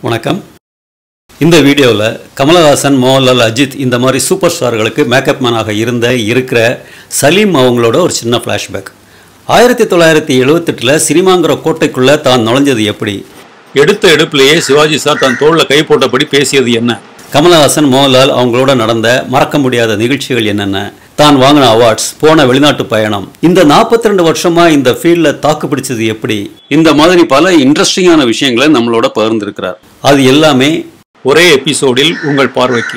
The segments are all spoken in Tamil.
வணக்கம் இந்த வீடியோவில் கமலஹாசன் மோகன்லால் அஜித் இந்த மாதிரி சூப்பர் ஸ்டார்களுக்கு மேக்கப் மேனாக இருந்த இருக்கிற சலீம் அவங்களோட ஒரு சின்ன ஃப்ளாஷ்பேக் ஆயிரத்தி தொள்ளாயிரத்தி எழுவத்தெட்டில் சினிமாங்கிற கோட்டைக்குள்ளே தான் நுழைஞ்சது எப்படி எடுத்த எடுப்பிலேயே சிவாஜி சார் தன் தோளில் கை போட்டபடி பேசியது என்ன கமலஹாசன் மோகன்லால் அவங்களோட நடந்த மறக்க முடியாத நிகழ்ச்சிகள் என்னென்ன தான் வாங்கின அவார்ட்ஸ் போன வெளிநாட்டு பயணம் இந்த 42 ரெண்டு வருஷமா இந்த ஃபீல்டில் தாக்கு பிடிச்சது எப்படி இந்த மாதிரி பல இன்ட்ரெஸ்டிங்கான விஷயங்களை நம்மளோட பகிர்ந்திருக்கிறார் அது எல்லாமே ஒரே எபிசோடில் உங்கள் பார்வைக்கு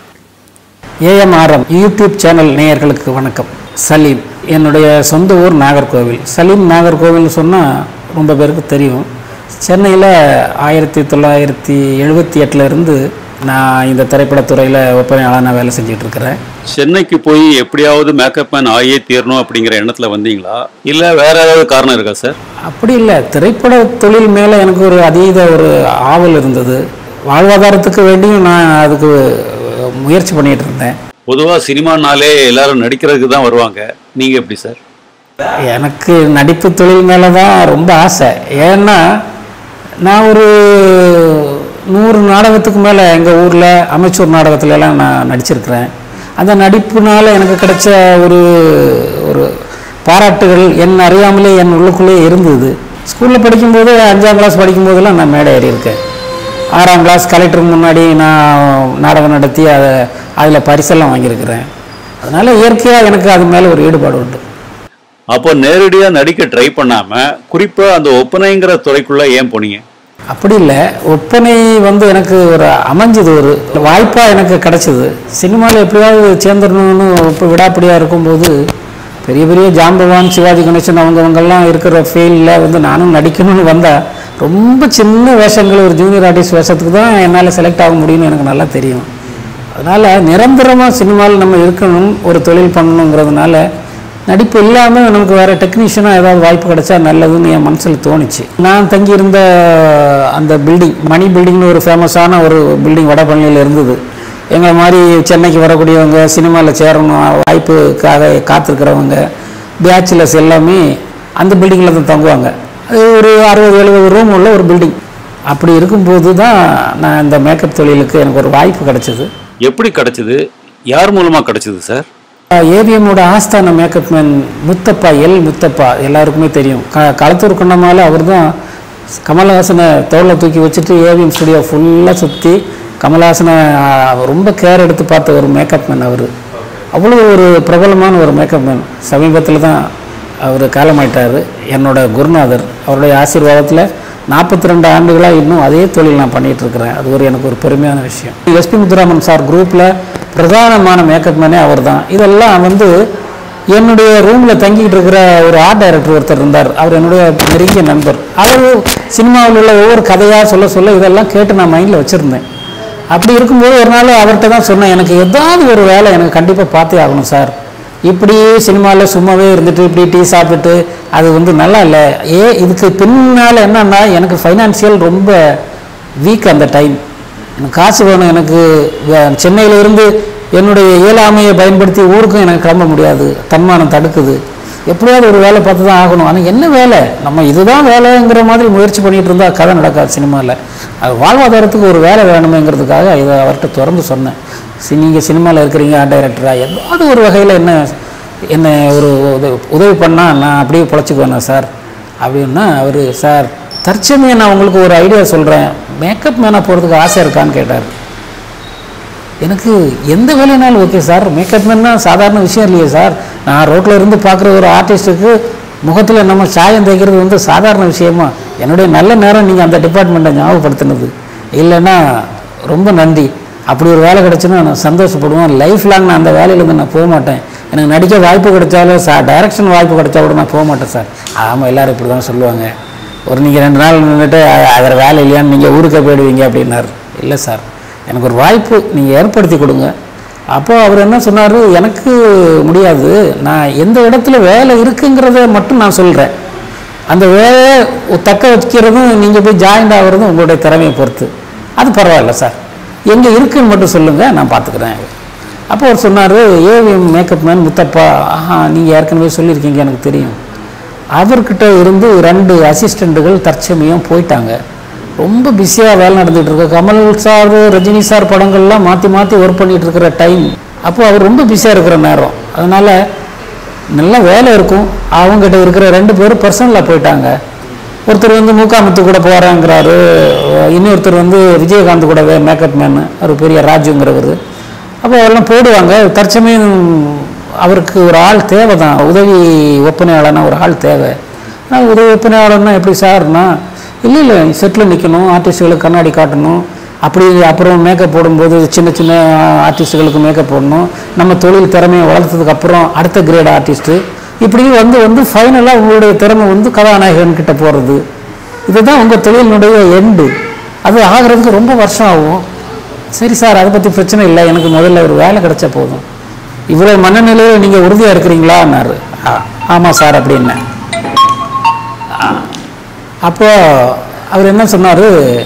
ஏஎம்ஆர்எம் யூடியூப் சேனல் நேயர்களுக்கு வணக்கம் சலீம் என்னுடைய சொந்த ஊர் நாகர்கோவில் சலீம் நாகர்கோவில்னு சொன்னால் ரொம்ப பேருக்கு தெரியும் சென்னையில் ஆயிரத்தி தொள்ளாயிரத்தி எழுபத்தி எட்டில் இருந்து நான் இந்த திரைப்படத்துறையில் ஒப்பனையாளர் நான் வேலை செஞ்சுட்டு இருக்கிறேன் சென்னைக்கு போய் எப்படியாவது மேக்கப் மேன் ஆகியே தீரணும் அப்படிங்கிற எண்ணத்துல வந்தீங்களா இல்ல வேற ஏதாவது காரணம் இருக்கா சார் அப்படி இல்லை திரைப்பட தொழில் மேலே எனக்கு ஒரு அதீத ஒரு ஆவல் இருந்தது வாழ்வாதாரத்துக்கு வேண்டியும் நான் அதுக்கு முயற்சி பண்ணிகிட்டு இருந்தேன் பொதுவா சினிமானாலே எல்லாரும் நடிக்கிறதுக்கு தான் வருவாங்க நீங்க எப்படி சார் எனக்கு நடிப்பு தொழில் மேலே தான் ரொம்ப ஆசை ஏன்னா நான் ஒரு நூறு நாடகத்துக்கு மேலே எங்கள் ஊரில் அமைச்சூர் நாடகத்துல எல்லாம் நான் நடிச்சிருக்கிறேன் அந்த நடிப்புனால எனக்கு கிடைச்ச ஒரு ஒரு பாராட்டுகள் என் அறியாமலே என் உள்ளுக்குள்ளே இருந்தது ஸ்கூலில் படிக்கும்போது அஞ்சாம் கிளாஸ் படிக்கும்போதெல்லாம் நான் மேடை ஏறி இருக்கேன் ஆறாம் கிளாஸ் கலெக்டருக்கு முன்னாடி நான் நாடகம் நடத்தி அதை அதில் பரிசெல்லாம் வாங்கியிருக்கிறேன் அதனால் இயற்கையாக எனக்கு அது மேலே ஒரு ஈடுபாடு உண்டு அப்போ நேரடியா நடிக்க ட்ரை பண்ணாம குறிப்பா அந்த ஒப்பனைங்கிற துறைக்குள்ள ஏன் போனீங்க அப்படி இல்லை ஒப்பனை வந்து எனக்கு ஒரு அமைஞ்சது ஒரு வாய்ப்பாக எனக்கு கிடைச்சது சினிமாவில் எப்படியாவது சேர்ந்துடணும்னு இப்போ விடாப்பிடியாக இருக்கும்போது பெரிய பெரிய ஜாம்பவான் சிவாஜி கணேசன் அவங்கவங்கெல்லாம் இருக்கிற ஃபீல்டில் வந்து நானும் நடிக்கணும்னு வந்தால் ரொம்ப சின்ன வேஷங்கள் ஒரு ஜூனியர் ஆர்டிஸ்ட் வேஷத்துக்கு தான் என்னால் செலக்ட் ஆக முடியும்னு எனக்கு நல்லா தெரியும் அதனால் நிரந்தரமாக சினிமாவில் நம்ம இருக்கணும் ஒரு தொழில் பண்ணணுங்கிறதுனால நடிப்பு இல்லாமல் நமக்கு வேறு டெக்னீஷியனாக ஏதாவது வாய்ப்பு கிடைச்சா நல்லதுன்னு என் மனசில் தோணுச்சு நான் தங்கியிருந்த அந்த பில்டிங் மணி பில்டிங்னு ஒரு ஃபேமஸான ஒரு பில்டிங் வடபழனியில் இருந்தது எங்களை மாதிரி சென்னைக்கு வரக்கூடியவங்க சினிமாவில் சேரணும் வாய்ப்புக்காக காத்திருக்கிறவங்க பேச்சுலர்ஸ் எல்லாமே அந்த பில்டிங்கில் தான் தங்குவாங்க அது ஒரு அறுபது எழுபது ரூம் உள்ள ஒரு பில்டிங் அப்படி இருக்கும்போது தான் நான் இந்த மேக்கப் தொழிலுக்கு எனக்கு ஒரு வாய்ப்பு கிடைச்சது எப்படி கிடைச்சது யார் மூலமா கிடைச்சது சார் ஏவிஎம்மோட ஆஸ்தான makeup man Muthappa L Muthappa எல்லாருக்குமே தெரியும் க களத்தூர் கொண்டமால அவர் தான் கமலஹாசனை தோளில் தூக்கி வச்சுட்டு ஏவிஎம் ஸ்டுடியோ ஃபுல்லாக சுற்றி கமலஹாசனை ஆ, ரொம்ப கேர் எடுத்து பார்த்த ஒரு மேக்கப் மேன் அவர் அவ்வளோ ஒரு பிரபலமான ஒரு மேக்கப் மேன் சமீபத்தில் தான் அவர் காலமாயிட்டார் என்னோட குருநாதர் அவருடைய ஆசீர்வாதத்தில் நாற்பத்தி ரெண்டு ஆண்டுகளாக இன்னும் அதே தொழில் நான் பண்ணிட்டு இருக்கிறேன் அது ஒரு எனக்கு ஒரு பெருமையான விஷயம் எஸ்பி முத்துராமன் சார் குரூப்பில் பிரதானமான மேக்கப் மேனே அவர் தான் இதெல்லாம் வந்து என்னுடைய ரூமில் தங்கிட்டு இருக்கிற ஒரு ஆர்ட் டைரக்டர் ஒருத்தர் இருந்தார் அவர் என்னுடைய நெருங்கிய நண்பர் அவர் சினிமாவில் உள்ள ஒவ்வொரு கதையாக சொல்ல சொல்ல இதெல்லாம் கேட்டு நான் மைண்டில் வச்சுருந்தேன் அப்படி இருக்கும்போது ஒரு நாள் அவர்கிட்ட தான் சொன்னேன் எனக்கு ஏதாவது ஒரு வேலை எனக்கு கண்டிப்பாக பார்த்தே ஆகணும் சார் இப்படி சினிமாவில் சும்மாவே இருந்துட்டு இப்படி டீ சாப்பிட்டுட்டு அது வந்து நல்லா இல்லை ஏ இதுக்கு பின்னால் என்னன்னா எனக்கு ஃபைனான்சியல் ரொம்ப வீக் அந்த டைம் எனக்கு காசு வேணும் எனக்கு வே- சென்னையில இருந்து என்னுடைய இயலாமையை பயன்படுத்தி ஊருக்கும் எனக்கு கிளம்ப முடியாது தன்மானம் தடுக்குது எப்படியாவது ஒரு வேலை பார்த்து தான் ஆகணும் ஆனால் என்ன வேலை நம்ம இதுதான் வேலைங்கிற மாதிரி முயற்சி பண்ணிட்டு இருந்தால் கதை நடக்காது சினிமாவில் அது வாழ்வாதாரத்துக்கு ஒரு வேலை வேணுமேங்கிறதுக்காக இதை அவர்கிட்ட திறந்து சொன்னேன் சி நீங்கள் சினிமாவில் இருக்கிறீங்க ஆர்ட் டைரக்டராக ஏதாவது ஒரு வகையில் என்ன என்ன ஒரு உதவி உதவி பண்ணால் நான் அப்படியே பொழைச்சிக்குவேண்ணா சார் அப்படின்னா அவர் சார் தற்சமயம் நான் உங்களுக்கு ஒரு ஐடியா சொல்கிறேன் மேக்கப் மேனாக போகிறதுக்கு ஆசை இருக்கான்னு கேட்டார் எனக்கு எந்த வேலைனாலும் ஓகே சார் மேக்கப் மேன்னா சாதாரண விஷயம் இல்லையே சார் நான் ரோட்டில் இருந்து பார்க்குற ஒரு ஆர்டிஸ்ட்டுக்கு முகத்தில் நம்ம சாயம் தேய்க்கிறது வந்து சாதாரண விஷயமா என்னுடைய நல்ல நேரம் நீங்கள் அந்த டிபார்ட்மெண்ட்டை ஞாபகப்படுத்தினது இல்லைன்னா ரொம்ப நன்றி அப்படி ஒரு வேலை கிடச்சுன்னா நான் சந்தோஷப்படுவேன் லைஃப் லாங் நான் அந்த வேலையிலேருந்து நான் போக மாட்டேன் எனக்கு நடிக்க வாய்ப்பு கிடைச்சாலும் சார் டைரக்ஷன் வாய்ப்பு கிடைச்சா கூட நான் போக மாட்டேன் சார் ஆமாம் எல்லாரும் இப்படி தான் சொல்லுவாங்க ஒரு நீங்கள் ரெண்டு நாள் நின்றுட்டு அதில் வேலை இல்லையான்னு நீங்கள் ஊருக்கே போயிடுவீங்க அப்படின்னாரு இல்லை சார் எனக்கு ஒரு வாய்ப்பு நீங்கள் ஏற்படுத்தி கொடுங்க அப்போ அவர் என்ன சொன்னார் எனக்கு முடியாது நான் எந்த இடத்துல வேலை இருக்குங்கிறத மட்டும் நான் சொல்கிறேன் அந்த வேலையை தக்க வைக்கிறதும் நீங்கள் போய் ஜாயின்ட் ஆகிறதும் உங்களுடைய திறமையை பொறுத்து அது பரவாயில்ல சார் எங்கே இருக்குன்னு மட்டும் சொல்லுங்கள் நான் பார்த்துக்கிறேன் அப்போ அவர் சொன்னார் ஏவிஎம் மேக்கப் மேன் முத்தப்பா ஆஹா நீங்கள் ஏற்கனவே சொல்லியிருக்கீங்க எனக்கு தெரியும் அவர்கிட்ட இருந்து ரெண்டு அசிஸ்டண்ட்டுகள் தற்சமயம் போயிட்டாங்க ரொம்ப பிஸியாக வேலை நடந்துகிட்டு இருக்கு கமல் சார் ரஜினி சார் படங்கள்லாம் மாற்றி மாற்றி ஒர்க் பண்ணிட்டு இருக்கிற டைம் அப்போ அவர் ரொம்ப பிஸியாக இருக்கிற நேரம் அதனால நல்ல வேலை இருக்கும் அவங்ககிட்ட இருக்கிற ரெண்டு பேரும் பர்சனலாக போயிட்டாங்க ஒருத்தர் வந்து மூக்காமுத்து கூட போகிறேங்கிறாரு இன்னொருத்தர் வந்து விஜயகாந்த் கூடவே மேக்கப் மேன் ஒரு பெரிய ராஜுங்கிறவர் அப்போ அவரெல்லாம் போடுவாங்க தற்சமயம் அவருக்கு ஒரு ஆள் தேவை தான் உதவி ஒப்பனையாளனா ஒரு ஆள் தேவை ஆனால் உதவி ஒப்பனையாளர்னா எப்படி சார்னா இல்லை இல்லை செட்டில் நிற்கணும் ஆர்டிஸ்ட்டுகளுக்கு கண்ணாடி காட்டணும் அப்படி அப்புறம் மேக்கப் போடும்போது சின்ன சின்ன ஆர்டிஸ்ட்டுகளுக்கு மேக்கப் போடணும் நம்ம தொழில் திறமையை வளர்த்ததுக்கு அப்புறம் அடுத்த கிரேட் ஆர்டிஸ்ட்டு இப்படி வந்து வந்து ஃபைனலாக உங்களுடைய திறமை வந்து கதாநாயகன் கிட்ட போகிறது இதுதான் உங்கள் தொழிலினுடைய எண்டு அது ஆகிறதுக்கு ரொம்ப வருஷம் ஆகும் சரி சார் அதை பற்றி பிரச்சனை இல்லை எனக்கு முதல்ல ஒரு வேலை கிடைச்சா போதும் இவ்வளோ மனநிலையில் நீங்கள் உறுதியாக இருக்கிறீங்களான்னாரு "ஆ- ஆமாம் சார் அப்படின்னேன் அப்போ அவர் என்ன சொன்னார்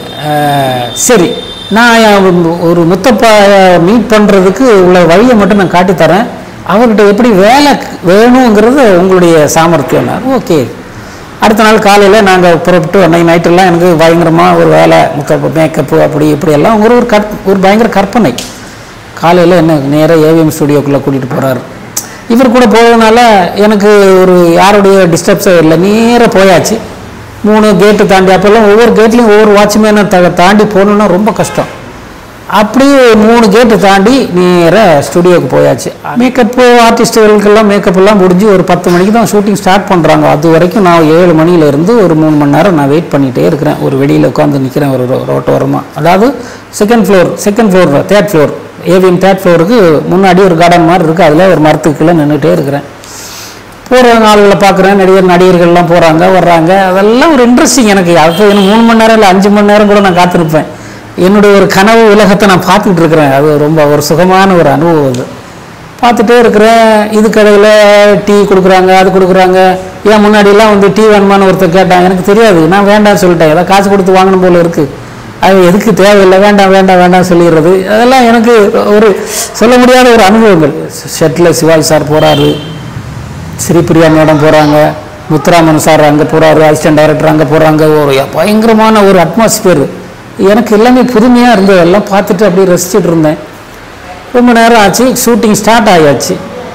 சரி நான் ஒரு முத்தப்பா மீட் பண்ணுறதுக்கு உள்ள வழியை மட்டும் நான் காட்டித்தரேன் அவர்கிட்ட எப்படி வேலை வேணுங்கிறது உங்களுடைய சாமர்த்தியம்னார் ஓகே அடுத்த நாள் காலையில் நாங்கள் புறப்பட்டு அன்னைக்கு நைட்டெல்லாம் எனக்கு பயங்கரமாக ஒரு வேலை முத்தப்பா மேக்கப்பு அப்படி இப்படி எல்லாம் ஒரு ஒரு கற் ஒரு பயங்கர கற்பனை காலையில் என்ன நேராக ஏவிஎம் ஸ்டுடியோக்குள்ளே கூட்டிகிட்டு போகிறாரு இவர் கூட போகிறதுனால எனக்கு ஒரு யாருடைய டிஸ்டர்ப்ஸே இல்லை நேராக போயாச்சு மூணு கேட்டு தாண்டி அப்போல்லாம் ஒவ்வொரு கேட்லேயும் ஒவ்வொரு வாட்ச்மேனை த தாண்டி போகணுன்னா ரொம்ப கஷ்டம் அப்படியே மூணு கேட்டு தாண்டி நேராக ஸ்டுடியோக்கு போயாச்சு மேக்கப்பு ஆர்டிஸ்ட்டுகளுக்கெல்லாம் மேக்கப் எல்லாம் முடிஞ்சு ஒரு பத்து மணிக்கு தான் ஷூட்டிங் ஸ்டார்ட் பண்ணுறாங்க அது வரைக்கும் நான் ஏழு மணிலேருந்து ஒரு மூணு மணி நேரம் நான் வெயிட் பண்ணிகிட்டே இருக்கிறேன் ஒரு வெளியில் உட்காந்து நிற்கிறேன் ஒரு ரோ- ரோட்டோரமாக அதாவது second floor second floor third floor AVM third ஃப்ளோருக்கு முன்னாடி ஒரு கார்டன் மாதிரி இருக்குது அதில் ஒரு மரத்துக்கு கீழே நின்றுட்டே இருக்கிறேன் போகிற ஆளுகளை பார்க்குறேன் நடிகர் நடிகர்கள்லாம் போகிறாங்க வர்றாங்க அதெல்லாம் ஒரு இன்ட்ரெஸ்டிங் எனக்கு அது எனக்கு மூணு மணி நேரம் இல்லை அஞ்சு மணி நேரம் கூட நான் காத்திருப்பேன் என்னுடைய ஒரு கனவு உலகத்தை நான் பார்த்துக்கிட்டு இருக்கிறேன் அது ரொம்ப ஒரு சுகமான ஒரு அனுபவம் அது பார்த்துட்டே இருக்கிறேன் இது கடையில் டீ கொடுக்குறாங்க அது கொடுக்குறாங்க ஏன் முன்னாடிலாம் வந்து டீ வேணுமான்னு ஒருத்தர் கேட்டான் எனக்கு தெரியாது நான் வேண்டாம்னு சொல்லிட்டேன் ஏதாவது காசு கொடுத்து வாங்கணும் போல இருக்குது அது எதுக்கு தேவையில்லை வேண்டாம் வேண்டாம் வேண்டாம் சொல்லிடுறது அதெல்லாம் எனக்கு ஒரு சொல்ல முடியாத ஒரு அனுபவங்கள் ஷெட்டில் சிவாஜி சார் போகிறாரு ஸ்ரீபிரியா மேடம் போகிறாங்க முத்துராமன் சார் அங்கே போகிறாரு அசிஸ்டன்ட் டைரக்டர் அங்கே போகிறாங்க ஒரு பயங்கரமான ஒரு அட்மாஸ்பியர் எனக்கு எல்லாமே புதுமையாக இருந்தது எல்லாம் பார்த்துட்டு அப்படியே ரசிச்சுட்டு இருந்தேன் ரொம்ப நேரம் ஆச்சு ஷூட்டிங் ஸ்டார்ட் ஆயாச்சு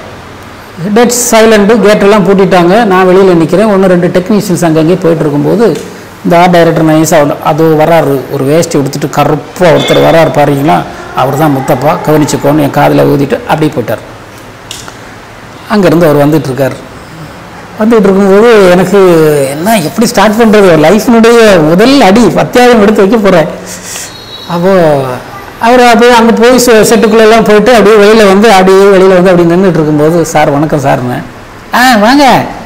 டெட் சைலண்ட்டு கேட்டெல்லாம் பூட்டிட்டாங்க நான் வெளியில் நிற்கிறேன் ஒன்று ரெண்டு டெக்னீஷியன்ஸ் அங்கங்கே போயிட்டு இருக்கும்போது இந்த ஆர்ட் டைரக்டர் நைஸாக அது வராரு ஒரு வேஷ்டி எடுத்துட்டு கருப்பாக ஒருத்தர் வராரு பாருங்களா அவர் தான் முத்தப்பா கவனிச்சுக்கோன்னு என் காதில் ஊதிட்டு அப்படியே போயிட்டார் அங்கேருந்து அவர் வந்துட்டு இருக்கார் வந்துட்டு இருக்கும்போது எனக்கு என்ன எப்படி ஸ்டார்ட் பண்ணுறது லைஃபினுடைய முதல் அடி அத்தியாயம் எடுத்து வைக்க போகிறேன் அப்போது அவர் அப்படியே அங்கே போய் செ- செட்டுக்குள்ளெல்லாம் போயிட்டு அப்படியே வெளியில் வந்து அப்படியே வெளியில் வந்து அப்படி நின்றுட்டு இருக்கும்போது சார் வணக்கம் சார்னு ஆ வாங்க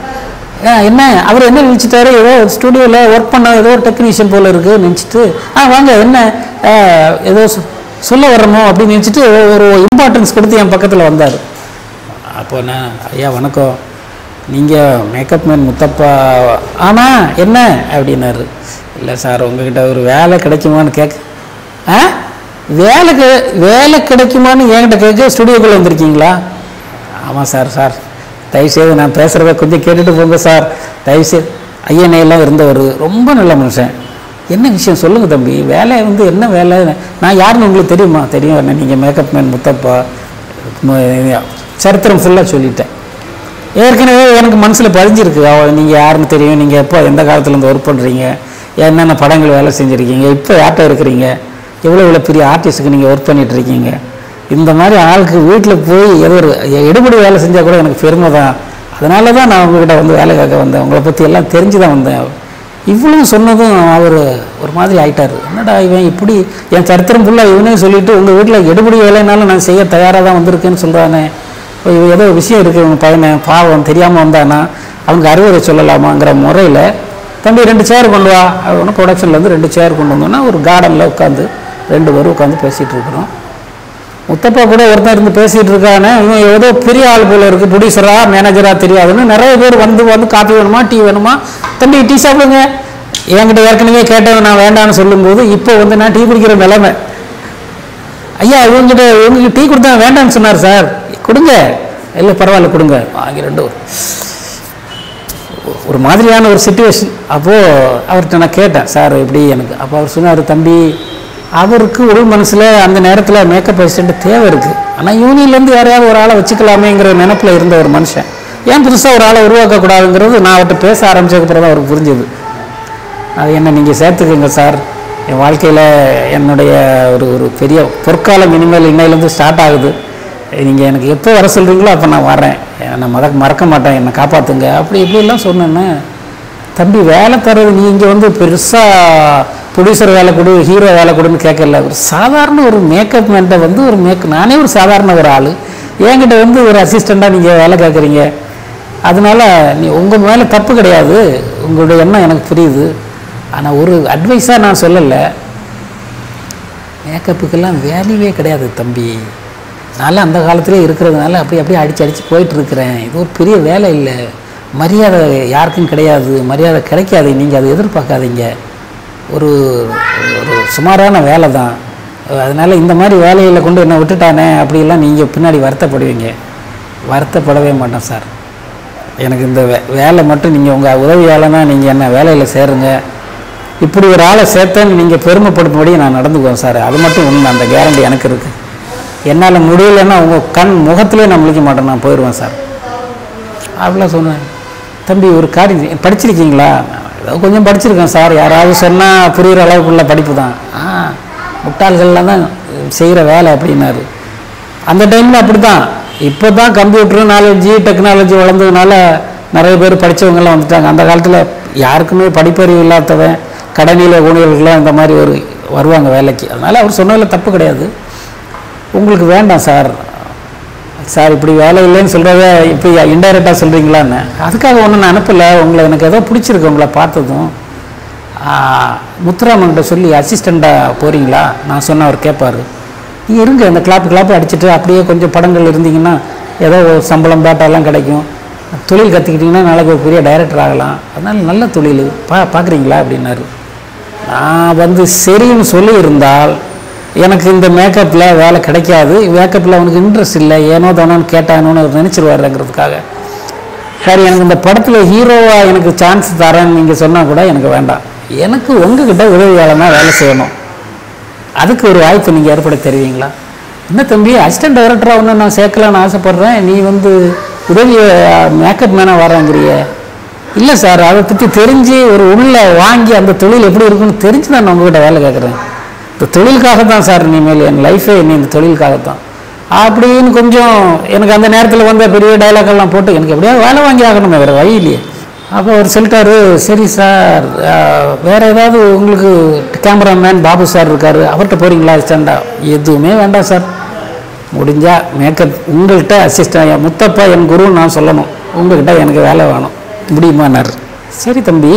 ஆ என்ன அவர் என்ன நினச்சிட்டாரு ஏதோ ஸ்டூடியோவில் ஒர்க் பண்ண ஏதோ ஒரு டெக்னீஷியன் போல் இருக்குது நினச்சிட்டு ஆ வாங்க என்ன ஆ, ஏதோ சொ- சொல்ல வர்றமோ அப்படின்னு நினச்சிட்டு ஒரு இம்பார்ட்டன்ஸ் கொடுத்து என் பக்கத்தில் வந்தார் அப்போ நான் ஐயா வணக்கம் நீங்கள் மேக்கப் மேன் முத்தப்பா ஆமாம் என்ன அப்படின்னாரு இல்லை சார் உங்ககிட்ட ஒரு வேலை கிடைக்குமான்னு கேட்க ஆ வேலை கி வேலை கிடைக்குமான்னு என்கிட்ட கேட்க ஸ்டுடியோக்குள்ளே வந்திருக்கீங்களா ஆமாம் சார் சார் தயவுசெய்து நான் பேசுகிறத கொஞ்சம் கேட்டுட்டு போங்க சார் தயவுசெய்து ஐயனையெல்லாம் இருந்தவர் ரொம்ப நல்ல மனுஷன் என்ன விஷயம் சொல்லுங்கள் தம்பி வேலை வந்து என்ன வேலை நான் யாருன்னு உங்களுக்கு தெரியுமா தெரியும் என்ன நீங்கள் மேக்கப் மேன் முத்தப்பா ம- சரித்திரம் ஃபுல்லாக சொல்லிட்டேன் ஏற்கனவே எனக்கு மனசில் பதிஞ்சிருக்கு நீங்கள் யாருன்னு தெரியும் நீங்கள் எப்போ எந்த காலத்துலேருந்து ஒர்க் பண்ணுறீங்க என்னென்ன படங்கள் வேலை செஞ்சுருக்கீங்க இப்போ யார்கிட்ட இருக்கிறீங்க எவ்வளோ எவ்வளோ பெரிய ஆர்டிஸ்ட்டுக்கு நீங்கள் ஒர்க் பண்ணிட்டு இருக்கீங்க இந்த மாதிரி ஆளுக்கு வீட்டில் போய் ஏதோ ஒரு எடுபடி வேலை செஞ்சால் கூட எனக்கு பெருமை தான் அதனால தான் நான் உங்ககிட்ட வந்து வேலை கேட்க வந்தேன் உங்களை பற்றி எல்லாம் தெரிஞ்சு தான் வந்தேன் இவ்வளவு சொன்னதும் அவர் ஒரு மாதிரி ஆயிட்டார் என்னடா இவன் இப்படி என் சரித்திரம் ஃபுல்லாக இவனே சொல்லிட்டு உங்கள் வீட்டில் எடுபடி வேலைனாலும் நான் செய்ய தயாராக தான் வந்திருக்கேன்னு சொல்கிறானே இப்போ இவன் ஏதோ விஷயம் இருக்குது இவன் பையனை பாவம் தெரியாமல் வந்தானா அவங்க அறிவுரை சொல்லலாமாங்கிற முறையில் தம்பி ரெண்டு சேர் கொண்டு வா ஒன்று ப்ரொடக்ஷன்லேருந்து ரெண்டு சேர் கொண்டு வந்தோன்னா ஒரு கார்டனில் உட்காந்து ரெண்டு பேரும் உட்காந்து பேசிகிட்டு இருக்கிறோம் முத்தப்பா கூட ஒருத்தன் இருந்து பேசிகிட்டு இருக்கானே இவன் ஏதோ பெரிய ஆள் போல இருக்குது ப்ரொடியூசரா மேனேஜரா தெரியாதுன்னு நிறைய பேர் வந்து வந்து காப்பி வேணுமா டீ வேணுமா தம்பி டீ சாப்பிடுங்க என்கிட்ட ஏற்கனவே கேட்டவன் நான் வேண்டாம்னு சொல்லும்போது இப்போ வந்து நான் டீ குடிக்கிற நிலைமை ஐயா இவங்ககிட்ட இவங்களுக்கு டீ கொடுத்தா வேண்டாம்னு சொன்னார் சார் கொடுங்க இல்லை பரவாயில்ல கொடுங்க வாங்கி ரெண்டு ஒரு மாதிரியான ஒரு சுச்சுவேஷன் அப்போது அவர்கிட்ட நான் கேட்டேன் சார் எப்படி எனக்கு அப்போ அவர் சொன்னார் தம்பி அவருக்கு உள் மனசில் அந்த நேரத்தில் மேக்கப் அசிஸ்டண்ட் தேவை இருக்குது ஆனால் யூனியன்லேருந்து யாரையாவது ஒரு ஆளை வச்சுக்கலாமேங்கிற நினப்பில் இருந்த ஒரு மனுஷன் ஏன் புதுசாக ஒரு ஆளை உருவாக்கக்கூடாதுங்கிறது நான் அவர்கிட்ட பேச ஆரம்பிச்சதுக்கப்புறம் தான் அவருக்கு புரிஞ்சுது அது என்ன நீங்கள் சேர்த்துக்குங்க சார் என் வாழ்க்கையில் என்னுடைய ஒரு ஒரு பெரிய பொற்காலம் இனிமேல் இன்னையிலேருந்து ஸ்டார்ட் ஆகுது நீங்கள் எனக்கு எப்போ வர சொல்கிறீங்களோ அப்போ நான் வரேன் நான் மத மறக்க மாட்டேன் என்னை காப்பாற்றுங்க அப்படி இப்படிலாம் சொன்னேன்னு தம்பி வேலை தர்றது நீ இங்கே வந்து பெருசாக ப்ரொடியூசர் வேலை கொடு ஹீரோ வேலை கொடுன்னு கேட்கல ஒரு சாதாரண ஒரு மேக்கப் மேன்ட்ட வந்து ஒரு மேக் நானே ஒரு சாதாரண ஒரு ஆள் என்கிட்ட வந்து ஒரு அசிஸ்டண்ட்டாக நீங்கள் வேலை கேட்குறீங்க அதனால நீ உங்கள் மேலே தப்பு கிடையாது உங்களுடைய எண்ணம் எனக்கு புரியுது ஆனால் ஒரு அட்வைஸாக நான் சொல்லலை மேக்கப்புக்கெல்லாம் வேல்யூவே கிடையாது தம்பி நான்லாம் அந்த காலத்திலே இருக்கிறதுனால அப்படி அப்படியே அடித்து அடித்து போயிட்டு இருக்கிறேன் இது ஒரு பெரிய வேலை இல்லை மரியாதை யாருக்கும் கிடையாது மரியாதை கிடைக்காது நீங்கள் அதை எதிர்பார்க்காதீங்க ஒரு ஒரு சுமாரான வேலை தான் அதனால் இந்த மாதிரி வேலையில் கொண்டு என்னை விட்டுட்டானே அப்படிலாம் நீங்கள் பின்னாடி வருத்தப்படுவீங்க வருத்தப்படவே மாட்டேன் சார் எனக்கு இந்த வே வேலை மட்டும் நீங்கள் உங்கள் உதவியாளனா நீங்கள் என்ன வேலையில் சேருங்க இப்படி ஒரு ஆளை சேர்த்தேன்னு நீங்கள் பெருமைப்படுத்தும்படி நான் நடந்துக்குவேன் சார் அது மட்டும் உண்மை அந்த கேரண்டி எனக்கு இருக்குது என்னால் முடியலைன்னா உங்கள் கண் முகத்திலே நான் முழிக்க மாட்டேன் நான் போயிடுவேன் சார் அப்படிலாம் சொன்னேன் தம்பி ஒரு காரியம் செய்- படிச்சிருக்கீங்களா ஏதோ கொஞ்சம் படிச்சிருக்கேன் சார் யாராவது சொன்னால் புரிகிற அளவுக்குள்ள படிப்பு தான் ஆ முட்டாள்கள்லாம் தான் செய்கிற வேலை அப்படின்னாரு அந்த டைமில் அப்படி தான் இப்போ தான் கம்ப்யூட்டரு நாலேஜி டெக்னாலஜி வளர்ந்ததுனால நிறைய பேர் படித்தவங்கெல்லாம் வந்துட்டாங்க அந்த காலத்தில் யாருக்குமே படிப்பறிவு இல்லாதவன் கடனில ஊழியர்கள்லாம் இந்த மாதிரி ஒரு வருவாங்க வேலைக்கு அதனால் அவர் சொன்னதில் தப்பு கிடையாது உங்களுக்கு வேண்டாம் சார் சார் இப்படி வேலை இல்லைன்னு சொல்கிறத இப்போ இன்டைரக்டாக சொல்கிறீங்களான்னு அதுக்காக ஒன்றும் நான் அனுப்பலை உங்களை எனக்கு ஏதோ பிடிச்சிருக்கு உங்களை பார்த்ததும் முத்துராமன்கிட்ட சொல்லி அசிஸ்டண்ட்டாக போகிறீங்களா நான் சொன்ன அவர் கேட்பார் நீ இருங்க இந்த கிளாப்பு கிளாப்பு அடிச்சுட்டு அப்படியே கொஞ்சம் படங்கள் இருந்தீங்கன்னா ஏதோ ஒரு சம்பளம் பேட்டாலாம் கிடைக்கும் தொழில் கற்றுக்கிட்டிங்கன்னா நாளைக்கு ஒரு பெரிய டைரக்டர் ஆகலாம் அதனால் நல்ல தொழில் பா பார்க்குறீங்களா அப்படின்னாரு நான் வந்து சரின்னு சொல்லியிருந்தால் எனக்கு இந்த மேக்கப்பில் வேலை கிடைக்காது மேக்கப்பில் அவனுக்கு இன்ட்ரெஸ்ட் இல்லை ஏனோ தானோன்னு கேட்டானோன்னு அவர் நினச்சிருவாருங்கிறதுக்காக சரி எனக்கு இந்த படத்தில் ஹீரோவாக எனக்கு சான்ஸ் தரேன்னு நீங்கள் சொன்னால் கூட எனக்கு வேண்டாம் எனக்கு உங்ககிட்ட உதவியாளனா வேலை செய்யணும் அதுக்கு ஒரு வாய்ப்பு நீங்கள் ஏற்படுத்தி தருவீங்களா என்ன தம்பி அசிஸ்டன்ட் டைரக்டராக ஒன்று நான் சேர்க்கலான்னு ஆசைப்பட்றேன் நீ வந்து உதவி மேக்கப் மேனாக வரேங்கிறிய இல்லை சார் அதை பற்றி தெரிஞ்சு ஒரு உள்ள வாங்கி அந்த தொழில் எப்படி இருக்குன்னு தெரிஞ்சு நான் உங்ககிட்ட வேலை கேட்குறேன் இந்த தொழிலுக்காக தான் சார் இனிமேல் என் லைஃபே இனி இந்த தொழிலுக்காக தான் அப்படின்னு கொஞ்சம் எனக்கு அந்த நேரத்தில் வந்த பெரிய dialogue எல்லாம் போட்டு எனக்கு எப்படியாவது வேலை வாங்கி ஆகணுமே வேறு வழி இல்லையே அப்போ அவர் சொல்லிட்டாரு சரி சார் ஆஹ், வேற ஏதாவது உங்களுக்கு கேமராமேன் பாபு சார் இருக்காரு அவர்கிட்ட போறீங்களா அசிஸ்டண்டா எதுவுமே வேண்டாம் சார் முடிஞ்சா மேக்கப் உங்கள்கிட்ட அசிஸ்டன்ட் முத்தப்பா என் குருன்னு நான் சொல்லணும் உங்ககிட்ட எனக்கு வேலை வேணும் முடியுமானார் சரி தம்பி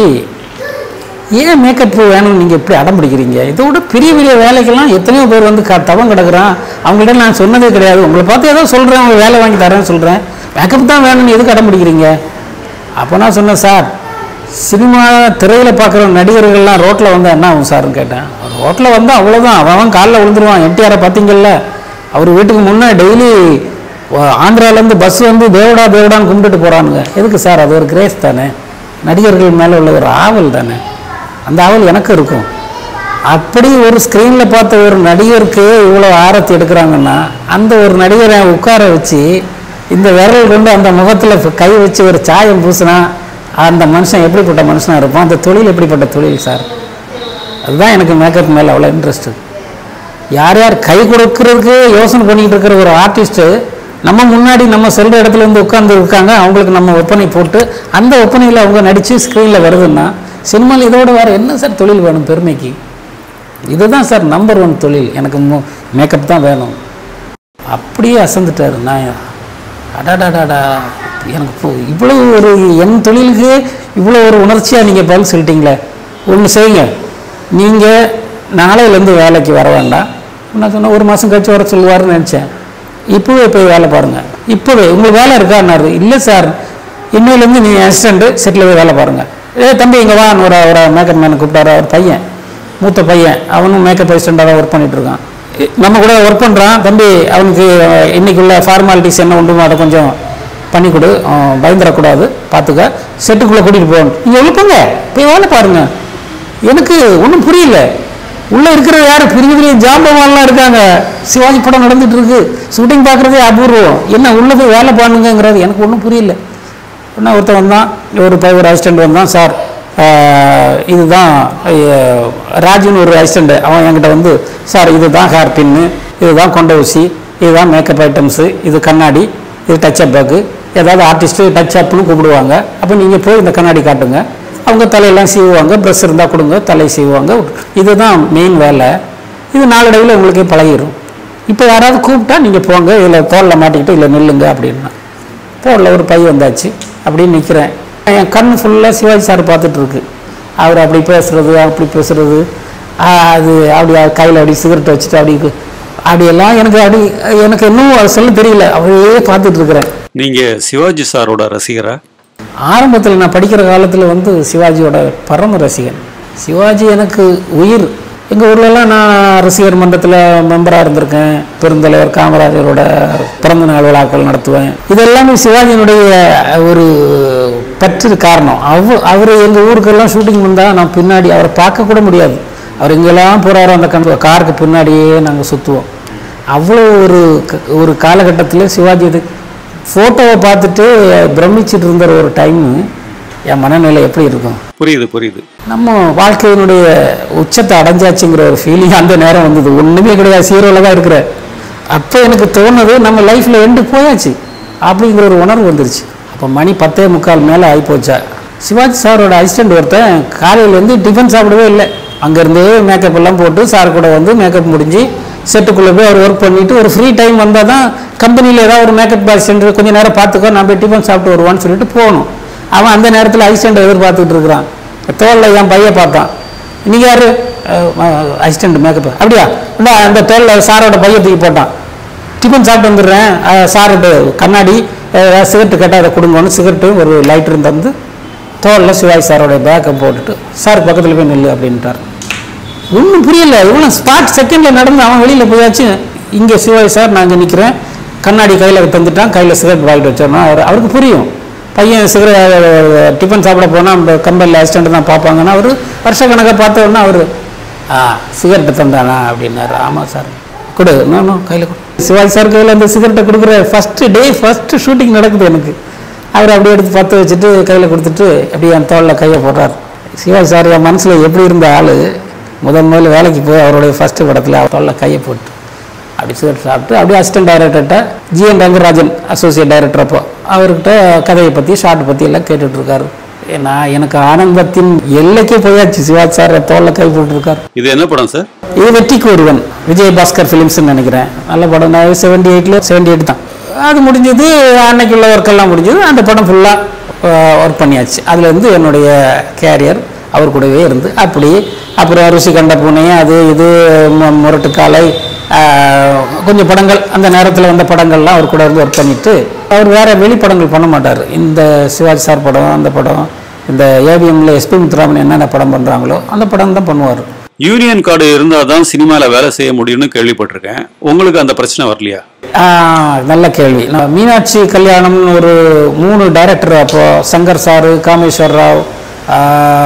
ஏன் மேக்கப் வேணும்னு நீங்கள் எப்படி அடம் பிடிக்கிறீங்க இதை விட பெரிய பெரிய வேலைக்கெல்லாம் எத்தனையோ பேர் வந்து க தவம் கிடக்குறான் அவங்கள்ட்ட நான் சொன்னதே கிடையாது உங்களை பார்த்து ஏதோ சொல்கிறேன் அவங்க வேலை வாங்கி தரேன்னு சொல்கிறேன் மேக்கப் தான் வேணும்னு எதுக்கு அடம் பிடிக்கிறீங்க அப்போ நான் சொன்னேன் சார் சினிமா திரையில் பார்க்குற நடிகர்கள்லாம் ரோட்டில் வந்தால் என்ன ஆகும் சார்னு கேட்டேன் ரோட்டில் வந்தால் அவ்வளோதான் அவன் அவன் காலில் விழுந்துருவான் என்டிஆரை பார்த்தீங்கல்ல அவர் வீட்டுக்கு முன்னே டெய்லி ஆந்திராலேருந்து பஸ் வந்து தேவடா தேவடான்னு கும்பிட்டுட்டு போகிறானுங்க எதுக்கு சார் அது ஒரு கிரேஸ் தானே நடிகர்கள் மேலே உள்ள ஒரு ஆவல் தானே அந்த ஆவல் எனக்கு இருக்கும் அப்படி ஒரு ஸ்க்ரீனில் பார்த்த ஒரு நடிகருக்கு இவ்வளோ ஆரத்தி எடுக்கிறாங்கன்னா அந்த ஒரு நடிகரை உட்கார வச்சு இந்த விரல் கொண்டு அந்த முகத்தில் கை வச்சு ஒரு சாயம் பூசினா அந்த மனுஷன் எப்படிப்பட்ட மனுஷனாக இருப்பான் அந்த தொழில் எப்படிப்பட்ட தொழில் சார் அதுதான் எனக்கு மேக்கப் மேலே அவ்வளோ இன்ட்ரெஸ்ட்டு யார் யார் கை கொடுக்கறதுக்கு யோசனை பண்ணிட்டு இருக்கிற ஒரு ஆர்டிஸ்ட்டு நம்ம முன்னாடி நம்ம சொல்கிற இடத்துல இருந்து உட்கார்ந்து இருக்காங்க அவங்களுக்கு நம்ம ஒப்பனை போட்டு அந்த ஒப்பனையில் அவங்க நடித்து ஸ்க்ரீனில் வருதுன்னா சினிமாவில் இதோட வேறு என்ன சார் தொழில் வேணும் பெருமைக்கு இதுதான் சார் நம்பர் ஒன் தொழில் எனக்கு மேக்கப் தான் வேணும் அப்படியே அசந்துட்டார் நான் அடாடாடாடா எனக்கு இப்போ இவ்வளவு ஒரு என் தொழிலுக்கு இவ்வளோ ஒரு உணர்ச்சியாக நீங்கள் பதில் சொல்லிட்டீங்களே ஒன்று செய்யுங்க நீங்கள் நாளையிலேருந்து வேலைக்கு வர வேண்டாம் நான் சொன்னேன் ஒரு மாதம் கழிச்சு வர சொல்லுவாருன்னு நினச்சேன் இப்போவே போய் வேலை பாருங்கள் இப்போவே உங்களுக்கு வேலை இருக்கான்னாரு இல்லை சார் இன்னையிலேருந்து நீ அசிஸ்டண்ட்டு செட்டில் போய் வேலை பாருங்கள் ஏ தம்பி இங்கே வான்னு ஒரு ஒரு மேக்கப் மேனை கூப்பிட்டாரு அவர் பையன் மூத்த பையன் அவனும் மேக்கப் அசிஸ்டண்டாக தான் ஒர்க் பண்ணிட்டு இருக்கான் இ- நம்ம கூட ஒர்க் பண்ணுறான் தம்பி அவனுக்கு அஹ், இன்னைக்குள்ள ஃபார்மாலிட்டிஸ் என்ன உண்டுமோ அதை கொஞ்சம் பண்ணி கொடு அஹ், பயந்துடக்கூடாது பார்த்துக்க செட்டுக்குள்ளே கூட்டிகிட்டு போகணும் நீங்கள் எழுப்புங்க போய் வேலை பாருங்க எனக்கு ஒன்றும் புரியல உள்ளே இருக்கிற யார் பெரிய பெரிய ஜாம்பவான்லாம் இருக்காங்க சிவாஜி படம் நடந்துட்டு இருக்கு ஷூட்டிங் பார்க்குறதே அபூர்வம் என்ன உள்ளே போய் வேலை பண்ணுங்கிறது எனக்கு ஒன்றும் புரியல உடனே ஒருத்தன் வந்தான் ஒரு ப- ஒரு அசிஸ்டண்ட் வந்தான் சார் ஆஹ், இதுதான் ஆஹ், ராஜுன்னு ஒரு அசிஸ்டண்ட் அவன் என்கிட்ட வந்து சார் இதுதான் ஹேர் பின்னு இதுதான் கொண்ட ஊசி இதுதான் மேக்கப் ஐட்டம்ஸு இது கண்ணாடி இது டச் அப் பேக்கு ஏதாவது ஆர்டிஸ்ட்டு டச் அப்னு கூப்பிடுவாங்க அப்போ நீங்கள் போய் இந்த கண்ணாடி காட்டுங்க அவங்க தலையெல்லாம் சீவுவாங்க ப்ரெஷ் இருந்தால் கொடுங்க தலை சீவுவாங்க இதுதான் மெயின் வேலை இது நாளடைவில் உங்களுக்கே பழகிடும் இப்போ யாராவது கூப்பிட்டா நீங்கள் போங்க இதில் தோலில் மாட்டிக்கிட்டு இல்லை நில்லுங்க அப்படின்னா போடல ஒரு பை வந்தாச்சு அப்படின்னு நிற்கிறேன் என் கண் ஃபுல்லாக சிவாஜி சார் பார்த்துட்டு இருக்கு அவர் அப்படி பேசுறது அப்படி பேசுறது அது அப்படி கையில் அப்படி சிகரெட் வச்சுட்டு அப்படி இருக்கு. அப்படியெல்லாம் எனக்கு அப்படி எனக்கு இன்னும் அது சொல்ல தெரியல அப்படியே பார்த்துட்டு இருக்கிறேன் நீங்க சிவாஜி சாரோட ரசிகரா ஆரம்பத்தில் நான் படிக்கிற காலத்தில் வந்து சிவாஜியோட பரம ரசிகன் சிவாஜி எனக்கு உயிர் எங்கள் ஊர்லலாம் நான் ரசிகர் மன்றத்தில் மெம்பராக இருந்திருக்கேன் பெருந்தலைவர் காமராஜரோட பிறந்த நாள் விழாக்கள் நடத்துவேன் இதெல்லாமே சிவாஜியினுடைய ஒரு பற்று காரணம் அவ அவர் எங்கள் ஊருக்கெல்லாம் ஷூட்டிங் வந்தால் நான் பின்னாடி அவரை பார்க்க கூட முடியாது அவர் எங்கெல்லாம் போகிறாரோ அந்த கண் காருக்கு பின்னாடியே நாங்கள் சுற்றுவோம் அவ்வளோ ஒரு க- ஒரு காலகட்டத்தில் சிவாஜி இது ஃபோட்டோவை பார்த்துட்டு பிரமிச்சிட்டு இருந்த ஒரு டைமு என் மனநிலை எப்படி இருக்கும் புரியுது புரியுது நம்ம வாழ்க்கையினுடைய உச்சத்தை அடைஞ்சாச்சுங்கிற ஒரு ஃபீலிங் அந்த நேரம் வந்தது ஒன்றுமே கிடையாது சீரோவில் தான் இருக்கிற அப்போ எனக்கு தோணுது நம்ம லைஃப்பில் எண்டு போயாச்சு அப்படிங்கிற ஒரு உணர்வு வந்துருச்சு அப்போ மணி பத்தே முக்கால் மேலே ஆகிப்போச்சா சிவாஜி சாரோட அசிஸ்டண்ட் ஒருத்தன் காலையிலேருந்து டிஃபன் சாப்பிடவே இல்லை அங்கேருந்தே மேக்கப் எல்லாம் போட்டு சார் கூட வந்து மேக்கப் முடிஞ்சு செட்டுக்குள்ளே போய் அவர் ஒர்க் பண்ணிட்டு ஒரு ஃப்ரீ டைம் வந்தால் தான் கம்பெனியில் ஏதாவது ஒரு மேக்கப் அசிஸ்டன்ட் கொஞ்சம் நேரம் பார்த்துக்கோ நான் போய் டிஃபன் சாப்பிட்டு வருவான்னு சொல்லிட்டு போகணும் அவன் அந்த நேரத்தில் அசிஸ்டண்ட் எதிர்பார்த்துட்டு இருக்கிறான் தோளில் என் பையன் பார்த்தான் நீங்க யாரு அசிஸ்டண்ட் மேக்கப் அப்படியா இந்த அந்த தோளில் சாரோட பையன் தூக்கி போட்டான் டிஃபன் சாப்பிட்டு வந்துடுறேன் சாரோட கண்ணாடி சிகரெட்டு கேட்டால் அதை கொடுங்கன்னு சிகரெட்டு ஒரு லைட்டரும் தந்து தோளில் சிவாஜி சாரோட பேக்கை போட்டுட்டு சார் பக்கத்தில் போய் நில்லு அப்படின்ட்டார் ஒன்றும் புரியல இவ்வளோ ஸ்பாட் செகண்டில் நடந்து அவன் வெளியில் போயாச்சு இங்கே சிவாஜி சார் நான் இங்கே நிற்கிறேன் கண்ணாடி கையில் தந்துட்டான் கையில் சிகரெட் வாங்கிட்டு வச்சோன்னா அவர் அவருக்கு புரியும் பையன் சிகரெட் டிஃபன் சாப்பிட போனால் அந்த கம்பெனியில் அசிஸ்டண்ட் தான் பார்ப்பாங்கன்னா அவர் வருஷக்கணக்காக பார்த்த உடனே அவர் ஆ சிகரெட்டை தந்தானா அப்படின்னாரு ஆமாம் சார் கொடு நானும் கையில் கொடு சிவாஜி சார் கையில் அந்த சிகரெட்டை கொடுக்குற ஃபஸ்ட்டு டே ஃபஸ்ட்டு ஷூட்டிங் நடக்குது எனக்கு அவர் அப்படியே எடுத்து பற்ற வச்சுட்டு கையில் கொடுத்துட்டு அப்படியே என் தோளில் கையை போடுறார் சிவாஜி சார் என் மனசில் எப்படி இருந்த ஆள் முதல் முதல்ல வேலைக்கு போய் அவருடைய ஃபஸ்ட்டு படத்தில் அவர் தோளில் கையை போட்டு அப்படி சிகரெட் சாப்பிட்டு அப்படியே அசிஸ்டன்ட் டைரக்டர்கிட்ட ஜிஎன் ரங்கராஜன் அசோசியேட் டைரக்டர் அப்போ அவர்கிட்ட கதையை பற்றி ஷார்ட் பற்றி எல்லாம் கேட்டுட்டு இருக்காரு நான் எனக்கு ஆனந்தத்தின் எல்லைக்கே போயாச்சு சிவாஜி சார் தோளில் கை போட்டுருக்காரு இது என்ன படம் சார் இது வெற்றிக்கு ஒருவன் விஜய் பாஸ்கர் ஃபிலிம்ஸ்னு நினைக்கிறேன் நல்ல படம் நான் செவன்டி எயிட்டில் செவன்டி எயிட் தான் அது முடிஞ்சது அன்னைக்குள்ள ஒர்க்கெல்லாம் முடிஞ்சது அந்த படம் ஃபுல்லாக ஒர்க் பண்ணியாச்சு அதுலேருந்து என்னுடைய கேரியர் அவர் கூடவே இருந்து அப்படி அப்புறம் ருசி கண்ட பூனை அது இது மு- முரட்டுக்காலை ஆஹ், கொஞ்சம் படங்கள் அந்த நேரத்தில் வந்த படங்கள்லாம் அவர் கூட இருந்து ஒர்க் பண்ணிட்டு அவர் வேற வெளிப்படங்கள் பண்ண மாட்டார் இந்த சிவாஜி சார் படம் அந்த படம் இந்த ஏவிஎம்ல எஸ்பி முத்துராமன் என்னென்ன படம் பண்ணுறாங்களோ அந்த படம் தான் பண்ணுவார் யூனியன் கார்டு இருந்தால் தான் சினிமாவில் வேலை செய்ய முடியும்னு கேள்விப்பட்டிருக்கேன் உங்களுக்கு அந்த பிரச்சனை வரலையா ஆ, நல்ல கேள்வி நான் மீனாட்சி கல்யாணம்னு ஒரு மூணு டைரக்டர் அப்போ சங்கர் சாரு காமேஸ்வர் ராவ் ஆ,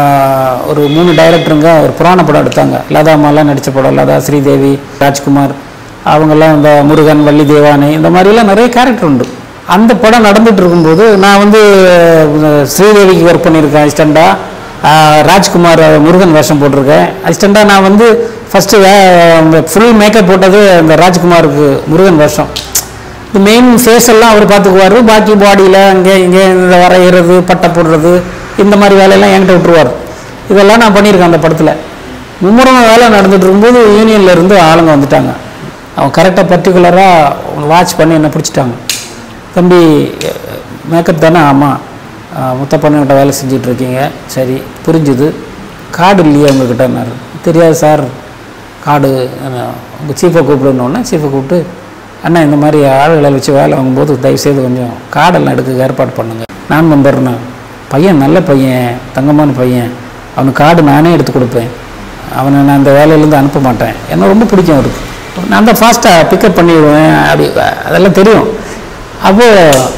ஒரு மூணு டைரக்டருங்க ஒரு புராண படம் எடுத்தாங்க லதா மாலாம் நடித்த படம் லதா ஸ்ரீதேவி ராஜ்குமார் அவங்கெல்லாம் இந்த முருகன் வள்ளி தேவானை இந்த மாதிரிலாம் நிறைய கேரக்டர் உண்டு அந்த படம் நடந்துட்டு இருக்கும்போது நான் வந்து அஹ், ஸ்ரீதேவிக்கு ஒர்க் பண்ணியிருக்கேன் அசிஸ்டண்டாக ராஜ்குமார் முருகன் வேஷம் போட்டிருக்கேன் அசிஸ்டண்டாக நான் வந்து ஃபஸ்ட்டு ஃபுல் மேக்கப் போட்டது அந்த ராஜ்குமாருக்கு முருகன் வேஷம் இந்த மெயின் ஃபேஸ் எல்லாம் அவர் பார்த்துக்குவார் பாக்கி பாடியில் அங்கே இங்கே இந்த வரைகிறது பட்டை போடுறது இந்த மாதிரி வேலையெல்லாம் என்கிட்ட விட்டுருவார் இதெல்லாம் நான் பண்ணியிருக்கேன் அந்த படத்தில் மும்முரமாக வேலை நடந்துட்டு இருக்கும்போது யூனியன்ல இருந்து ஆளுங்க வந்துட்டாங்க அவன் கரெக்டாக பர்டிகுலராக வாட்ச் பண்ணி என்னை பிடிச்சிட்டாங்க தம்பி மேக்கப் தானே ஆமாம் முத்தப்பண்ணிட்ட வேலை செஞ்சுட்டு இருக்கீங்க சரி புரிஞ்சுது கார்டு இல்லையா உங்ககிட்டன்னாரு தெரியாது சார் கார்டு உங்கள் சீஃபை கூப்பிடுனோடனே சீஃபை கூப்பிட்டு அண்ணா இந்த மாதிரி ஆளுகளை வச்சு வேலை வாங்கும்போது தயவுசெய்து கொஞ்சம் கார்டெல்லாம் எடுக்க ஏற்பாடு பண்ணுங்க நான் மெம்பர்னு பையன் நல்ல பையன் தங்கமான பையன் அவனுக்கு கார்டு நானே எடுத்து கொடுப்பேன் அவனை நான் அந்த வேலையிலேருந்து அனுப்ப மாட்டேன் என்ன ரொம்ப பிடிக்கும் அவருக்கு நான் தான் ஃபாஸ்ட்டாக பிக்கப் பண்ணிடுவேன் அப்படி அதெல்லாம் தெரியும் அப்போது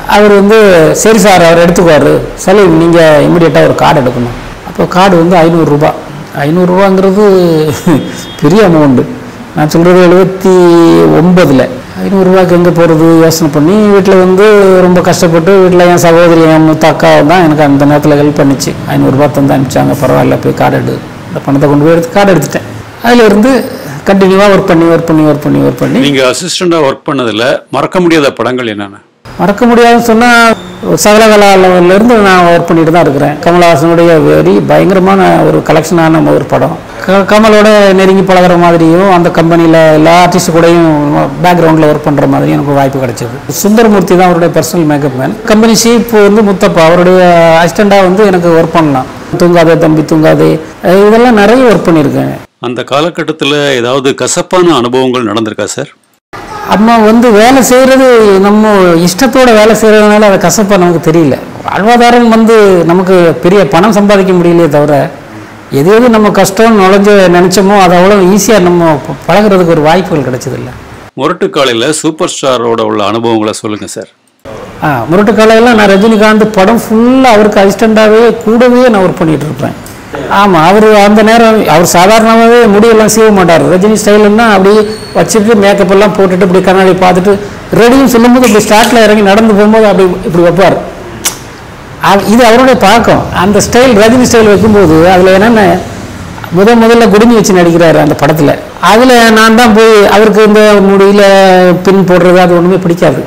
அவர் வந்து சரி சார் அவர் எடுத்துக்குவார் சலீம் நீங்கள் இமிடியேட்டாக ஒரு கார்டு எடுக்கணும் அப்போ கார்டு வந்து ஐநூறுரூபா ஐநூறுரூவாங்கிறது பெரிய அமௌண்ட்டு நான் சொல்கிறது எழுபத்தி ஒம்பதில் ஐநூறுரூவாக்கு எங்கே போகிறது யோசனை பண்ணி வீட்டில் வந்து ரொம்ப கஷ்டப்பட்டு வீட்டில் என் சகோதரி என் மூத்த அக்கா தான் எனக்கு அந்த நேரத்தில் ஹெல்ப் பண்ணிச்சு ஐநூறுரூவா தந்து அனுப்பிச்சாங்க பரவாயில்ல போய் கார்டு எடு இந்த பணத்தை கொண்டு போய் எடுத்து கார்டு எடுத்துட்டேன் அதில் இருந்து கண்டினியூவாக ஒர்க் பண்ணி ஒர்க் பண்ணி ஒர்க் பண்ணி ஒர்க் பண்ணி நீங்க அசிஸ்டண்டா ஒர்க் பண்ணதுல மறக்க முடியாத படங்கள் என்னென்ன மறக்க முடியாதுன்னு சொன்னால் சகலகலா லெவல்ல இருந்து நான் ஒர்க் பண்ணிட்டு தான் இருக்கிறேன் கமலஹாசனுடைய வெரி பயங்கரமான ஒரு கலெக்ஷனான ஒரு படம் க- கமலோட நெருங்கி பழகுற மாதிரியும் அந்த கம்பெனியில் எல்லா ஆர்டிஸ்ட் கூடயும் பேக்ரவுண்டில் ஒர்க் பண்ணுற மாதிரியும் எனக்கு வாய்ப்பு கிடைச்சது சுந்தரமூர்த்தி தான் அவருடைய personal makeup man company chief வந்து முத்தப்பா அவருடைய அசிஸ்டண்டாக வந்து எனக்கு ஒர்க் பண்ணலாம் தூங்காதே தம்பி தூங்காதே அஹ் இதெல்லாம் நிறைய ஒர்க் பண்ணியிருக்கேன் அந்த காலகட்டத்தில் ஏதாவது கசப்பான அனுபவங்கள் நடந்திருக்கா சார் அம்மா வந்து வேலை செய்கிறது நம்ம இஷ்டத்தோட வேலை செய்கிறதுனால அது கசப்பா நமக்கு தெரியல வாழ்வாதாரம் வந்து நமக்கு பெரிய பணம் சம்பாதிக்க முடியலையே தவிர எது எது நம்ம கஷ்டம் நுழைஞ்சு நினச்சோமோ அது அவ்வளோ ஈஸியாக நம்ம ப- பழகுறதுக்கு ஒரு வாய்ப்புகள் கிடைச்சதில்ல முரட்டு காலையில் சூப்பர் ஸ்டாரோட உள்ள அனுபவங்களை சொல்லுங்க சார் ஆ முரட்டு காலையில் நான் ரஜினிகாந்த் படம் ஃபுல்லாக அவருக்கு அசிஸ்டண்ட்டாகவே கூடவே நான் ஒர்க் பண்ணிட்டு இருப்பேன் ஆமாம் அவர் அந்த நேரம் அவர் சாதாரணமாகவே முடியெல்லாம் சீவ மாட்டார் ரஜினி ஸ்டைலுன்னா அப்படியே வச்சுட்டு மேக்கப் எல்லாம் போட்டுட்டு இப்படி கண்ணாடி பார்த்துட்டு ரெடியும் சொல்லும்போது இப்படி ஸ்டார்ட்டில் இறங்கி நடந்து போகும்போது அப்படி இப்படி வைப்பார் அவ- இது அவருடைய பழக்கம் அந்த ஸ்டைல் ரஜினி ஸ்டைல் வைக்கும்போது அதில் என்னென்ன முத முதல்ல குடுமி வச்சு நடிக்கிறாரு அந்த படத்தில் அதில் நான் தான் போய் அவருக்கு இந்த முடியல பின் போடுறது அது ஒன்றுமே பிடிக்காது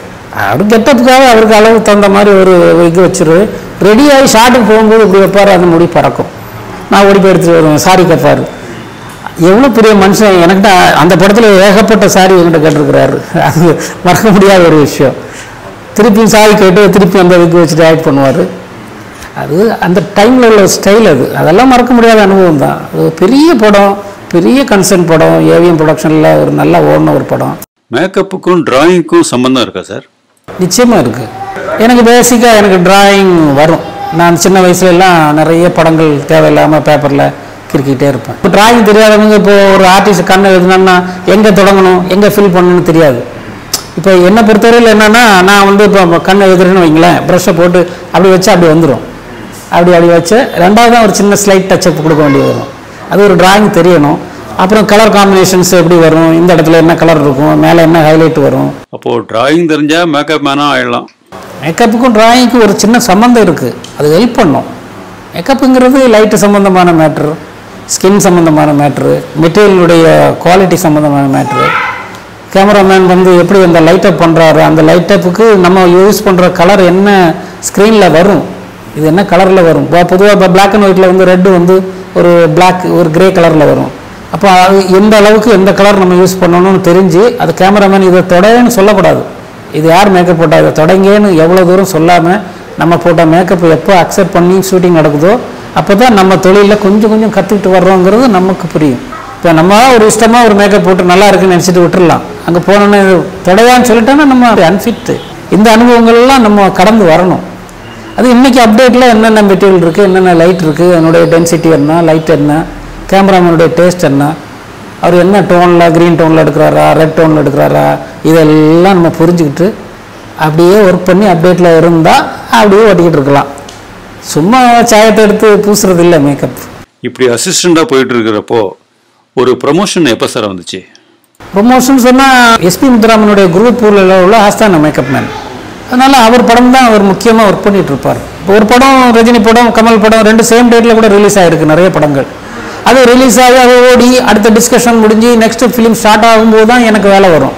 அவர் கெட்டப்புக்காக அவருக்கு அளவு தகுந்த மாதிரி ஒரு இது வச்சிரு ரெடியாகி ஷாட்டுக்கு போகும்போது இப்படி வைப்பார் அந்த முடி பறக்கும் நான் ஓடி போய் எடுத்துட்டு வருவேன் சாரி கேட்பாரு எவ்வளோ பெரிய மனுஷன் எனக்கிட்ட அந்த படத்தில் ஏகப்பட்ட சாரி என்கிட்ட கேட்டிருக்கிறாரு அது மறக்க முடியாத ஒரு விஷயம் திருப்பியும் சாரி கேட்டு திருப்பி அந்த இதுக்கு வச்சுட்டு ஆக்ட் பண்ணுவார் அது அந்த டைமில் உள்ள ஸ்டைல் அது அதெல்லாம் மறக்க முடியாத அனுபவம் தான் அது ஒரு பெரிய படம் பெரிய கன்சர்ன் படம் ஏவிஎம் ப்ரொடக்ஷனில் ஒரு நல்லா ஓடின ஒரு படம் மேக்கப்புக்கும் டிராயிங்க்கும் சம்பந்தம் இருக்கா சார் நிச்சயமாக இருக்குது எனக்கு பேசிக்காக எனக்கு டிராயிங் வரும் நான் சின்ன வயசுல எல்லாம் நிறைய படங்கள் தேவையில்லாமல் பேப்பரில் கிறுக்கிட்டே இருப்பேன் இப்போ டிராயிங் தெரியாதவங்க இப்போ ஒரு ஆர்டிஸ்ட் கண்ணை எழுதுனா எங்கே தொடங்கணும் எங்கே ஃபில் பண்ணணும்னு தெரியாது இப்போ என்னை பொறுத்தவரையில் என்னென்னா நான் வந்து இப்போ கண்ணை எழுதுறேன்னு வைங்களேன் ப்ரஷ்ஷை போட்டு அப்படி வச்சு அப்படி வந்துடும் அப்படி அப்படி வச்சு ரெண்டாவது தான் ஒரு சின்ன ஸ்லைட் டச்சப் கொடுக்க வேண்டியது வரும் அது ஒரு டிராயிங் தெரியணும் அப்புறம் கலர் காம்பினேஷன்ஸ் எப்படி வரும் இந்த இடத்துல என்ன கலர் இருக்கும் மேலே என்ன ஹைலைட் வரும் அப்போது டிராயிங் தெரிஞ்சால் மேக்கப் மேனாக ஆயிடலாம் மேக்கப்புக்கும் டிராயிங்க்கும் ஒரு சின்ன சம்மந்தம் இருக்குது அது ஹெல்ப் பண்ணும் மேக்கப்புங்கிறது லைட்டு சம்மந்தமான மேட்ரு ஸ்கின் சம்மந்தமான மேட்ரு மெட்டீரியலுடைய குவாலிட்டி சம்மந்தமான மேட்ரு கேமராமேன் வந்து எப்படி அந்த லைட்டப் பண்ணுறாரு அந்த லைட்டப்புக்கு நம்ம யூஸ் பண்ணுற கலர் என்ன ஸ்க்ரீனில் வரும் இது என்ன கலரில் வரும் இப்போ பொதுவாக இப்போ பிளாக் அண்ட் ஒயிட்டில் வந்து ரெட்டு வந்து ஒரு Black ஒரு கிரே கலரில் வரும் அப்போ அது எந்த அளவுக்கு எந்த கலர் நம்ம யூஸ் பண்ணணும்னு தெரிஞ்சு அது கேமராமேன் இதை தொடன்னு சொல்லக்கூடாது இது யார் மேக்கப் போட்டா இதை தொடங்கேன்னு எவ்வளோ தூரம் சொல்லாமல் நம்ம போட்ட மேக்கப் எப்போ அக்செப்ட் பண்ணி ஷூட்டிங் நடக்குதோ அப்போ தான் நம்ம தொழிலில் கொஞ்சம் கொஞ்சம் கற்றுக்கிட்டு வர்றோங்கிறது நமக்கு புரியும் இப்போ நம்ம ஒரு இஷ்டமாக ஒரு மேக்கப் போட்டு நல்லா இருக்குன்னு நினச்சிட்டு விட்டுறலாம் அங்கே போனோன்னே இது தொடையான்னு சொல்லிட்டோன்னா நம்ம அன்ஃபிட்டு இந்த அனுபவங்கள்லாம் நம்ம கடந்து வரணும் அது இன்னைக்கு அப்டேட்டில் என்னென்ன மெட்டீரியல் இருக்குது என்னென்ன லைட் இருக்குது அதனுடைய டென்சிட்டி என்ன லைட் என்ன கேமராமேனுடைய டேஸ்ட் என்ன அவர் என்ன டோனில் க்ரீன் டோனில் எடுக்கிறாரா ரெட் டோனில் எடுக்கிறாரா இதெல்லாம் நம்ம புரிஞ்சுக்கிட்டு அப்படியே ஒர்க் பண்ணி அப்டேட்டில் இருந்தால் அப்படியே ஓட்டிக்கிட்டு இருக்கலாம் சும்மா சாயத்தை எடுத்து பூசுறது இல்லை மேக்கப் இப்படி அசிஸ்டண்ட்டாக போயிட்டு இருக்கிறப்போ ஒரு ப்ரமோஷன் எப்போ சார் வந்துச்சு ப்ரொமோஷன் சொன்னால் எஸ்பி முத்துராமனுடைய குரூப் உள்ள ஆஸ்தான மேக்கப் மேன் அதனால அவர் படம் தான் அவர் முக்கியமாக ஒர்க் பண்ணிட்டு இருப்பார் இப்போ ஒரு படம் ரஜினி படம் கமல் படம் ரெண்டு சேம் டேட்டில் கூட ரிலீஸ் ஆகிருக்கு நிறைய படங்கள் அது ரிலீஸ் ஆகி அது ஓடி அடுத்த டிஸ்கஷன் முடிஞ்சு நெக்ஸ்ட் ஃபிலிம் ஸ்டார்ட் ஆகும்போது தான் எனக்கு வேலை வரும்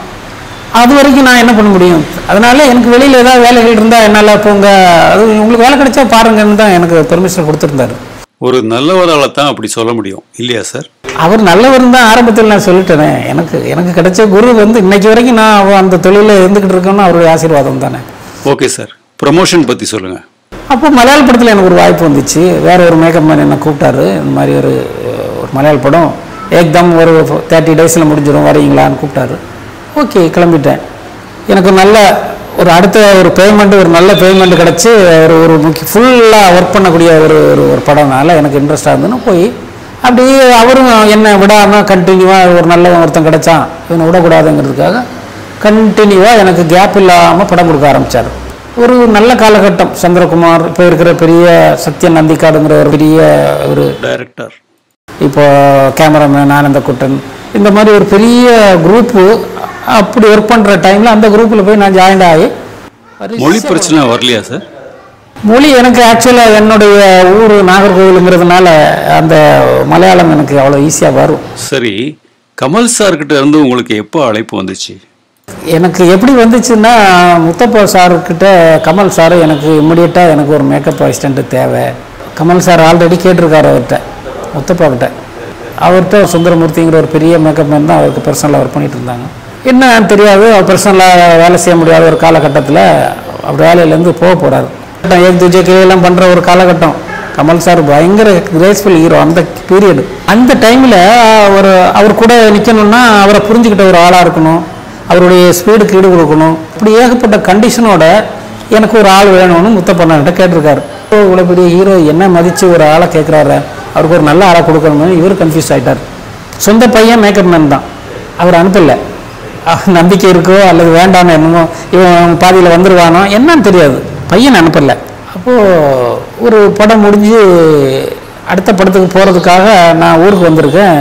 அது வரைக்கும் நான் என்ன பண்ண முடியும் அதனால எனக்கு வெளியில் ஏதாவது வேலைகள் இருந்தால் என்னால் போங்க அது உங்களுக்கு வேலை கிடைச்சா பாருங்கன்னு தான் எனக்கு பெர்மிஷன் கொடுத்துருந்தாரு ஒரு நல்லவரால் தான் அப்படி சொல்ல முடியும் இல்லையா சார் அவர் நல்லவர் தான் ஆரம்பத்தில் நான் சொல்லிட்டேனே எனக்கு எனக்கு கிடைச்ச குரு வந்து இன்னைக்கு வரைக்கும் நான் அவ- அந்த தொழிலில் இருந்துக்கிட்டு இருக்கேன்னு அவருடைய ஆசீர்வாதம் தானே ஓகே சார் ப்ரமோஷன் பற்றி சொல்லுங்கள் அப்போ மலையாள படத்தில் எனக்கு ஒரு வாய்ப்பு வந்துச்சு வேற ஒரு மேக்கப் மேன் என்னை கூப்பிட்டாரு இந்த மாதிரி ஒரு ஒரு மலையாள படம் ஏக்தம் ஒரு தேர்ட்டி டேஸில் முடிஞ்சிடும் வரீங்களான்னு கூப்பிட்டாரு ஓகே கிளம்பிட்டேன் எனக்கு நல்ல ஒரு அடுத்த ஒரு பேமெண்ட் ஒரு நல்ல பேமெண்ட் கிடச்சி ஒரு ஒரு முக்கிய ஃபுல்லாக ஒர்க் பண்ணக்கூடிய ஒரு ஒரு ஒரு படம்னால எனக்கு இன்ட்ரெஸ்டாக இருந்துன்னு போய் அப்படியே அவரும் என்னை விடாமல் கண்டினியூவாக ஒரு நல்ல ஒருத்தன் கிடைச்சான் இவனை விடக்கூடாதுங்கிறதுக்காக கண்டினியூவாக எனக்கு கேப் இல்லாமல் படம் கொடுக்க ஆரம்பித்தார் ஒரு நல்ல காலகட்டம் சந்திரகுமார் இப்போ இருக்கிற பெரிய சத்யன் நந்திக்காடுங்கிற ஒரு பெரிய ஒரு டைரக்டர் இப்போ கேமராமேன் ஆனந்தக்குட்டன் இந்த மாதிரி ஒரு பெரிய குரூப்பு அப்படி ஒர்க் பண்ணுற டைமில் அந்த குரூப்பில் போய் நான் ஜாயின் ஆகி மொழி பிரச்சனை வரலையா சார் மொழி எனக்கு ஆக்சுவலாக என்னுடைய ஊர் நாகர்கோவிலுங்கிறதுனால அந்த மலையாளம் எனக்கு அவ்வளோ ஈஸியாக வரும் சரி கமல் சார்கிட்ட இருந்து உங்களுக்கு எப்போ அழைப்பு வந்துச்சு எனக்கு எப்படி வந்துச்சுன்னா முத்தப்பா சார்கிட்ட கமல் சார் எனக்கு இம்மிடியட்டாக எனக்கு ஒரு மேக்கப் அசிஸ்டண்ட்டு தேவை கமல் சார் ஆல்ரெடி கேட்டிருக்காரு அவர்கிட்ட முத்தப்பா கிட்ட அவர்கிட்ட சுந்தரமூர்த்திங்கிற ஒரு பெரிய மேக்கப் மேன் தான் அவருக்கு பர்சனலாக ஒர்க் பண்ணிட்டு இருந்தாங்க என்ன தெரியாது அவர் பர்சனலாக வேலை செய்ய முடியாத ஒரு காலகட்டத்தில் அவர் வேலையிலேருந்து போக போகிறாரு ஏக் துஜே எல்லாம் பண்ணுற ஒரு காலகட்டம் கமல் சார் பயங்கர கிரேஸ்ஃபுல் ஹீரோ அந்த பீரியடு அந்த டைமில் ஒரு அவர் கூட நிற்கணும்னா அவரை புரிஞ்சுக்கிட்ட ஒரு ஆளாக இருக்கணும் அவருடைய ஸ்பீடுக்கு ஈடு கொடுக்கணும் இப்படி ஏகப்பட்ட கண்டிஷனோட எனக்கு ஒரு ஆள் வேணும்னு முத்தப்பண்ணன்ட்ட கேட்டிருக்காரு இவ்வளோ பெரிய ஹீரோ என்ன மதித்து ஒரு ஆளை கேட்குறாரு அவருக்கு ஒரு நல்ல ஆளை கொடுக்கணும்னு இவர் கன்ஃபியூஸ் ஆகிட்டார் சொந்த பையன் மேக்கப் மேன் தான் அவர் அனுப்பலை அஹ் நம்பிக்கை இருக்கோ அல்லது வேண்டாம்னு என்னமோ இவன் பாதியில் வந்துடுவானோ என்னன்னு தெரியாது பையன் அனுப்பலை அப்போது ஒரு படம் முடிஞ்சு அடுத்த படத்துக்கு போகிறதுக்காக நான் ஊருக்கு வந்திருக்கேன்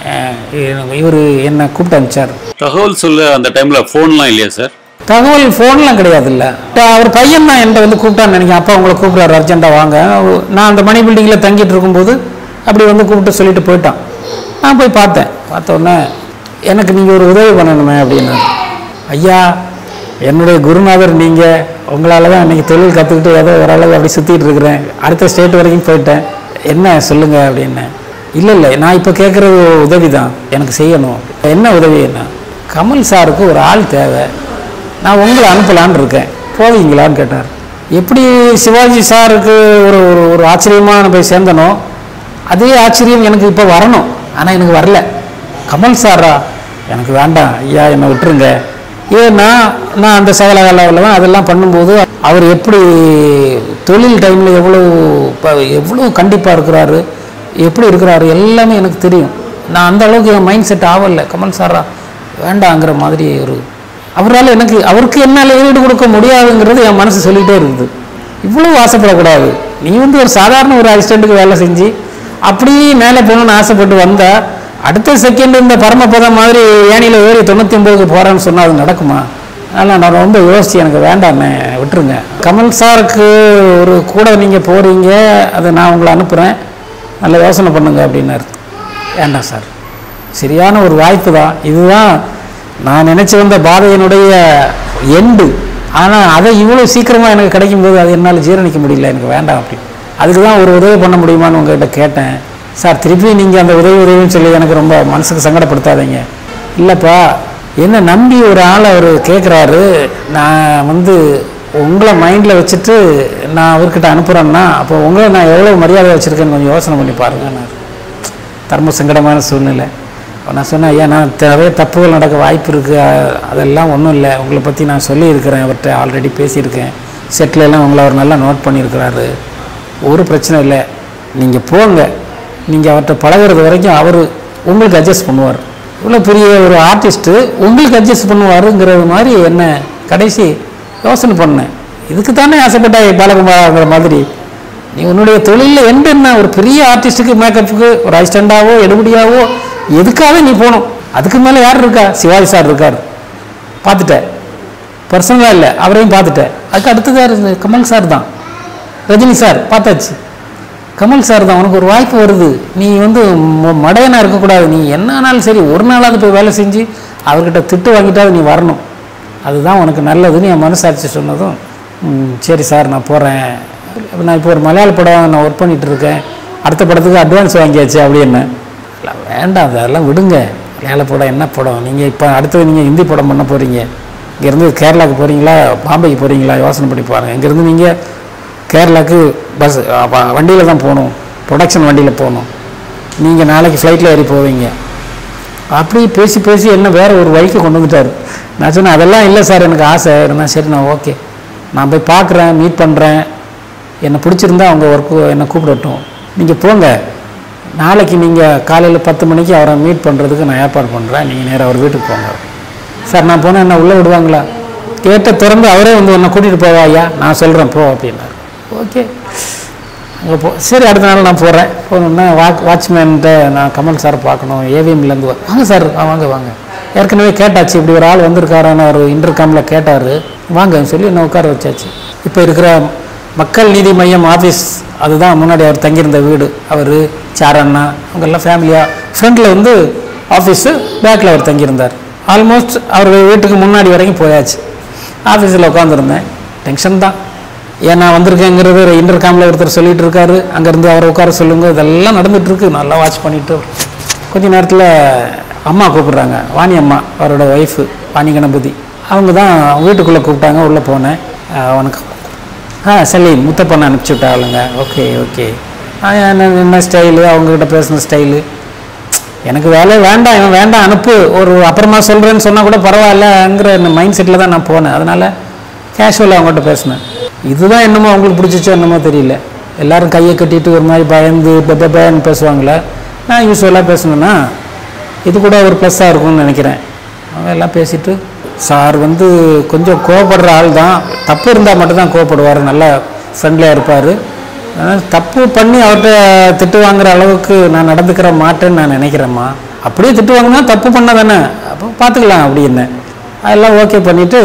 இவர் என்னை கூப்பிட்டு அனுப்பிச்சார் தகவல் சொல்ல அந்த டைம்ல ஃபோன்லாம் இல்லையா சார் தகவல் ஃபோன்லாம் கிடையாது இல்லை அவர் பையன் தான் என்கிட்ட வந்து கூப்பிட்டான்னு நினைக்கிறேன் அப்பா உங்களை கூப்பிட்றாரு அர்ஜென்ட்டாக வாங்க நான் அந்த மணி பில்டிங்கில் தங்கிட்டு இருக்கும்போது அப்படி வந்து கூப்பிட்டு சொல்லிட்டு போயிட்டான் நான் போய் பார்த்தேன் பார்த்த உடனே எனக்கு நீங்கள் ஒரு உதவி பண்ணணுமே அப்படின்னு ஐயா என்னுடைய குருநாதர் நீங்கள் உங்களால் தான் இன்றைக்கி தொழில் கற்றுக்கிட்டு ஏதோ ஓரளவு அப்படி சுற்றிட்டு இருக்கிறேன் அடுத்த ஸ்டேட் வரைக்கும் போயிட்டேன் என்ன சொல்லுங்கள் அப்படின்னு இல்லை இல்லை நான் இப்போ கேட்குறது உதவி தான் எனக்கு செய்யணும் என்ன உதவி என்ன கமல் சாருக்கு ஒரு ஆள் தேவை நான் உங்களை அனுப்பலான்னு இருக்கேன் போவீங்களான்னு கேட்டார் எப்படி சிவாஜி சாருக்கு ஒரு ஒரு ஒரு ஆச்சரியமாக நான் போய் சேர்ந்தனோ அதே ஆச்சரியம் எனக்கு இப்போ வரணும் ஆனால் எனக்கு வரல கமல் சாரா எனக்கு வேண்டாம் ஐயா என்னை விட்டுருங்க ஏன்னா நான் அந்த சகல தான் அதெல்லாம் பண்ணும்போது அவர் எப்படி தொழில் டைமில் எவ்வளோ ப- எவ்வளோ கண்டிப்பாக இருக்கிறாரு எப்படி இருக்கிறாரு எல்லாமே எனக்கு தெரியும் நான் அந்த அளவுக்கு என் மைண்ட் செட் ஆகலை கமல் சாரா வேண்டாங்கிற மாதிரி ஒரு அவரால் எனக்கு அவருக்கு என்னால் ஈடு கொடுக்க முடியாதுங்கிறது என் மனசு சொல்லிகிட்டே இருக்குது இவ்வளோ ஆசைப்படக்கூடாது நீ வந்து ஒரு சாதாரண ஒரு அசிஸ்டண்ட்டுக்கு வேலை செஞ்சு அப்படியே மேலே போகணும்னு ஆசைப்பட்டு வந்தா அடுத்த செகண்ட் இந்த பரமபதம் மாதிரி ஏணியில் ஏறி தொண்ணூற்றி ஒம்பதுக்கு போகிறேன்னு சொன்னால் அது நடக்குமா அதனால் நான் ரொம்ப யோசிச்சு எனக்கு வேண்டாமே விட்டுருங்க கமல் சாருக்கு ஒரு கூட நீங்கள் போகிறீங்க அதை நான் உங்களை அனுப்புகிறேன் நல்ல யோசனை பண்ணுங்க அப்படின்னாரு வேண்டாம் சார் சரியான ஒரு வாய்ப்பு தான் இதுதான் நான் நினச்சி வந்த பாதையினுடைய எண்டு ஆனால் அதை இவ்வளோ சீக்கிரமாக எனக்கு கிடைக்கும்போது அது என்னால் ஜீரணிக்க முடியல எனக்கு வேண்டாம் அப்படி அதுக்கு தான் ஒரு உதவி பண்ண முடியுமான்னு உங்ககிட்ட கேட்டேன் சார் திருப்பி நீங்கள் அந்த உதவி உதவின்னு சொல்லி எனக்கு ரொம்ப மனசுக்கு சங்கடப்படுத்தாதீங்க இல்லைப்பா என்ன நம்பி ஒரு ஆள் அவர் கேட்குறாரு நான் வந்து உங்களை மைண்டில் வச்சுட்டு நான் அவர்கிட்ட அனுப்புகிறேன்னா அப்போ உங்களை நான் எவ்வளோ மரியாதை வச்சுருக்கேன்னு கொஞ்சம் யோசனை பண்ணி பாருங்க நான் தர்ம சங்கடமான சூழ்நிலை அப்ப நான் சொன்னேன் ஐயா நான் நிறைய தப்புகள் நடக்க வாய்ப்பு இருக்குது அதெல்லாம் ஒன்றும் இல்லை உங்களை பற்றி நான் சொல்லியிருக்கிறேன் அவர்கிட்ட ஆல்ரெடி பேசியிருக்கேன் செட்டில் எல்லாம் உங்களை அவர் நல்லா நோட் பண்ணியிருக்கிறாரு ஒரு பிரச்சனை இல்லை நீங்கள் போங்க நீங்கள் அவர்கிட்ட பழகுறது வரைக்கும் அவர் உங்களுக்கு அட்ஜஸ்ட் பண்ணுவார் இவ்வளோ பெரிய ஒரு ஆர்டிஸ்ட்டு உங்களுக்கு அட்ஜஸ்ட் பண்ணுவாருங்கிறது மாதிரி என்ன கடைசி யோசனை பண்ணேன் இதுக்கு தானே ஆசைப்பட்டாய் பாலகுமாரங்கிற மாதிரி நீ உன்னுடைய தொழிலில் எந்த என்ன ஒரு பெரிய ஆர்டிஸ்ட்டுக்கு மேக்கப்புக்கு ஒரு அசிஸ்டண்டாவோ எடுபடியாவோ எதுக்காக நீ போகணும் அதுக்கு மேலே யார் இருக்கா சிவாஜி சார் இருக்கார் பார்த்துட்டேன் பர்சனலாக இல்லை அவரையும் பார்த்துட்டேன் அதுக்கு அடுத்தது யார் இது? கமல் சார் தான் ரஜினி சார் பார்த்தாச்சு கமல் சார் தான் உனக்கு ஒரு வாய்ப்பு வருது நீ வந்து ம- மடையனா இருக்கக்கூடாது நீ என்ன ஆனாலும் சரி ஒரு நாளாவது போய் வேலை செஞ்சு அவர்கிட்ட திட்டு வாங்கிட்டாவது நீ வரணும் அதுதான் உனக்கு நல்லதுன்னு என் மனசாட்சி சொன்னதும் "ம், சரி சார் நான் போகிறேன் நான் இப்போ ஒரு மலையாள படம் நான் ஒர்க் பண்ணிட்டு இருக்கேன் அடுத்த படத்துக்கு அட்வான்ஸ் வாங்கியாச்சு அப்படின்னு இல்லை வேண்டாம் அதெல்லாம் விடுங்க மலையாள படம் என்ன படம் நீங்கள் இப்போ அடுத்தது நீங்கள் ஹிந்தி படம் பண்ண போகிறீங்க இங்கேருந்து கேரளாவுக்கு போகிறீங்களா பாம்பேக்கு போகிறீங்களா யோசனை பண்ணி பாருங்கள் இங்கேருந்து நீங்கள் கேரளாவுக்கு பஸ் வண்டியில் தான் போகணும் ப்ரொடக்ஷன் வண்டியில் போகணும் நீங்கள் நாளைக்கு ஃப்ளைட்டில் ஏறி போவீங்க அப்படி பேசி பேசி என்ன வேற ஒரு வழிக்கு கொண்டு வந்துட்டார் நான் சொன்னேன் அதெல்லாம் இல்லை சார் எனக்கு ஆசை இருந்தால் சரி நான் ஓகே நான் போய் பார்க்குறேன் மீட் பண்ணுறேன் என்னை பிடிச்சிருந்தா அவங்க ஒர்க்கு என்னை கூப்பிடட்டும் நீங்கள் போங்க நாளைக்கு நீங்கள் காலையில் பத்து மணிக்கு அவரை மீட் பண்ணுறதுக்கு நான் ஏற்பாடு பண்ணுறேன் நீங்கள் நேராக அவர் வீட்டுக்கு போங்க சார் நான் போனால் என்ன உள்ளே விடுவாங்களா கேட்ட திறந்து அவரே வந்து உன்னை கூட்டிகிட்டு போவா ஐயா நான் சொல்கிறேன் போ அப்படின்னாரு ஓகே அங்கே போ சரி அடுத்த நாள் நான் போகிறேன் போனோன்னா வாக் வாட்ச்மேன்கிட்ட நான் கமல் சார் பார்க்கணும் ஏவிஎம்லேருந்து வாங்க சார் ஆ, வாங்க வாங்க ஏற்கனவே கேட்டாச்சு இப்படி ஒரு ஆள் வந்திருக்காரான்னு ஒரு இன்டர்காமில் கேட்டார் வாங்கன்னு சொல்லி என்ன உட்கார வச்சாச்சு இப்போ இருக்கிற மக்கள் நீதி மையம் ஆஃபீஸ் அதுதான் முன்னாடி அவர் தங்கியிருந்த வீடு அவர் சாரண்ணா அவங்க எல்லாம் ஃபேமிலியாக ஃப்ரண்டில் வந்து ஆஃபீஸு பேக்கில் அவர் தங்கியிருந்தார் ஆல்மோஸ்ட் அவர் வீட்டுக்கு முன்னாடி வரைக்கும் போயாச்சு ஆஃபீஸில் உட்காந்துருந்தேன் டென்ஷன் தான் ஏன் நான் வந்திருக்கேங்கிறது இன்டர்காமில் ஒருத்தர் சொல்லிட்டு இருக்காரு அங்கேருந்து அவரை உட்கார சொல்லுங்க இதெல்லாம் நடந்துட்டு இருக்கு நல்லா வாட்ச் பண்ணிட்டு கொஞ்ச நேரத்தில் அம்மா கூப்பிடுறாங்க வாணி அம்மா அவரோட ஒய்ஃபு வாணி கணபதி அவங்க தான் வீட்டுக்குள்ளே கூப்பிட்டாங்க உள்ளே போனேன் அஹ் வணக்கம் ஆ சலீம் முத்தப்பண்ண அனுப்பிச்சி விட்டாளுங்க ஓகே ஓகே ஆ, என்ன என்ன ஸ்டைலு அவங்கக்கிட்ட பேசின ஸ்டைலு எனக்கு வேலை வேண்டாம் இவன் வேண்டாம் அனுப்பு ஒரு அப்புறமா சொல்கிறேன்னு சொன்னால் கூட பரவாயில்லங்கிற இந்த மைண்ட் செட்டில் தான் நான் போனேன் அதனால் கேஷுவலாக அவங்ககிட்ட பேசினேன் இதுதான் என்னமோ அவங்களுக்கு பிடிச்சிச்சோ என்னமோ தெரியல எல்லாரும் கையை கட்டிட்டு ஒரு மாதிரி பயந்து பெப்பேன்னு பேசுவாங்களே நான் யூஸ்வலாக பேசணுன்னா இது கூட ஒரு ப்ளஸ்ஸாக இருக்கும்னு நினைக்கிறேன் அவங்க எல்லாம் பேசிட்டு சார் வந்து கொஞ்சம் கோவப்படுற ஆள் தான் தப்பு இருந்தால் மட்டும்தான் கோவப்படுவார் நல்லா ஃப்ரெண்ட்லியாக இருப்பார் ஆனால் தப்பு பண்ணி அவர்கிட்ட திட்டு வாங்குற அளவுக்கு நான் நடந்துக்கிற மாட்டேன்னு நான் நினைக்கிறேம்மா அப்படியே திட்டு வாங்கினா தப்பு பண்ண தானே அப்போ பார்த்துக்கலாம் அப்படின்னு அதெல்லாம் ஓகே பண்ணிவிட்டு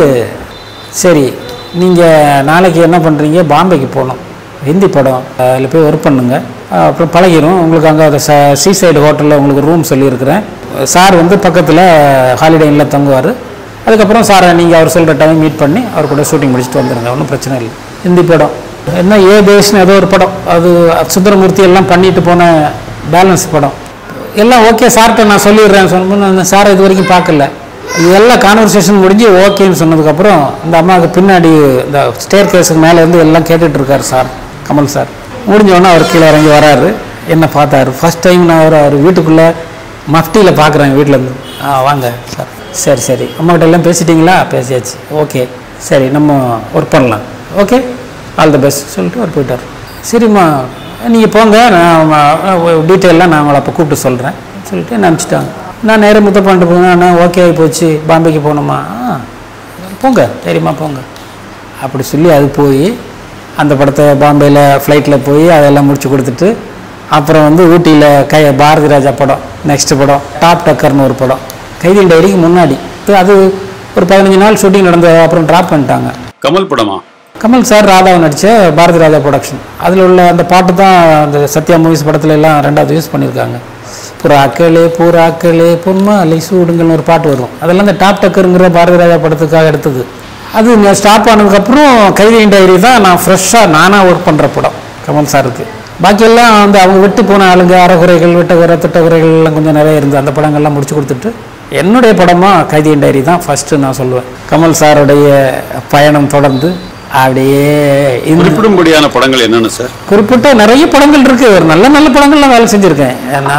சரி நீங்கள் நாளைக்கு என்ன பண்ணுறீங்க பாம்பேக்கு போகணும் ஹிந்தி படம் அதில் போய் ஒர்க் பண்ணுங்க அப்புறம் பழகிரும் உங்களுக்கு அங்கே ச சீ சைடு ஹோட்டலில் உங்களுக்கு ரூம் சொல்லியிருக்கிறேன் சார் வந்து பக்கத்தில் ஹாலிடே இன்னில் தங்குவார் அதுக்கப்புறம் சாரை நீங்கள் அவர் சொல்கிற டைம் மீட் பண்ணி அவர் கூட ஷூட்டிங் முடிச்சுட்டு வந்துடுங்க ஒன்றும் பிரச்சனை இல்லை ஹிந்தி படம் என்ன ஏ தேஷ்னு ஏதோ ஒரு படம் அது சுந்தரமூர்த்தி எல்லாம் பண்ணிட்டு போன பேலன்ஸ் படம் எல்லாம் ஓகே சார்கிட்ட நான் சொல்லிடுறேன் சொன்னபோது நான் சாரை இது வரைக்கும் பார்க்கல இதெல்லாம் கான்வர்சேஷன் முடிஞ்சு ஓகேன்னு சொன்னதுக்கப்புறம் இந்த அம்மாவுக்கு பின்னாடி இந்த ஸ்டேர் கேஸுக்கு மேலே இருந்து எல்லாம் கேட்டுட்டு இருக்காரு சார் கமல் சார் முடிஞ்ச உடனே அவர் கீழே இறங்கி வராரு என்ன பார்த்தாரு ஃபர்ஸ்ட் டைம் நான் அவர் அவர் வீட்டுக்குள்ளே மஃப்டியில் பார்க்குறேன் வீட்டிலேருந்து ஆ வாங்க சார் சரி சரி அம்மாகிட்ட எல்லாம் பேசிட்டீங்களா பேசியாச்சு ஓகே சரி நம்ம ஒர்க் பண்ணலாம் ஓகே ஆல் தி பெஸ்ட் சொல்லிட்டு அவர் போயிட்டார் சரிம்மா நீங்கள் போங்க நான் டீட்டெயிலாக நான் உங்களை அப்போ கூப்பிட்டு சொல்கிறேன் சொல்லிட்டு என்ன அனுப்பிச்சிட்டாங்க நான் நேராக முத்தப்பாண்டு போனேன் நான் ஓகே ஆகி போச்சு பாம்பேக்கு போகணுமா ஆ போங்க தைரியமாக போங்க அப்படி சொல்லி அது போய் அந்த படத்தை பாம்பேயில் ஃப்ளைட்டில் போய் அதெல்லாம் முடிச்சு கொடுத்துட்டு அப்புறம் வந்து ஊட்டியில் கை பாரதி ராஜா படம் நெக்ஸ்ட் படம் டாப் டக்கர்னு ஒரு படம் கைதில் டைரிக்கு முன்னாடி அது ஒரு பதினஞ்சு நாள் ஷூட்டிங் நடந்த அப்புறம் ட்ராப் பண்ணிட்டாங்க கமல் படமா கமல் சார் ராதாவை நடித்த பாரதி ராஜா ப்ரொடக்ஷன் அதில் உள்ள அந்த பாட்டு தான் அந்த சத்யா மூவிஸ் படத்துல எல்லாம் ரெண்டாவது யூஸ் பண்ணியிருக்காங்க புறாக்களே புறாக்களே பொன்மாலை சூடுங்கள்னு ஒரு பாட்டு வரும் அதெல்லாம் இந்த டாப் டக்கருங்கிற பாரதி ராஜா படத்துக்காக எடுத்தது அது ஸ்டாப் ஆனதுக்கப்புறம் கைதி டைரி தான் நான் ஃப்ரெஷ்ஷாக நானாக ஒர்க் பண்ணுற படம் கமல் சாருக்கு பாக்கியெல்லாம் வந்து அவங்க விட்டு போன ஆளுங்க அறகுறைகள் விட்டகுறை திட்டகுறைகள் எல்லாம் கொஞ்சம் நிறைய இருந்து அந்த படங்கள்லாம் முடிச்சு கொடுத்துட்டு என்னுடைய படமாக கைதியின் டைரி தான் ஃபஸ்ட்டு நான் சொல்லுவேன் கமல் சாருடைய பயணம் தொடர்ந்து அப்படியே இந்த குறிப்பிடும்படியான படங்கள் என்னென்ன சார் குறிப்பிட்ட நிறைய படங்கள் இருக்கு ஒரு நல்ல நல்ல படங்கள்லாம் வேலை செஞ்சுருக்கேன் ஏன்னா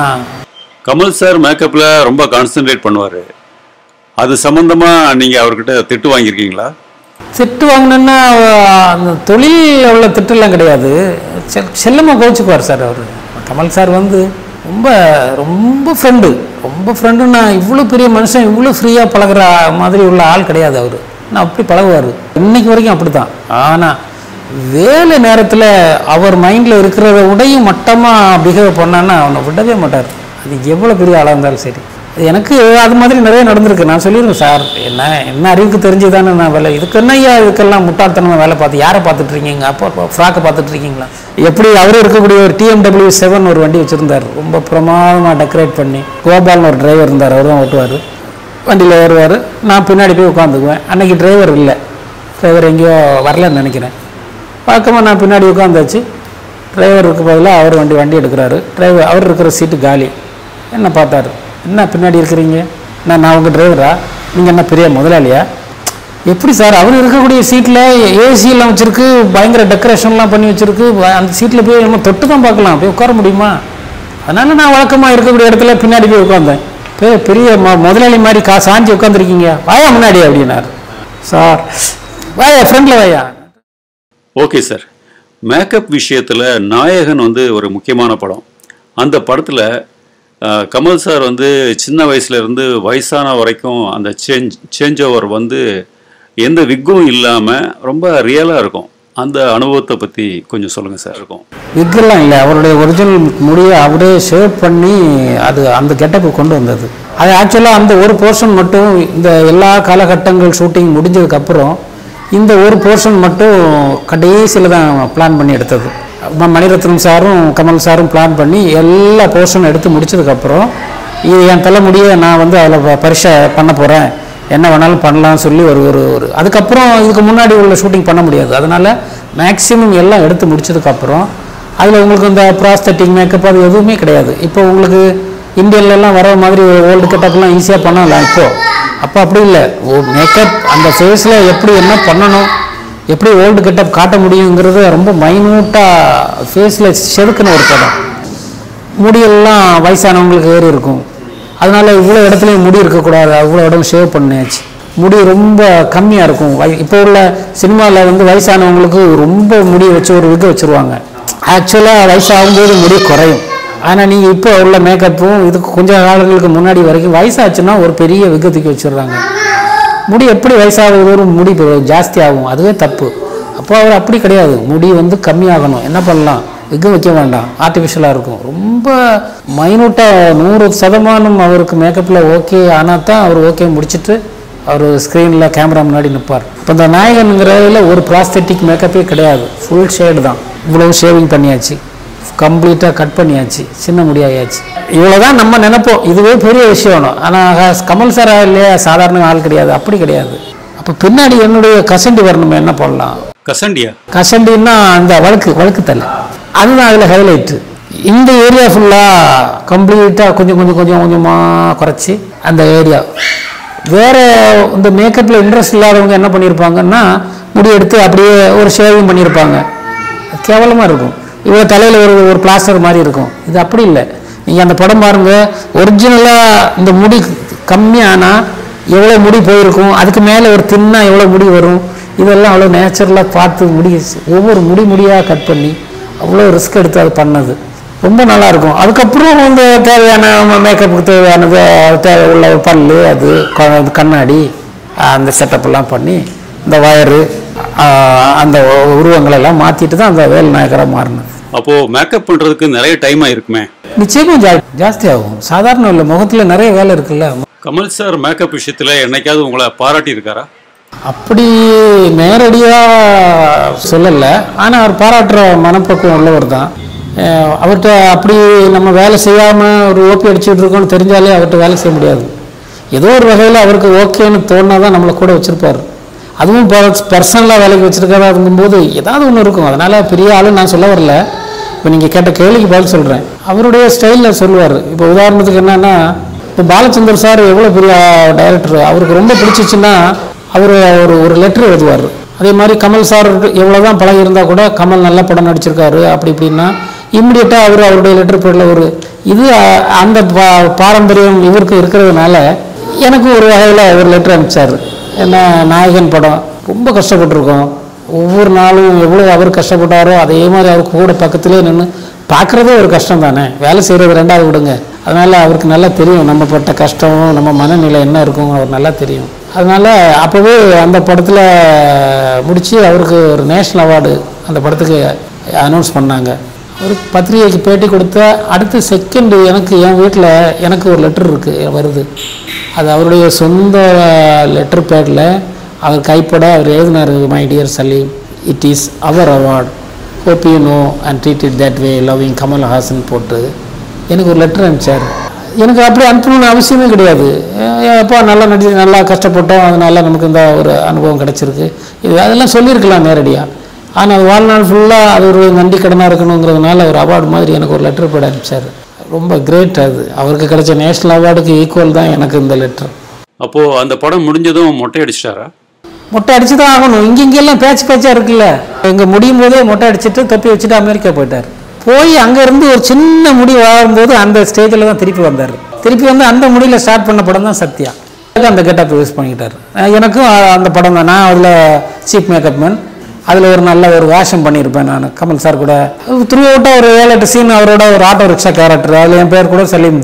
கமல் சார் மேக்கப்ல ரொம்ப கான்சென்ட்ரேட் பண்ணுவாரு அது சம்பந்தமா நீங்க அவர்கிட்ட திட்டு வாங்கியிருக்கீங்களா திட்டு வாங்கினேன்னா அந்த தொழில் உள்ள திட்டுலாம் கிடையாது செ- செல்லமா கோச்சுக்குவார் சார் அவர் கமல் சார் வந்து ரொம்ப ரொம்ப ஃப்ரெண்டு ரொம்ப ஃப்ரெண்டுன்னா இவ்வளோ பெரிய மனுஷன் இவ்வளோ ஃப்ரீயாக பழகுற மாதிரி உள்ள ஆள் கிடையாது அவர் நான் அப்படி பழகுவார் இன்னைக்கு வரைக்கும் அப்படி தான் ஆனால் வேலை நேரத்தில் அவர் மைண்டில் இருக்கிறத உடையும் மட்டமாக பிஹேவ் பண்ணான்னா அவனை விடவே மாட்டார் அது எவ்வளோ பெரிய ஆளாக இருந்தாலும் சரி எனக்கு அது மாதிரி நிறைய நடந்திருக்கு நான் சொல்லிடுவேன் சார் என்ன என்ன அறிவுக்கு தெரிஞ்சுதானே நான் வேலை இதுக்கு என்ன ஐயா இதுக்கெல்லாம் முட்டாள்தனமாக வேலை பார்த்து யாரை பார்த்துட்டு இருக்கீங்க அப்போ ஃப்ராக்கை பார்த்துட்டு இருக்கீங்களா எப்படி அவரும் இருக்கக்கூடிய ஒரு டிஎம்டபிள்யூ செவன் ஒரு வண்டி வச்சுருந்தார் ரொம்ப பிரமாதமாக டெக்கரேட் பண்ணி கோபால்னு ஒரு டிரைவர் இருந்தார் அவர் தான் ஓட்டுவார் வண்டியில் ஏறுவார் நான் பின்னாடி போய் உட்காந்துக்குவேன் அன்னைக்கு டிரைவர் இல்லை டிரைவர் எங்கேயோ வரலன்னு நினைக்கிறேன் வழக்கமாக நான் பின்னாடி உட்காந்தாச்சு டிரைவருக்கு பதிலாக அவர் வண்டி வண்டி எடுக்கிறாரு டிரைவர் அவர் இருக்கிற சீட்டு காலி என்ன பார்த்தாரு என்ன பின்னாடி இருக்கிறீங்க நான் நான் உங்கள் டிரைவரா நீங்கள் என்ன பெரிய முதலாளியா எப்படி சார் அவர் இருக்கக்கூடிய சீட்டில் ஏசியெல்லாம் வச்சுருக்கு பயங்கர டெக்கரேஷன்லாம் பண்ணி வச்சுருக்கு வ- அந்த சீட்டில் போய் நம்ம தொட்டு தான் பார்க்கலாம் போய் உட்கார முடியுமா அதனால நான் வழக்கமாக இருக்கக்கூடிய இடத்துல பின்னாடி போய் உட்காந்தேன் பெரிய பெரிய ம- முதலாளி மாதிரி கா சாஞ்சி உட்காந்துருக்கீங்க வாயா முன்னாடி அப்படின்னாரு சார் வாயா ஃப்ரெண்டில் வாயா ஓகே சார் மேக்கப் விஷயத்துல நாயகன் வந்து ஒரு முக்கியமான படம் அந்த படத்துல அஹ், கமல் சார் வந்து சின்ன வயசுல இருந்து வயசான வரைக்கும் அந்த சேஞ்ச் சேஞ்ச் ஓவர் வந்து எந்த விக்கும் இல்லாமல் ரொம்ப ரியலாக இருக்கும் அந்த அனுபவத்தை பற்றி கொஞ்சம் சொல்லுங்கள் சார் இருக்கும் விக்கெல்லாம் இல்லை அவருடைய ஒரிஜினல் முடியை அப்படியே ஷேவ் பண்ணி அது அந்த கெட்டப்பு கொண்டு வந்தது அது ஆக்சுவலாக அந்த ஒரு போர்ஷன் மட்டும் இந்த எல்லா காலகட்டங்கள் ஷூட்டிங் முடிஞ்சதுக்கப்புறம் இந்த ஒரு போர்ஷன் மட்டும் கடைசியில் தான் பிளான் பண்ணி எடுத்தது ம- மணிரத்னம் சாரும் கமல் சாரும் பிளான் பண்ணி எல்லா போர்ஷனும் எடுத்து முடிச்சதுக்கப்புறம் இது என் தலைமுடியை நான் வந்து அதில் பரிசை பண்ண போகிறேன் என்ன வேணாலும் பண்ணலாம்னு சொல்லி ஒரு ஒரு ஒரு அதுக்கப்புறம் இதுக்கு முன்னாடி உள்ள ஷூட்டிங் பண்ண முடியாது அதனால் மேக்ஸிமம் எல்லாம் எடுத்து முடிச்சதுக்கப்புறம் அதில் உங்களுக்கு இந்த ப்ராஸ்தட்டிக் மேக்கப் அது எதுவுமே கிடையாது இப்போ உங்களுக்கு இந்தியன்ல எல்லாம் வர மாதிரி ஓல்டு கட்டப்லாம் ஈஸியாக பண்ணலாம் இப்போ அப்போ அப்படி இல்லை ஓ மேக்கப் அந்த ஃபேஸில் எப்படி என்ன பண்ணணும் எப்படி ஓல்டு கெட்டப் காட்ட முடியுங்கிறது ரொம்ப மைன்யூட்டாக ஃபேஸில் செதுக்குன ஒரு படம் முடியெல்லாம் வயசானவங்களுக்கு ஏறி இருக்கும் அதனால இவ்வளோ இடத்துலையும் முடி இருக்கக்கூடாது அவ்வளோ இடம் ஷேவ் பண்ணியாச்சு முடி ரொம்ப கம்மியாக இருக்கும் வய இப்போ உள்ள சினிமாவில் வந்து வயசானவங்களுக்கு ரொம்ப முடி வச்சு ஒரு விக வச்சுருவாங்க ஆக்சுவலாக வயசாகும்போது முடி குறையும் ஆனால் நீங்கள் இப்போ உள்ள மேக்கப்பும் இதுக்கு கொஞ்சம் காலங்களுக்கு முன்னாடி வரைக்கும் வயசாச்சுன்னா ஒரு பெரிய விக தூக்கி வச்சிடுறாங்க முடி எப்படி வயசாகுது முடி பெ- ஜாஸ்தி ஆகும் அதுவே தப்பு அப்போ அவர் அப்படி கிடையாது முடி வந்து கம்மியாகணும் என்ன பண்ணலாம் விக்கு வைக்க வேண்டாம் ஆர்டிஃபிஷியலாக இருக்கும் ரொம்ப மைனூட்டாக நூறு சதமானம் அவருக்கு மேக்கப்பில் ஓகே ஆனால் தான் அவர் ஓகே முடிச்சிட்டு அவர் ஸ்க்ரீனில் கேமரா முன்னாடி நிற்பார் இப்போ இந்த நாயகனுங்கிறதுல ஒரு ப்ராஸ்தட்டிக் மேக்கப்பே கிடையாது ஃபுல் ஷேடு தான் இவ்வளவு ஷேவிங் பண்ணியாச்சு கம்ப்ளீட்டாக கட் பண்ணியாச்சு சின்ன முடியாயாச்சு இவ்வளோதான் நம்ம நினைப்போம் இதுவே பெரிய விஷயம் ஆனால் கமல் சார் இல்லையா சாதாரண ஆள் கிடையாது அப்படி கிடையாது அப்போ பின்னாடி என்னுடைய கசண்டி வரணுமே என்ன பண்ணலாம் கசண்டியா கசண்டின்னா அந்த வழுக்கு வழுக்கு தலை அதுதான் அதில் ஹைலைட்டு இந்த ஏரியா ஃபுல்லாக கம்ப்ளீட்டாக கொஞ்சம் கொஞ்சம் கொஞ்சம் கொஞ்சமாக குறைச்சி அந்த ஏரியா வேற இந்த மேக்கப்பில் இன்ட்ரெஸ்ட் இல்லாதவங்க என்ன பண்ணியிருப்பாங்கன்னா முடி எடுத்து அப்படியே ஒரு ஷேவிங் பண்ணியிருப்பாங்க கேவலமாக இருக்கும் இவ்வளோ தலையில் ஒரு ஒரு பிளாஸ்டர் மாதிரி இருக்கும் இது அப்படி இல்லை நீங்கள் அந்த படம் பாருங்க ஒரிஜினலாக இந்த முடி கம்மியானா எவ்வளோ முடி போயிருக்கும் அதுக்கு மேலே ஒரு தின்னா எவ்வளோ முடி வரும் இதெல்லாம் அவ்வளோ நேச்சுரலாக பார்த்து முடி ஒவ்வொரு முடி முடியாக கட் பண்ணி அவ்வளோ ரிஸ்க் எடுத்து அது பண்ணது ரொம்ப நல்லா இருக்கும் அதுக்கப்புறம் வந்து தேவையான மேக்கப்புக்கு தேவையானது தேவை உள்ள பல்லு அது க- கண்ணாடி அந்த செட்டப்லாம் பண்ணி இந்த வயரு அந்த உருவங்களை எல்லாம் மாற்றிட்டு தான் அந்த வேல் நாயகராக மாறினது அப்போது மேக்கப் பண்ணுறதுக்கு நிறைய டைம் ஆயிருக்குமே நிச்சயமா ஜா ஜாஸ்தி ஆகும் சாதாரண இல்லை முகத்தில் நிறைய வேலை இருக்குல்ல கமல் சார் மேக்கப் விஷயத்தில் என்னைக்காவது உங்களை பாராட்டி இருக்காரா அப்படி நேரடியாக சொல்லலை ஆனால் அவர் பாராட்டுற மனப்பக்குவம் உள்ளவர் தான் அஹ் அவர்கிட்ட அப்படி நம்ம வேலை செய்யாமல் ஒரு ஓபி அடிச்சுட்டு இருக்கோம்னு தெரிஞ்சாலே அவர்கிட்ட வேலை செய்ய முடியாது ஏதோ ஒரு வகையில் அவருக்கு ஓகேன்னு தோணா தான் நம்மளை கூட வச்சுருப்பார் அதுவும் பர்சனலாக வேலைக்கு வச்சுருக்காருங்கும்போது ஏதாவது ஒன்று இருக்கும் அதனால் பெரிய ஆளு நான் சொல்ல வரல இப்போ நீங்கள் கேட்ட கேள்விக்கு பதில் சொல்கிறேன் அவருடைய ஸ்டைலில் சொல்லுவார் இப்போ உதாரணத்துக்கு என்னன்னா இப்போ பாலச்சந்தர் சார் எவ்வளோ பெரிய டைரக்டர் அவருக்கு ரொம்ப பிடிச்சிச்சுன்னா அவர் ஒரு ஒரு லெட்டர் எழுதுவார் அதே மாதிரி கமல் சார் எவ்வளோ தான் பழகி இருந்தால் கூட கமல் நல்ல படம் நடிச்சிருக்காரு அப்படி இப்படின்னா இம்மிடியட்டாக அவர் அவருடைய லெட்டர் பேரில் ஒரு இது அஹ், அந்த பா- பாரம்பரியம் இவருக்கு இருக்கிறதுனால எனக்கு ஒரு வகையில் ஒரு லெட்டர் அனுப்பிச்சார் என்ன நாயகன் படம் ரொம்ப கஷ்டப்பட்டிருக்கோம் ஒவ்வொரு நாளும் எவ்வளோ அவர் கஷ்டப்பட்டாரோ அதே மாதிரி அவர் கூட பக்கத்துலேயே நின்று பார்க்குறதே ஒரு கஷ்டம் தானே வேலை செய்கிறது ரெண்டாவது விடுங்க அதனால் அவருக்கு நல்லா தெரியும் நம்ம பட்ட கஷ்டம் நம்ம மனநிலை என்ன இருக்கும் அவர் நல்லா தெரியும் அதனால் அப்போவே அந்த படத்தில் முடித்து அவருக்கு ஒரு நேஷ்னல் அவார்டு அந்த படத்துக்கு அனௌன்ஸ் பண்ணாங்க ஒரு பத்திரிகைக்கு பேட்டி கொடுத்த அடுத்த செகண்ட் எனக்கு என் வீட்டில் எனக்கு ஒரு லெட்டர் இருக்குது வருது அது அவருடைய சொந்த லெட்டர் பேடில் அவர் கைப்பட அவர் எழுதினார் my dear Salim it is your award hope you know and treat it that way loving Kamal Haasan போட்டு எனக்கு ஒரு லெட்டர் அனுப்பிச்சார் எனக்கு அப்படி அனுப்பணும்னு அவசியமே கிடையாது எப்போ நல்லா நடிச்சு நல்லா கஷ்டப்பட்டோம் அதனால நமக்கு இந்த ஒரு அனுபவம் கிடைச்சிருக்கு இது அதெல்லாம் சொல்லியிருக்கலாம் நேரடியாக ஆனால் அது வாழ்நாள் ஃபுல்லாக அது ஒரு நன்றி கடனாக இருக்கணுங்கிறதுனால ஒரு அவார்டு மாதிரி எனக்கு ஒரு லெட்டர் போட அனுப்பிச்சார் ரொம்ப கிரேட் அது அவருக்கு கிடைச்ச நேஷ்னல் அவார்டுக்கு ஈக்குவல் தான் எனக்கு இந்த லெட்டர் அப்போது அந்த படம் முடிஞ்சதும் மொட்டை அடிச்சிட்டாரா மொட்டை அடிச்சு தான் ஆகணும் இங்க இங்கெல்லாம் பேச்சு பேச்சா இருக்குல்ல இங்க முடியும் போதே மொட்டை அடிச்சுட்டு தொப்பி வச்சுட்டு அமெரிக்கா போயிட்டார் போய் அங்க இருந்து ஒரு சின்ன முடி வாழும்போது அந்த ஸ்டேஜில் தான் திருப்பி வந்தார் திருப்பி வந்து அந்த முடியில ஸ்டார்ட் பண்ண படம் தான் சத்யா அந்த கெட்டப் யூஸ் பண்ணிக்கிட்டார் அஹ் எனக்கும் அ- அந்த படம் தான் நான் அதில் சீப் மேக்கப் மேன் அதில் ஒரு நல்ல ஒரு வேஷம் பண்ணியிருப்பேன் நான் கமல் சார் கூட த்ரூ அவுட்டாக ஒரு ஏழு எட்டு சீன் அவரோட ஒரு ஆட்டோ ரிக்ஷா கேரக்டர் அதில் என் பேர் கூட சலீம் தான்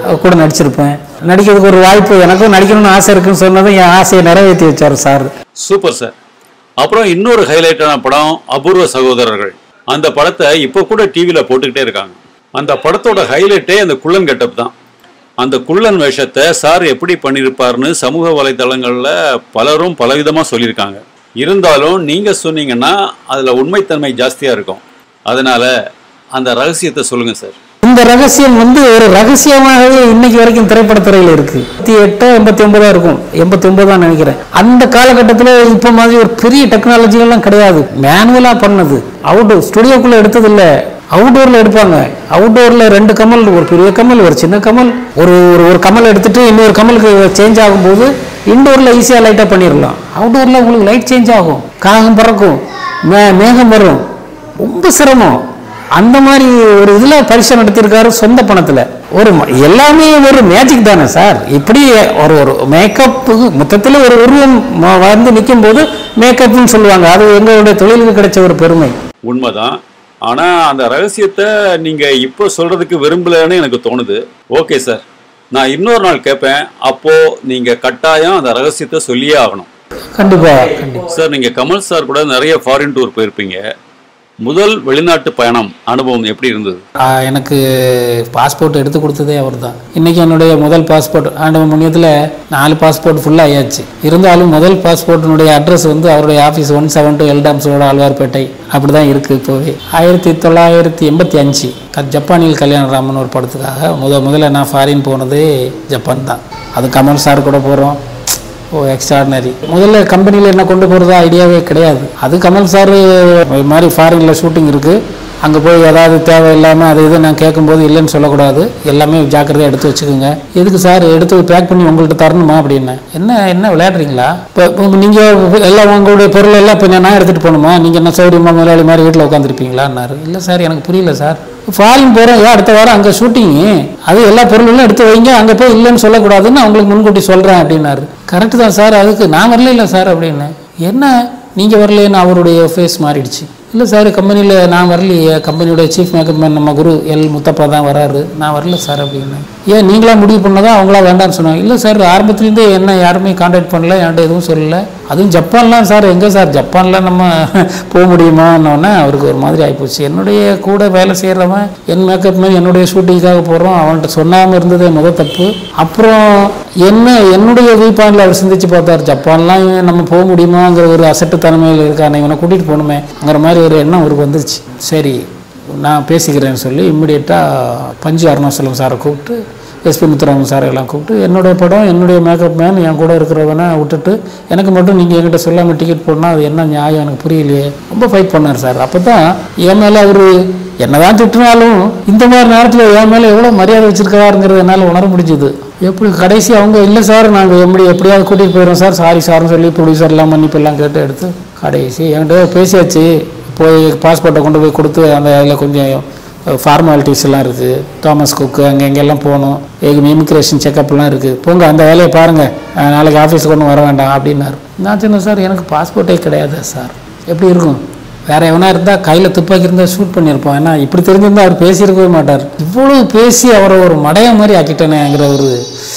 கூட நடிச்சிருப்பேன் நடிக்கிறதுக்கு ஒரு வாய்ப்பு எனக்கும் நடிக்கணும்னு ஆசை இருக்குன்னு சொன்னதும் என் ஆசையை நிறைவேற்றி வச்சார் சார் சூப்பர் சார் அப்புறம் இன்னொரு ஹைலைட்டான படம் அபூர்வ சகோதரர்கள் அந்த படத்தை இப்போ கூட டிவியில் போட்டுக்கிட்டே இருக்காங்க அந்த படத்தோட ஹைலைட்டே அந்த குள்ளன் கெட்டப் தான் அந்த குள்ளன் வேஷத்தை சார் எப்படி பண்ணியிருப்பாருன்னு சமூக வலைதளங்களில் பலரும் பலவிதமாக சொல்லியிருக்காங்க இருந்தாலும் நீங்கள் சொன்னீங்கன்னா அதில் உண்மைத்தன்மை ஜாஸ்தியாக இருக்கும் அதனால் அந்த ரகசியத்தை சொல்லுங்கள் சார் இந்த ரகசியம் வந்து ஒரு ரகசியமாகவே இன்னைக்கு வரைக்கும் திரைப்படத்துறையில் இருக்கு எண்பத்தி எட்டு எண்பத்தி ஒன்பதா இருக்கும் எண்பத்தி ஒன்பதா நினைக்கிறேன் அந்த காலகட்டத்தில் இப்போ மாதிரி ஒரு பெரிய டெக்னாலஜி எல்லாம் கிடையாது மேனுவலா பண்ணது அவுட்டோர் ஸ்டுடியோக்குள்ள எடுத்தது இல்ல அவுட்டோர்ல எடுப்பாங்க அவுட்டோர்ல ரெண்டு கமல் ஒரு பெரிய கமல் ஒரு சின்ன கமல் ஒரு ஒரு ஒரு கமல் எடுத்துட்டு இன்னொரு கமலுக்கு சேஞ்ச் ஆகும்போது இன்டோர்ல ஈஸியா லைட்டா பண்ணிடலாம் அவுட்டோர்ல உங்களுக்கு லைட் சேஞ்ச் ஆகும் காகம் பறக்கும் மே மேகம் வரும் ரொம்ப சிரமம் அந்த மாதிரி ஒரு இதுல பரிசு நடத்தியிருக்காரு சொந்த பணத்துல ஒரு ம- எல்லாமே ஒரு மேஜிக் தானே சார் இப்படி ஒரு ஒரு மேக்கப் மொத்தத்தில் ஒரு உருவம் ம- வந்து நிற்கும் போது மேக்கப்னு சொல்லுவாங்க அது எங்களுடைய தொழிலுக்கு கிடைச்ச ஒரு பெருமை உண்மைதான் ஆனா அந்த ரகசியத்தை நீங்க இப்போ சொல்றதுக்கு விரும்பலன்னு எனக்கு தோணுது ஓகே சார் நான் இன்னொரு நாள் கேட்பேன் அப்போ நீங்க கட்டாயம் அந்த ரகசியத்தை சொல்லியே ஆகணும் கண்டிப்பா கண்டிப்பா சார் நீங்க கமல் சார் கூட நிறைய ஃபாரின் டூர் போயிருப்பீங்க முதல் வெளிநாட்டு பயணம் அனுபவம் எப்படி இருந்தது ஆ, எனக்கு பாஸ்போர்ட் எடுத்து கொடுத்ததே அவர் தான் இன்றைக்கி என்னுடைய முதல் பாஸ்போர்ட் ஆண்டவன் புண்ணியத்தில் நாலு பாஸ்போர்ட் ஃபுல்லாக ஆயாச்சு இருந்தாலும் முதல் பாஸ்போர்ட்டினுடைய அட்ரஸ் வந்து அவருடைய office one seven two Eldams road Alwarpet அப்படி தான் இருக்குது இப்போவே ஆயிரத்தி தொள்ளாயிரத்தி எண்பத்தி அஞ்சு க- ஜப்பானில் கல்யாணராமன் ஒரு படத்துக்காக முத முதல்ல நான் ஃபாரின் போனதே ஜப்பான் தான் அது கமல் சார் கூட போகிறோம் ஓ எக்ஸ்ட்ராடினரி முதல்ல கம்பெனியில் என்ன கொண்டு போகிறதா ஐடியாவே கிடையாது அது கமல் சார் இது மாதிரி ஃபாரினில் ஷூட்டிங் இருக்குது அங்கே போய் ஏதாவது தேவையில்லாமல் அது இது நான் கேட்கும்போது இல்லைன்னு சொல்லக்கூடாது எல்லாமே ஜாக்கிரதையாக எடுத்து வச்சுக்கோங்க எதுக்கு சார் எடுத்து பேக் பண்ணி உங்கள்கிட்ட தரணுமா அப்படின்னு என்ன என்ன விளையாடுறீங்களா இப்போ நீங்கள் எல்லாம் உங்களுடைய பொருள் எல்லாம் இப்போ நான் எடுத்துகிட்டு போகணுமா நீங்கள் என்ன சௌரியமா முதலாளி மாதிரி வீட்டில் உட்காந்துருப்பீங்களான்னாரு இல்லை சார் எனக்கு புரியல சார் ஃபாரின் போகிறோம் ஏன் அடுத்த வாரம் அங்கே ஷூட்டிங்கு அது எல்லா பொருளும் எடுத்து வைங்க அங்கே போய் இல்லைன்னு சொல்லக்கூடாதுன்னு அவங்களுக்கு முன்கூட்டி சொல்கிறேன் அப்படின்னாரு கரெக்டு தான் சார் அதுக்கு நான் வரல இல்லை சார் அப்படின்னு என்ன நீங்கள் வரலைன்னு அவருடைய ஃபேஸ் மாறிடுச்சு இல்லை சார் கம்பெனியில் நான் வரலையே கம்பெனியோட சீஃப் மேக்கப் மேன் நம்ம குரு எல் முத்தப்பா தான் வராரு நான் வரல சார் அப்படின்னு ஏன் நீங்களா முடிவு பண்ணதா அவங்களா வேண்டாம்னு சொன்னாங்க இல்லை சார் ஆரம்பத்துலேருந்தே என்ன யாருமே காண்டாக்ட் பண்ணல என்கிட்ட எதுவும் சொல்லலை அதுவும் ஜப்பான்லாம் சார் எங்கே சார் ஜப்பான்லாம் நம்ம போக முடியுமான்னொன்னே அவருக்கு ஒரு மாதிரி ஆகிப்போச்சு என்னுடைய கூட வேலை செய்கிறவன் என் மேக்கப் மேன் என்னுடைய ஷூட்டிங்காக போகிறோம் அவன்கிட்ட சொல்லாமல் இருந்ததே முத தப்பு அப்புறம் என்ன என்னுடைய வியூ பாயிண்டில் அவர் சிந்திச்சு பார்த்தார் ஜப்பான்லாம் இவன் நம்ம போக முடியுமாங்கிற ஒரு அசட்டுத்தன்மையில் இருக்கானே இவனை கூட்டிகிட்டு போகணுமேங்கிற மாதிரி ஒரு எண்ணம் அவருக்கு வந்துருச்சு சரி நான் பேசிக்கிறேன்னு சொல்லி இம்மிடியட்டாக பஞ்சு அருணாசலம் சாரை கூப்பிட்டு எஸ்பி முத்துராமன் சார் எல்லாம் கூப்பிட்டு என்னுடைய படம் என்னுடைய மேக்கப் மேன் என் கூட இருக்கிறவனை விட்டுட்டு எனக்கு மட்டும் நீங்கள் என்கிட்ட சொல்லாமல் டிக்கெட் போடணும் அது என்ன நியாயம் எனக்கு புரியலையே ரொம்ப ஃபைட் பண்ணார் சார் அப்போ தான் என் மேலே அவர் என்னதான் திட்டினாலும் இந்த மாதிரி நேரத்தில் என் மேலே எவ்வளோ மரியாதை வச்சிருக்காருங்கிறது என்னால் உணர முடிஞ்சுது எப்படி கடைசி அவங்க இல்லை சார் நாங்கள் எப்படி எப்படியாவது கூட்டிகிட்டு போயிடுறோம் சார் சாரி சார்னு சொல்லி ப்ரொடியூசர் எல்லாம் மன்னிப்பு எல்லாம் கேட்டு எடுத்து கடைசி என்கிட்ட பேசியாச்சு போய் பாஸ்போர்ட்டை கொண்டு போய் கொடுத்து அந்த அதில் கொஞ்சம் ஃபார்மாலிட்டிஸ் எல்லாம் இருக்குது தாமஸ் குக்கு அங்கே எங்கெல்லாம் போகணும் எங்கள் இமிக்ரேஷன் செக்கப்லாம் இருக்குது போங்க அந்த வேலையை பாருங்கள் அஹ் நாளைக்கு ஆஃபீஸுக்கு ஒன்றும் வர வேண்டாம் அப்படின்னாரு நான் சொன்னேன் சார் எனக்கு பாஸ்போர்ட்டே கிடையாது சார் எப்படி இருக்கும் வேற எவனா இருந்தால் கையில் துப்பாக்கி இருந்தால் ஷூட் பண்ணியிருப்போம் ஏன்னா இப்படி தெரிஞ்சிருந்தா அவர் பேசியிருக்கவே மாட்டார் இவ்வளவு பேசி அவரை ஒரு மடைய மாதிரி ஆக்கிட்டேனேங்கிற ஒரு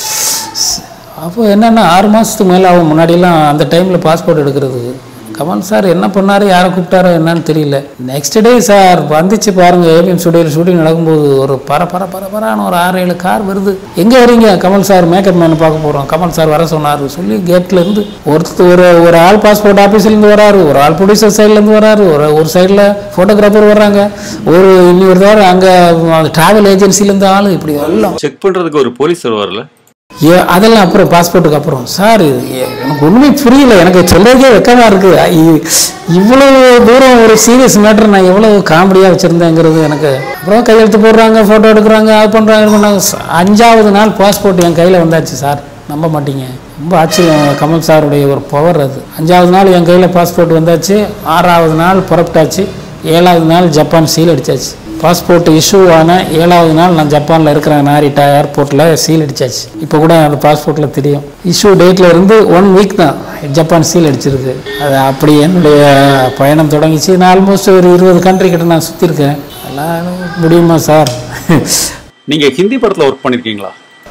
அப்போ என்னென்னா ஆறு மாதத்துக்கு மேலே ஆகும் முன்னாடிலாம் அந்த டைமில் பாஸ்போர்ட் எடுக்கிறதுக்கு கமல் சார் என்ன பண்ணாரு யாரை கூப்பிட்டாரோ என்னன்னு தெரியல நெக்ஸ்ட் டே சார் வந்துச்சு பாருங்க ஏவிஎம் ஸ்டுடியோவில் ஷூட்டிங் நடக்கும்போது ஒரு பர பர பர பரான ஒரு ஆறு ஏழு கார் வருது எங்கே வரீங்க கமல் சார் மேக்கப் மேன் பார்க்க போகிறோம் கமல் சார் வர சொன்னார் சொல்லி கேட்ல இருந்து ஒருத்தர் ஒரு ஒரு ஆள் பாஸ்போர்ட் ஆஃபீஸ்லேருந்து வராரு ஒரு ஆள் ப்ரொடியூசர் சைட்லேருந்து வராரு ஒரு ஒரு சைடில் ஃபோட்டோகிராஃபர் வர்றாங்க ஒரு இன்னொரு தவிர அங்கே ட்ராவல் ஏஜென்சிலேருந்து ஆள் இப்படி எல்லாம் செக் பண்றதுக்கு ஒரு போலீஸ் வருவார்ல ஏ அதெல்லாம் அப்புறம் பாஸ்போர்ட்டுக்கு அப்புறம் சார் இது எ- எனக்கு ஒன்றுமே புரியல எனக்கு சொல்றதுக்கே வெக்கமா இருக்கு இ- இவ்வளவு தூரம் ஒரு சீரியஸ் மேட்டர் நான் எவ்வளவு காமெடியாக வச்சுருந்தேங்கிறது எனக்கு அப்புறம் கையெழுத்து போடுறாங்க ஃபோட்டோ எடுக்கிறாங்க அது பண்ணுறாங்க இது பண்ணாங்க ச- அஞ்சாவது நாள் பாஸ்போர்ட் என் கையில் வந்தாச்சு சார் நம்ப மாட்டீங்க ரொம்ப ஆச்சரியம் கமல் சாருடைய ஒரு பவர் அது அஞ்சாவது நாள் என் கையில் பாஸ்போர்ட் வந்தாச்சு ஆறாவது நாள் புறப்பட்டாச்சு ஏழாவது நாள் ஜப்பான் சீல் அடிச்சாச்சு பாஸ்போர்ட் இஷ்யூ ஆன ஏழாவது நாள் நான் ஜப்பானில் இருக்கிற நாரிட்டா ஏர்போர்ட்டில் சீல் அடிச்சாச்சு இப்போ கூட அந்த பாஸ்போர்ட்டில் தெரியும் இஷ்யூ டேட்டில் இருந்து ஒன் வீக் தான் ஜப்பான் சீல் அடிச்சிருக்கு அது அப்படி என்னுடைய பயணம் தொடங்கிச்சு நான் ஆல்மோஸ்ட் ஒரு இருபது கண்ட்ரி கிட்ட நான் சுற்றிருக்கேன் அதெல்லாம் முடியுமா சார் நீங்க ஹிந்தி படத்துல ஒர்க் பண்ணிருக்கீங்களா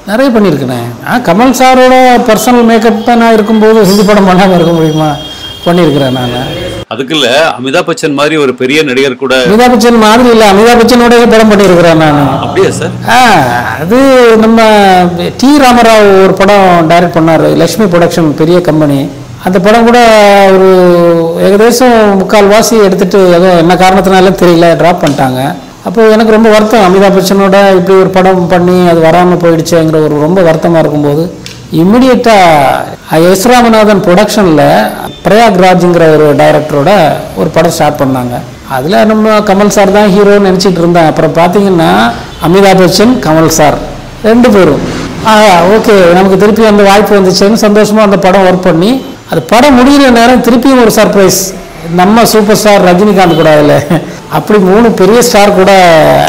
நிறைய பண்ணியிருக்கேனே ஆ கமல் சாரோட பர்சனல் மேக்கப் நான் இருக்கும்போது ஹிந்தி படம் பண்ணாமல் இருக்க முடியுமா பண்ணியிருக்கிறேன் நான் அதுக்கு இல்ல அமிதாப் பச்சன் மாதிரி ஒரு பெரிய நடிகர் கூட அமிதாப் பச்சன் மாதிரி இல்லை அமிதாப் பச்சனோடய படம் பண்ணியிருக்கிறேன் நான் அப்படியா சார் ஆ அது நம்ம டி ராமராவ் ஒரு படம் டைரக்ட் பண்ணார் லக்ஷ்மி ப்ரொடக்ஷன் பெரிய கம்பெனி அந்த படம் கூட ஒரு ஏகദേശம் முக்கால் வாசி எடுத்துட்டு ஏதோ என்ன காரணத்தினாலும் தெரியல ட்ராப் பண்ணிட்டாங்க அப்போ எனக்கு ரொம்ப வருத்தம் அமிதாப் பச்சனோட இப்படி ஒரு படம் பண்ணி அது வராமல் போயிடுச்சேங்கிற ஒரு ரொம்ப வருத்தமாக இருக்கும்போது இம்மிடியட்டாக எஸ் ராமநாதன் ப்ரொடக்ஷனில் பிரயாக்ராஜுங்கிற ஒரு டைரக்டரோட ஒரு படம் ஸ்டார்ட் பண்ணாங்க அதில் நம்ம கமல் சார் தான் ஹீரோன்னு நினச்சிட்டு இருந்தேன் அப்புறம் பார்த்தீங்கன்னா அமிதாப் பச்சன் கமல் சார் ரெண்டு பேரும் ஆ ஓகே நமக்கு திருப்பி அந்த வாய்ப்பு வந்துச்சுன்னு சந்தோஷமாக அந்த படம் ஒர்க் பண்ணி அது படம் முடிகிற நேரம் திருப்பியும் ஒரு சர்ப்ரைஸ் நம்ம சூப்பர் ஸ்டார் ரஜினிகாந்த் கூட அதில் அப்படி மூணு பெரிய ஸ்டார் கூட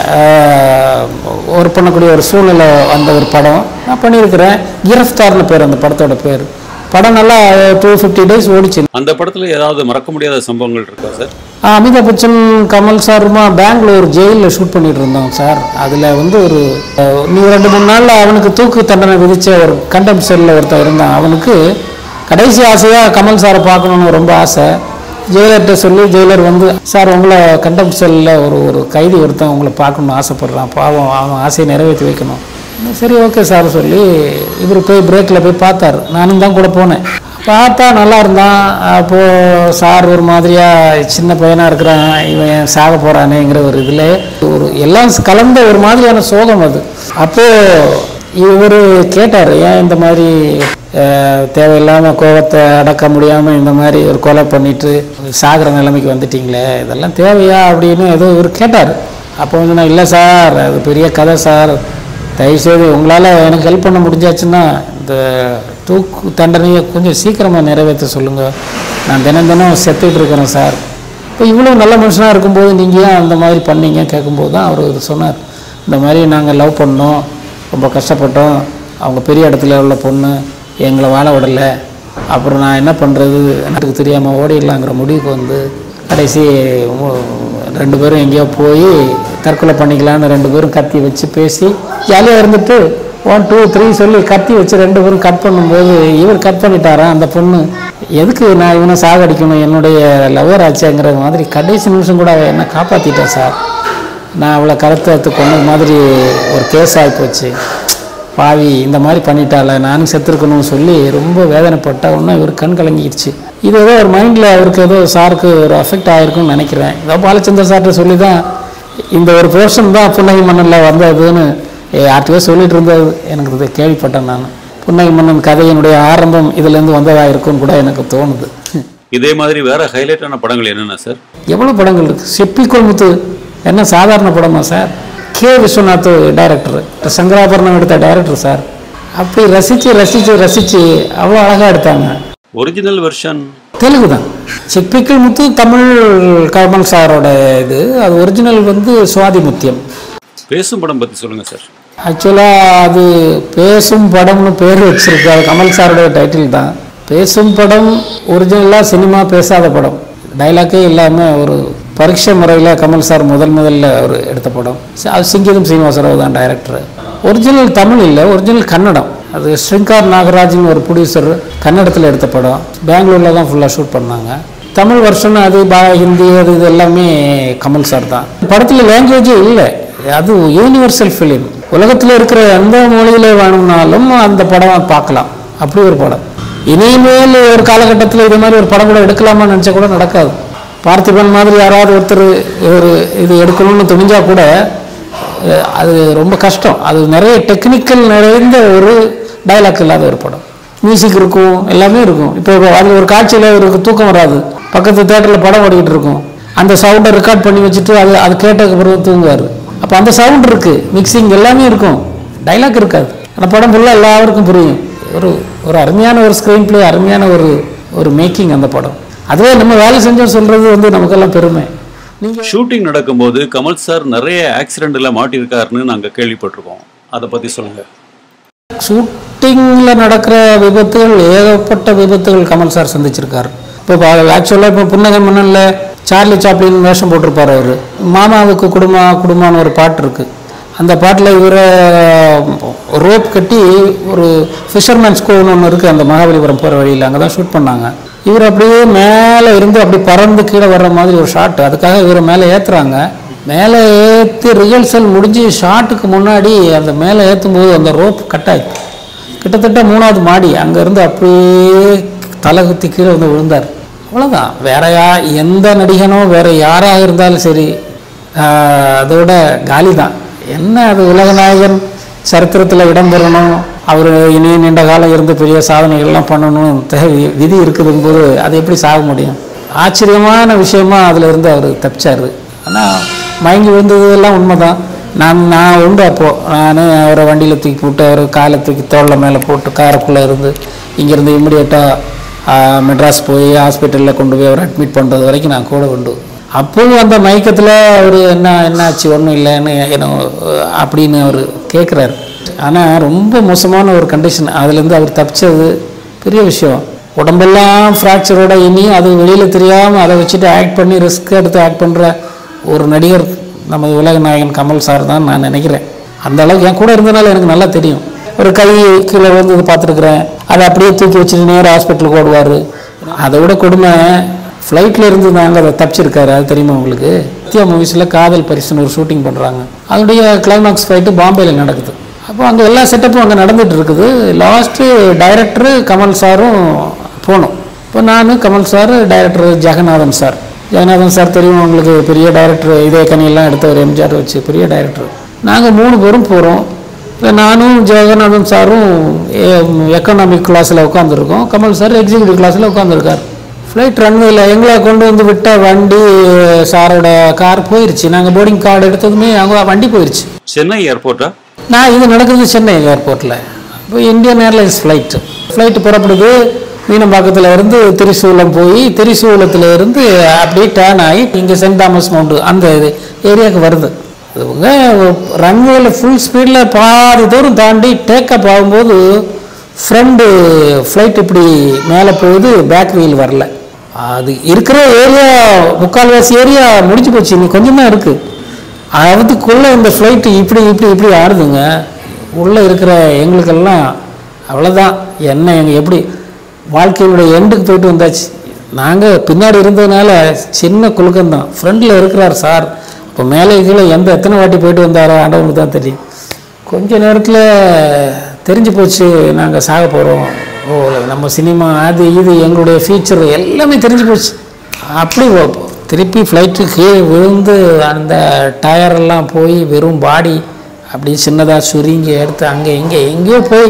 ஒர்க் பண்ணக்கூடிய ஒரு சூழ்நிலை வந்த ஒரு படம் நான் பண்ணியிருக்கிறேன் கிரஃப்தார்னு பேர் அந்த படத்தோட பேர் படம் நல்லா டூ ஃபிஃப்டி டேஸ் ஓடிச்சு அந்த படத்துல ஏதாவது மறக்க முடியாத சம்பவங்கள் இருக்கா சார் ஆ, அமிதாப் பச்சன் கமல் சாருமா பெங்களூர் ஜெயிலில் ஷூட் பண்ணிட்டு இருந்தோம் சார் அதில் வந்து ஒரு அஹ், நீ ரெண்டு மூணு நாளில் அவனுக்கு தூக்கு தண்டனை விதிச்ச ஒரு கண்டம் செல்லில் ஒருத்தன் இருந்தான் அவனுக்கு கடைசி ஆசையாக கமல் சாரை பார்க்கணுன்னு ரொம்ப ஆசை ஜெயிலர்கிட்ட சொல்லி ஜெயிலர் வந்து சார் உங்களை கண்டம் செல்லில் ஒரு ஒரு கைதி ஒருத்தன் உங்களை பார்க்கணுன்னு ஆசைப்படுறான் பாவம் அவன் ஆசையை நிறைவேற்றி வைக்கணும் சரி ஓகே சார் சொல்லி இவர் போய் பிரேக்கில் போய் பார்த்தார் நானும் தான் கூட போனேன் பார்த்தா நல்லா இருந்தான் அப்போது சார் ஒரு மாதிரியாக சின்ன பையனாக இருக்கிறான் இவன் சாக போகிறானேங்கிற ஒரு இதில் ஒரு எல்லாம் கலந்த ஒரு மாதிரியான சோகம் அது அப்போது இவர் கேட்டார் ஏன் இந்த மாதிரி அஹ், தேவையில்லாம கோபத்தை அடக்க முடியாமல் இந்த மாதிரி ஒரு கொலை பண்ணிட்டு சாகிற நிலைமைக்கு வந்துட்டீங்களே இதெல்லாம் தேவையா அப்படின்னு ஏதோ இவர் கேட்டார் அப்போ வந்து நான் இல்லை சார் அது பெரிய கதை சார் தயவுசெய்து உங்களால் எனக்கு ஹெல்ப் பண்ண முடிஞ்சாச்சுன்னா இந்த தூக்கு தண்டனையை கொஞ்சம் சீக்கிரமாக நிறைவேற்ற சொல்லுங்கள் நான் தினம் தினம் செத்துக்கிட்டு இருக்கிறேன் சார் இப்போ இவ்வளோ நல்ல மனுஷனாக இருக்கும்போது நீங்கள் ஏன் அந்த மாதிரி பண்ணீங்க கேட்கும்போது தான் அவர் சொன்னார் இந்த மாதிரி நாங்கள் லவ் பண்ணோம் ரொம்ப கஷ்டப்பட்டோம் அவங்க பெரிய இடத்துல உள்ள பொண்ணு எங்களை வாழ விடலை அப்புறம் நான் என்ன பண்ணுறது எனக்கு தெரியாமல் ஓடிடலாங்கிற முடிவுக்கு வந்து கடைசி உ- ரெண்டு பேரும் எங்கேயோ போய் தற்கொலை பண்ணிக்கலான்னு ரெண்டு பேரும் கத்தி வச்சு பேசி ஜாலியாக இருந்துட்டு ஒன் டூ த்ரீ சொல்லி கத்தி வச்சு ரெண்டு பேரும் கட் பண்ணும்போது இவர் கட் பண்ணிட்டாராம் அந்த பொண்ணு எதுக்கு நான் இவனை சாகடிக்கணும் என்னுடைய லவர் ஆச்சேங்கிற மாதிரி கடைசி நிமிஷம் கூட அவ என்ன காப்பாற்றிட்டேன் சார் நான் அவளை கருத்து கொண்டது மாதிரி ஒரு கேஸ் ஆகிப்போச்சு பாவி இந்த மாதிரி பண்ணிட்டால நானும் செத்துருக்கணும்னு சொல்லி ரொம்ப வேதனைப்பட்ட உடனே இவர் கண் கலங்கிடுச்சு இது ஏதோ ஒரு மைண்டில் அவருக்கு ஏதோ சாருக்கு ஒரு அஃபெக்ட் ஆகிருக்குன்னு நினைக்கிறேன் ஏதோ பாலச்சந்தர் சார்கிட்ட சொல்லி தான் இந்த ஒரு போர்ஷன் தான் புன்னகை மன்னனில் வந்ததுன்னு யார்கிட்டயோ சொல்லிட்டு இருந்தது எனக்கு இது கேள்விப்பட்டேன் நான் புன்னகை மன்னன் கதையினுடைய ஆரம்பம் இதுலேருந்து வந்ததாக இருக்கும்னு கூட எனக்கு தோணுது இதே மாதிரி வேற ஹைலைட்டான படங்கள் என்னென்ன சார் எவ்வளோ படங்கள் இருக்குது செப்பிக்கோள் முத்து என்ன சாதாரண படமா சார் கே விஸ்வநாத் டைரக்டர் சங்கராபரணம் எடுத்த டைரக்டர் சார் அப்படி ரசித்து ரசித்து ரசித்து அவ்வளோ அழகாக எடுத்தாங்க ஒரிஜினல் வெர்ஷன் தெலுங்கு தான் செப்பிக்கல் முத்து தமிழ் கமல் சாரோட இது அது ஒரிஜினல் வந்து சுவாதி முத்தியம் பேசும் படம் பத்தி சொல்லுங்க சார் ஆக்சுவலாக அது பேசும் படம்னு பேர் வச்சிருக்கு அது கமல் சாரோட டைட்டில் தான் பேசும் படம் ஒரிஜினலாக சினிமா பேசாத படம் டைலாக்கே இல்லாமல் ஒரு பரீட்சை முறையில் கமல் சார் முதல் முதல்ல ஒரு எடுத்த படம் ச- அது சிங்கிதம் சீனிவாசராவ் தான் டைரக்டர் ஒரிஜினல் தமிழ் இல்லை ஒரிஜினல் கன்னடம் அது ஸ்ரீங்கார் நாகராஜன் ஒரு ப்ரொடியூசர் கன்னடத்தில் எடுத்த படம் பெங்களூரில் தான் ஃபுல்லாக ஷூட் பண்ணாங்க தமிழ் வருஷன் அது பா ஹிந்தி அது இது எல்லாமே கமல் சார் தான் படத்தில் லாங்குவேஜே இல்லை அது யூனிவர்சல் ஃபிலிம் உலகத்தில் இருக்கிற எந்த மொழியில வேணும்னாலும் அந்த படம் பார்க்கலாம் அப்படி ஒரு படம் இனிமேல் ஒரு காலகட்டத்தில் இது மாதிரி ஒரு படம் கூட எடுக்கலாமான்னு நினச்சா கூட நடக்காது பார்த்திபன் மாதிரி யாராவது ஒருத்தர் ஒரு இது எடுக்கணும்னு துணிஞ்சா கூட அஹ், அது ரொம்ப கஷ்டம் அது நிறைய டெக்னிக்கல் நிறைந்த ஒரு டைலாக் இல்லாத ஒரு படம் மியூசிக் இருக்கும் எல்லாமே இருக்கும் இப்போ அதில் ஒரு காட்சியில் ஒரு தூக்கம் வராது பக்கத்து தேட்டரில் படம் ஓடிக்கிட்டு இருக்கும் அந்த சவுண்டை ரெக்கார்ட் பண்ணி வச்சுட்டு அது அது கேட்டதுக்கு பிறகு தூங்குவார் அப்போ அந்த சவுண்ட் இருக்குது மிக்சிங் எல்லாமே இருக்கும் டைலாக் இருக்காது அந்த படம் ஃபுல்லாக எல்லாருக்கும் புரியும் ஒரு ஒரு அருமையான ஒரு ஸ்க்ரீன் ப்ளே அருமையான ஒரு ஒரு மேக்கிங் அந்த படம் அதுவே நம்ம வேலை செஞ்சோம் சொல்கிறது வந்து நமக்கெல்லாம் பெருமை நீங்கள் ஷூட்டிங் நடக்கும்போது கமல் சார் நிறைய ஆக்சிடென்ட்ல மாட்டியிருக்காருன்னு நாங்க கேள்விப்பட்டிருக்கோம் அதை பத்தி சொல்லுங்க ஷூட்டிங்கில் நடக்கிற விபத்துகள் ஏகப்பட்ட விபத்துகள் கமல் சார் சந்திச்சிருக்காரு இப்போ ஆக்சுவலாக இப்போ புன்னகை மன்னனில் சார்லி சாப்ளின் வேஷம் போட்டிருப்பார் அவர் மாமாவுக்கு குடும்பம் குடும்பம்னு ஒரு பாட்டு இருக்குது அந்த பாட்டில் இவரை ரோப் கட்டி ஒரு ஃபிஷர்மேன்ஸ் கோவ்னு ஒன்று இருக்குது அந்த மகாபலிபுரம் போகிற வழியில் அங்கே தான் ஷூட் பண்ணாங்க இவர் அப்படியே மேலே இருந்து அப்படி பறந்து கீழே வர்ற மாதிரி ஒரு ஷாட் அதுக்காக இவரை மேலே ஏற்றுறாங்க மேலே ஏற்றி ரிஹர்சல் முடிஞ்சு ஷாட்டுக்கு முன்னாடி அந்த மேலே ஏற்றும் போது அந்த ரோப் கட் ஆயிடுச்சு கிட்டத்தட்ட மூணாவது மாடி அங்கேருந்து அப்படியே தலை குத்தி கீழே வந்து விழுந்தார் அவ்வளோதான் வேற யா எந்த நடிகனோ வேற யாராக இருந்தாலும் சரி ஆஹ், அதோட காலி தான் என்ன அது உலகநாயகன் சரித்திரத்தில் இடம்பெறணும் அவர் இனி நீண்ட காலம் இருந்து பெரிய சாதனைகள்லாம் பண்ணணும் தேவை விதி இருக்குதும் போது அது எப்படி சாக முடியும் ஆச்சரியமான விஷயமா அதில் இருந்து அவர் தப்பிச்சாரு ஆனால் மயங்கி விழுந்ததெல்லாம் உண்மைதான் நான் நான் உண்டு அப்போது நான் அவரை வண்டியில் தூக்கி போட்டு அவர் காலை தூக்கி தோளில் மேலே போட்டு காருக்குள்ளே இருந்து இங்கேருந்து இம்மிடியேட்டாக மெட்ராஸ் போய் ஹாஸ்பிட்டலில் கொண்டு போய் அவரை அட்மிட் பண்ணுறது வரைக்கும் நான் கூட உண்டு அப்போவும் அந்த மயக்கத்தில் அவர் என்ன என்னாச்சு ஒன்றும் இல்லைன்னு என்ன அப்படின்னு அவர் கேட்குறாரு ஆனால் ரொம்ப மோசமான ஒரு கண்டிஷன் அதுலேருந்து அவர் தப்பிச்சது பெரிய விஷயம் உடம்பெல்லாம் ஃப்ராக்சரோட இனி அது வெளியில் தெரியாமல் அதை வச்சுட்டு ஆக்ட் பண்ணி ரிஸ்க் எடுத்து ஆக்ட் பண்ணுற ஒரு நடிகர் நமது உலக நாயகன் கமல் சார் தான் நான் நினைக்கிறேன் அந்த அளவுக்கு என் கூட இருந்தனால எனக்கு நல்லா தெரியும் ஒரு கை கீழே வந்து இது பார்த்துருக்குறேன் அதை அப்படியே தூக்கி வச்சுட்டு நேராக ஹாஸ்பிட்டலுக்கு ஓடுவார் அதை விட கொடுமை ஃப்ளைட்டில் இருந்து நாங்கள் அதை தப்பிச்சிருக்காரு அது தெரியுமா உங்களுக்கு சத்யா மூவிஸில் காதல் பரிசுன்னு ஒரு ஷூட்டிங் பண்ணுறாங்க அதனுடைய கிளைமாக்ஸ் ஃபைட்டு பாம்பேயில் நடக்குது அப்போ அங்கே எல்லா செட்டப்பும் அங்கே நடந்துட்டு இருக்குது லாஸ்ட்டு டைரக்டரு கமல் சாரும் போனோம் இப்போ நான் Kamal sir director Jagannathan sir Jagannathan sir தெரியும் உங்களுக்கு பெரிய டைரக்டர் இதே கனியெல்லாம் எடுத்தவர் எம்ஜிஆர் வச்சு பெரிய டைரக்டர் நாங்கள் மூணு பேரும் போகிறோம் இப்போ நானும் ஜெகநாதன் சாரும் எக்கனாமிக் கிளாஸில் உட்காந்துருக்கோம் கமல் சார் எக்ஸிக்யூட்டிவ் கிளாஸில் உட்காந்துருக்கார் ஃப்ளைட் ரன்வேல எங்களை கொண்டு வந்து விட்ட வண்டி சாரோட கார் போயிருச்சு நாங்கள் போர்டிங் கார்டு எடுத்ததுமே அவங்க வண்டி போயிருச்சு சென்னை ஏர்போர்ட்டா நான் இது நடக்குது சென்னை ஏர்போர்ட்டில் இப்போ இந்தியன் ஏர்லைன்ஸ் ஃப்ளைட்டு ஃப்ளைட்டு புறப்படுது மீனம்பாக்கத்தில் இருந்து திரிசூலம் போய் திரிசூலத்தில் இருந்து அப்படியே டேர்ன் ஆகி இங்கே சென்ட் தாமஸ் மவுண்டு அந்த இது ஏரியாவுக்கு வருது இவங்க ரன்வேல ஃபுல் ஸ்பீடில் பாதி தூரம் தாண்டி டேக்கப் ஆகும்போது ஃப்ரண்ட் ஃப்ளைட் இப்படி மேலே போகுது பேக் வீல் வரல அது இருக்கிற ஏரியா முக்கால்வாசி ஏரியா முடிஞ்சு போச்சு இன்னும் கொஞ்சம் தான் இருக்குது அதுக்குள்ளே இந்த ஃப்ளைட்டு இப்படி இப்படி இப்படி ஆடுதுங்க உள்ளே இருக்கிற எங்களுக்கெல்லாம் அவ்வளோதான் என்ன எங்கள் எப்படி வாழ்க்கையினுடைய எண்டுக்கு போயிட்டு வந்தாச்சு நாங்கள் பின்னாடி இருந்ததுனால சின்ன குலுக்கம்தான் ஃப்ரண்டில் இருக்கிறார் சார் இப்போ மேலே கீழே எந்த எத்தனை வாட்டி போயிட்டு வந்தாரோ ஆண்டவனுக்கு தான் தெரியும் கொஞ்ச நேரத்தில் தெரிஞ்சு போச்சு நாங்கள் சாக போகிறோம் ஓ நம்ம சினிமா அது இது எங்களுடைய ஃபியூச்சர் எல்லாமே தெரிஞ்சு போச்சு அப்படி ஓ- திருப்பி ஃப்ளைட்டு கீழே விழுந்து அந்த டயரெல்லாம் போய் வெறும் பாடி அப்படி சின்னதாக சுருங்கி எடுத்து அங்கே இங்கே எங்கேயோ போய்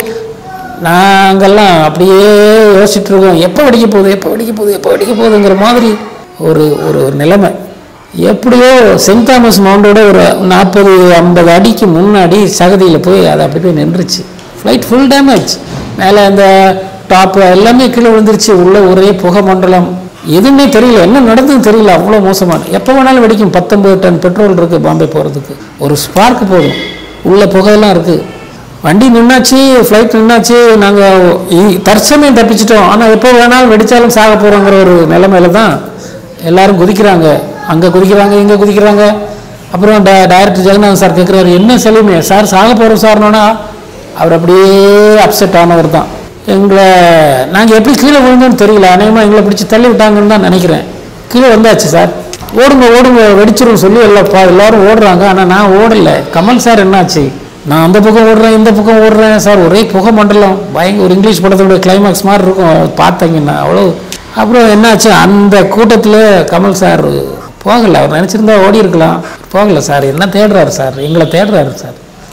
நாங்கெல்லாம் அப்படியே யோசிச்சுட்டு இருக்கோம் எப்போ வெடிக்க போகுது எப்போ வெடிக்க போகுது எப்போ வெடிக்க போகுதுங்கிற மாதிரி ஒரு ஒரு ஒரு நிலைமை எப்படியோ சென்ட் தாமஸ் மவுண்டோட ஒரு நாற்பது ஐம்பது அடிக்கு முன்னாடி சகதியில் போய் அது அப்படி போய் நின்றுச்சு ஃப்ளைட் ஃபுல் டேமேஜ் மேலே அந்த டாப்பு எல்லாமே கீழே விழுந்துருச்சு உள்ள ஒரே புகை மண்டலம் எதுவுமே தெரியல என்ன நடந்ததுன்னு தெரியல அவ்வளோ மோசமான எப்போ வேணாலும் வெடிக்கும் பத்தொம்பது டன் பெட்ரோல் இருக்குது பாம்பே போகிறதுக்கு ஒரு ஸ்பார்க் போதும் உள்ள புகையெல்லாம் இருக்குது வண்டி நின்னாச்சு ஃப்ளைட் நின்னாச்சு நாங்கள் தற்சமயம் தப்பிச்சிட்டோம் ஆனால் எப்போ வேணாலும் வெடிச்சாலும் சாக போகிறோங்கிற ஒரு நிலைமையில தான் எல்லாரும் குதிக்கிறாங்க அங்கே குதிக்கிறாங்க இங்கே குதிக்கிறாங்க அப்புறம் டே டைரக்டர் ஜெகநாதன் சார் கேட்குறாரு என்ன செல்லுமே சார் சாக போகிறோம் சார்னோன்னா அவர் அப்படியே அப்செட் ஆனவர் தான் எங்களை நாங்கள் எப்படி கீழே விழுந்தோன்னு தெரியல அநேகமாக எங்களை பிடிச்சி தள்ளி விட்டாங்கன்னு தான் நினைக்கிறேன் கீழே வந்தாச்சு சார் ஓடுங்க ஓடுங்க வெடிச்சிரும் சொல்லி எல்லாப்பா எல்லாரும் ஓடுறாங்க ஆனால் நான் ஓடலை கமல் சார் என்னாச்சு நான் அந்த பக்கம் ஓடுறேன் இந்த பக்கம் ஓடுறேன் சார் ஒரே புகை மண்டலம் பயங்கர ஒரு இங்கிலீஷ் படத்தோட கிளைமாக்ஸ் மாதிரி இருக்கும் பார்த்தீங்கன்னா அவ்வளோ அப்புறம் என்னாச்சு அந்த கூட்டத்தில் கமல் சார் போகலை அவர் நினச்சிருந்தா ஓடி இருக்கலாம் போகலை சார் என்ன தேடுறாரு சார் எங்களை தேடுறாரு சார்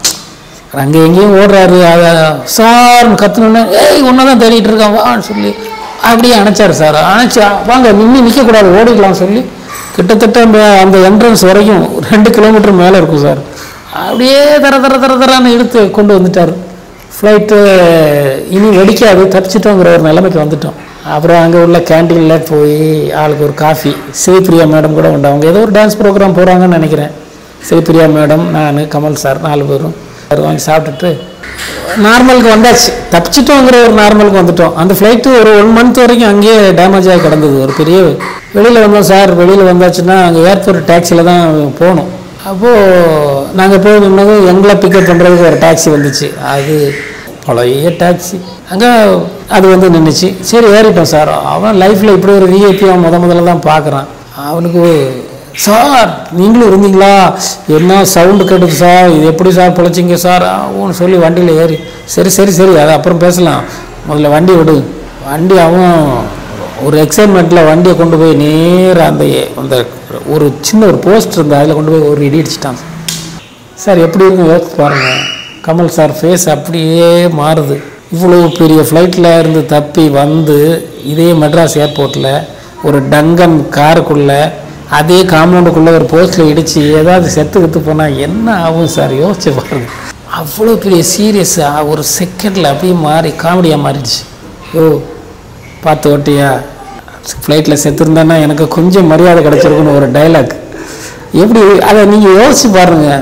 அங்கே எங்கேயும் ஓடுறாரு அதை சார்னு கத்துனோன்னே ஏய் ஒன்றை தான் தேடிட்டு இருக்கான் வான்னு சொல்லி அப்படியே அணைச்சார் சார் அணைச்சு வாங்க நின்று நிற்கக்கூடாது ஓடிக்கலாம் சொல்லி கிட்டத்தட்ட அந்த அந்த என்ட்ரன்ஸ் வரைக்கும் ரெண்டு கிலோமீட்டர் மேலே இருக்கும் சார் அப்படியே தர தர தர தரான்னு இழுத்து கொண்டு வந்துட்டார் ஃப்ளைட்டு இனி வெடிக்காது தப்பிச்சிட்டோங்கிற ஒரு நிலைமைக்கு வந்துட்டோம் அப்புறம் அங்கே உள்ள கேண்டீனில் போய் ஆளுக்கு ஒரு காஃபி சிவபிரியா மேடம் கூட உண்டு அவங்க ஏதோ ஒரு டான்ஸ் ப்ரோக்ராம் போகிறாங்கன்னு நினைக்கிறேன் சிவபிரியா மேடம் நான் கமல் சார் நாலு பேரும் அது வாங்கி சாப்பிட்டுட்டு நார்மலுக்கு வந்தாச்சு தப்பிச்சிட்டோங்கிற ஒரு நார்மலுக்கு வந்துட்டோம் அந்த ஃப்ளைட்டு ஒரு ஒன் மந்த் வரைக்கும் அங்கேயே டேமேஜ் ஆகி கிடந்தது ஒரு பெரிய வெளியில் வந்தோம் சார் வெளியில் வந்தாச்சுன்னா அங்கே ஏர்போர்ட் டாக்ஸியில் தான் போகணும் அப்போது நாங்கள் போய் நின்னதும் எங்களை பிக்கப் பண்ணுறதுக்கு ஒரு டாக்ஸி வந்துச்சு அது பழைய டாக்ஸி அங்கே அது வந்து நின்றுச்சு சரி ஏறிட்டோம் சார் அவன் லைஃப்பில் இப்படி ஒரு விஐபி அவன் முத முதல்ல தான் பார்க்குறான் அவனுக்கு சார் நீங்களும் இருந்தீங்களா என்ன சவுண்டு கேட்டுது சார் இது எப்படி சார் பிழைச்சிங்க சார் அவன்னு சொல்லி வண்டியில் ஏறி சரி சரி சரி அதை அப்புறம் பேசலாம் முதல்ல வண்டி விடு வண்டி அவன் ஒரு எக்ஸைட்மெண்ட்டில் வண்டியை கொண்டு போய் நேராக அந்த அந்த ஒரு சின்ன ஒரு போஸ்ட் இருந்தால் அதில் கொண்டு போய் ஒரு இடி அடிச்சிட்டான் சார் எப்படி இருக்கும் யோசிச்சு பாருங்கள் கமல் சார் ஃபேஸ் அப்படியே மாறுது இவ்வளோ பெரிய ஃப்ளைட்டில் இருந்து தப்பி வந்து இதே மெட்ராஸ் ஏர்போர்ட்டில் ஒரு டங்கன் காருக்குள்ளே அதே காம்பவுண்டுக்குள்ளே ஒரு போஸ்ட்டில் இடித்து ஏதாவது செத்து கத்து போனால் என்ன ஆகும் சார் யோசிச்சு பாருங்க அவ்வளோ பெரிய சீரியஸ் ஒரு செகண்டில் அப்படியே மாறி காமெடியாக மாறிடுச்சு யோ பார்த்து ஓட்டியா ஃப்ளைட்டில் செத்துருந்தான்னா எனக்கு கொஞ்சம் மரியாதை கிடச்சிருக்குன்னு ஒரு டைலாக் எப்படி அதை நீங்கள் யோசிச்சு பாருங்கள்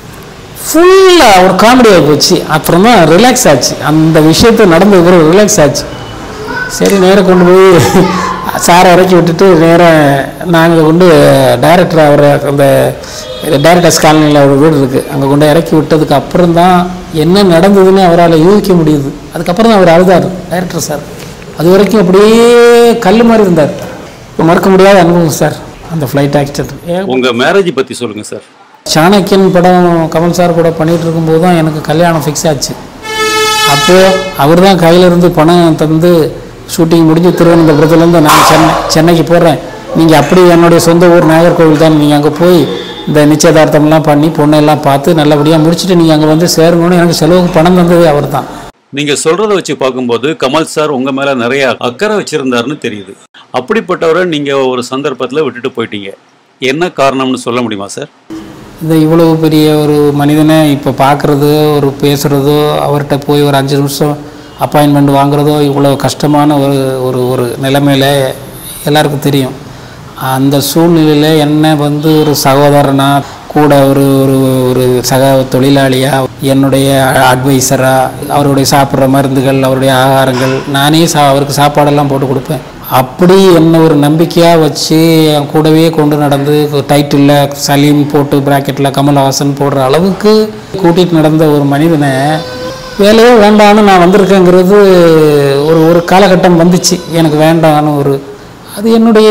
ஃபுல்லாக ஒரு காமெடி ஆகி போச்சு அப்புறம் தான் ரிலாக்ஸ் ஆச்சு அந்த விஷயத்தை நடந்தது பிறகு ரிலாக்ஸ் ஆச்சு சரி நேராக கொண்டு போய் சாரை இறக்கி விட்டுட்டு நேராக நாங்கள் கொண்டு டைரக்டர் அவரை அந்த டைரக்டர்ஸ் காலனியில் ஒரு வீடு இருக்குது அங்கே கொண்டு இறக்கி விட்டதுக்கு அப்புறம் தான் என்ன நடந்ததுன்னு அவரால் யூகிக்க முடியுது அதுக்கப்புறம் தான் அவர் அழுதார் டைரக்டர் சார் அது வரைக்கும் அப்படியே கல் மாதிரி இருந்தார் இப்போ மறக்க முடியாத அனுபவம் சார் அந்த ஃப்ளைட் ஆக்சிடென்ட் உங்க மேரேஜ் பத்தி சொல்லுங்க சார் சாணக்கியன் படம் கமல் சார் கூட பண்ணிகிட்டு இருக்கும்போது தான் எனக்கு கல்யாணம் ஃபிக்ஸ் ஆச்சு அப்போது அவர் தான் கையில் இருந்து பணம் தந்து ஷூட்டிங் முடிஞ்சு திருவனந்தபுரத்துலேருந்து நான் சென்னை சென்னைக்கு போகிறேன் நீங்கள் அப்படி என்னுடைய சொந்த ஊர் நாகர்கோவில் தான் நீங்கள் அங்கே போய் இந்த நிச்சயதார்த்தம்லாம் பண்ணி பொண்ணெல்லாம் பார்த்து நல்லபடியாக முடிச்சுட்டு நீங்கள் அங்கே வந்து சேரணும்னு எனக்கு செலவுக்கு பணம் தந்ததே அவர் தான் நீங்க சொல்றத வச்சு பார்க்கும்போது கமல் சார் உங்க மேல நிறைய அக்கறை வச்சிருந்தாருன்னு தெரியுது அப்படிப்பட்டவரை நீங்க ஒரு சந்தர்ப்பத்துல விட்டுட்டு போயிட்டீங்க என்ன காரணம்னு சொல்ல முடியுமா சார் இந்த இவ்வளவு பெரிய ஒரு மனிதனை இப்போ பார்க்குறதோ ஒரு பேசுகிறதோ அவர்கிட்ட போய் ஒரு அஞ்சு நிமிஷம் அப்பாயின்மெண்ட் வாங்குறதோ இவ்வளோ கஷ்டமான ஒரு ஒரு ஒரு நிலைமையில் எல்லாருக்கும் தெரியும் அந்த சூழ்நிலையில் என்ன வந்து ஒரு சகோதரனா கூட ஒரு ஒரு ஒரு சக தொழிலாளியாக என்னுடைய அட்வைசராக அவருடைய சாப்பிட்ற மருந்துகள் அவருடைய ஆகாரங்கள் நானே சா அவருக்கு சாப்பாடெல்லாம் போட்டு கொடுப்பேன் அப்படி என்ன ஒரு நம்பிக்கையாக வச்சு என் கூடவே கொண்டு நடந்து டைட்டிலில் சலீம் போட்டு ப்ராக்கெட்டில் கமல்ஹாசன் போடுற அளவுக்கு கூட்டிகிட்டு நடந்த ஒரு மனிதனை வேலையே வேண்டான்னு நான் வந்திருக்கேங்கிறது ஒரு ஒரு காலகட்டம் வந்துச்சு எனக்கு வேண்டான்னு ஒரு அது என்னுடைய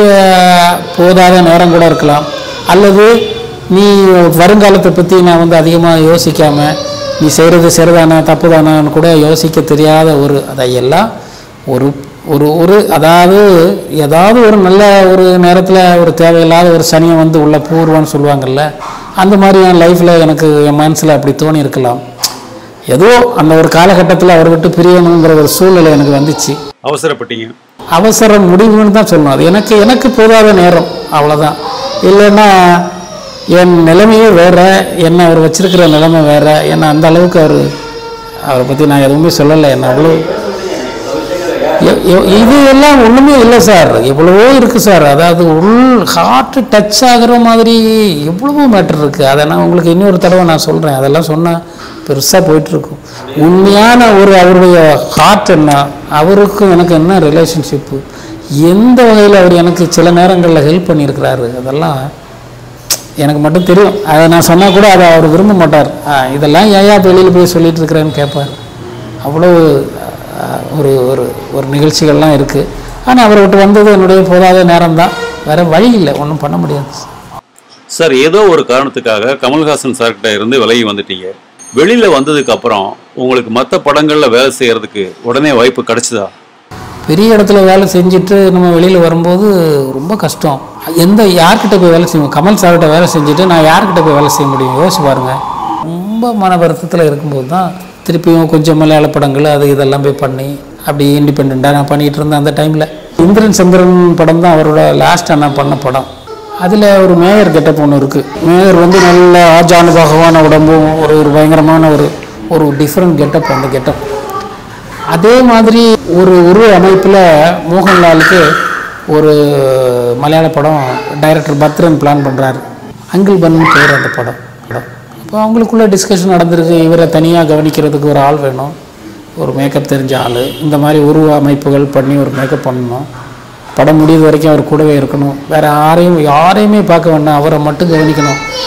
போதாத நேரம் கூட இருக்கலாம் அல்லது நீ வருங்காலத்தை பற்றி நான் வந்து அதிகமாக யோசிக்காமல் நீ செய்கிறது சரிதானா தப்புதானான்னு கூட யோசிக்க தெரியாத ஒரு அதையெல்லாம் ஒரு ஒரு ஒரு அதாவது ஏதாவது ஒரு நல்ல ஒரு நேரத்தில் ஒரு தேவையில்லாத ஒரு சனியை வந்து உள்ள பூர்வான்னு சொல்லுவாங்கல்ல அந்த மாதிரி என் லைஃப்பில் எனக்கு என் மனசில் அப்படி தோணி இருக்கலாம் ஏதோ அந்த ஒரு காலகட்டத்தில் அவர் விட்டு பிரியணுங்கிற ஒரு சூழ்நிலை எனக்கு வந்துச்சு அவசரப்பட்டீங்க அவசர முடிவுன்னு தான் சொல்லணும் அது எனக்கு எனக்கு போதாத நேரம் அவ்வளோதான் இல்லைன்னா என் நிலைமையே வேற என்ன அவர் வச்சிருக்கிற நிலைமை வேற ஏன்னா அந்த அளவுக்கு அவர் அவரை பற்றி நான் எதுவுமே சொல்லலை என்ன அவ்வளோ எ- எ- இது எல்லாம் ஒன்றுமே இல்லை சார் எவ்வளவோ இருக்குது சார் அதாவது உள் ஹார்ட்டு டச் ஆகுற மாதிரி எவ்வளவோ மேட்டர் இருக்குது அதை நான் உங்களுக்கு இன்னொரு தடவை நான் சொல்கிறேன் அதெல்லாம் சொன்னால் பெருசாக போயிட்டுருக்கும் உண்மையான ஒரு அவருடைய ஹார்ட் என்ன அவருக்கும் எனக்கு என்ன ரிலேஷன்ஷிப்பு எந்த வகையில் அவர் எனக்கு சில நேரங்களில் ஹெல்ப் பண்ணியிருக்கிறாரு அதெல்லாம் எனக்கு மட்டும் தெரியும் அதை நான் சொன்னால் கூட அதை அவர் விரும்ப மாட்டார் ஆ, இதெல்லாம் ஏயா வெளியில் போய் சொல்லிட்டு இருக்கிறேன்னு கேட்பார் அவ்வளோ ஆ, ஒரு ஒரு ஒரு நிகழ்ச்சிகள்லாம் இருக்குது ஆனால் அவரை விட்டு வந்தது என்னுடைய போதாத நேரம் தான் வேறு வழி இல்லை ஒன்றும் பண்ண முடியாது சார் ஏதோ ஒரு காரணத்துக்காக கமல்ஹாசன் சார்கிட்ட இருந்து விலகி வந்துட்டீங்க வெளியில வந்ததுக்கு அப்புறம் உங்களுக்கு மற்ற படங்கள்ல வேலை செய்யறதுக்கு உடனே வாய்ப்பு கிடைச்சதா பெரிய இடத்துல வேலை செஞ்சுட்டு நம்ம வெளியில் வரும்போது ரொம்ப கஷ்டம் எந்த யார்கிட்ட போய் வேலை செய்வோம் கமல் சார்கிட்ட வேலை செஞ்சுட்டு நான் யார்கிட்ட போய் வேலை செய்ய முடியும் யோசிச்சு பாருங்க ரொம்ப மன வருத்தத்தில் இருக்கும்போது தான் திருப்பியும் கொஞ்சம் மலையாள படங்கள் அது இதெல்லாம் போய் பண்ணி அப்படி இண்டிபெண்ட்டாக நான் பண்ணிகிட்டு இருந்தேன் அந்த டைமில் இந்திரன் சந்திரன் படம் தான் அவரோட லாஸ்ட்டாக நான் பண்ண படம் அதில் ஒரு மேயர் கெட்டப் ஒன்று இருக்குது மேயர் வந்து நல்ல ஆஜானுபாகவான உடம்பும் ஒரு ஒரு பயங்கரமான ஒரு ஒரு டிஃப்ரெண்ட் கெட்டப் அந்த கெட்டப் அதே மாதிரி ஒரு உருவ அமைப்பில் மோகன்லாலுக்கு ஒரு மலையாள படம் டைரக்டர் பத்ரன் பிளான் பண்ணுறாரு அங்கிள் பன்னு பேர் அந்த படம் படம் அப்போ அவங்களுக்குள்ள டிஸ்கஷன் நடந்திருக்கு இவரை தனியாக கவனிக்கிறதுக்கு ஒரு ஆள் வேணும் ஒரு மேக்கப் தெரிஞ்ச ஆள் இந்த மாதிரி உருவ அமைப்புகள் பண்ணி ஒரு மேக்கப் பண்ணணும் படம் முடியுது வரைக்கும் அவர் கூடவே இருக்கணும் வேறு யாரையும் யாரையுமே பார்க்க வேண்டாம் அவரை மட்டும் கவனிக்கணும்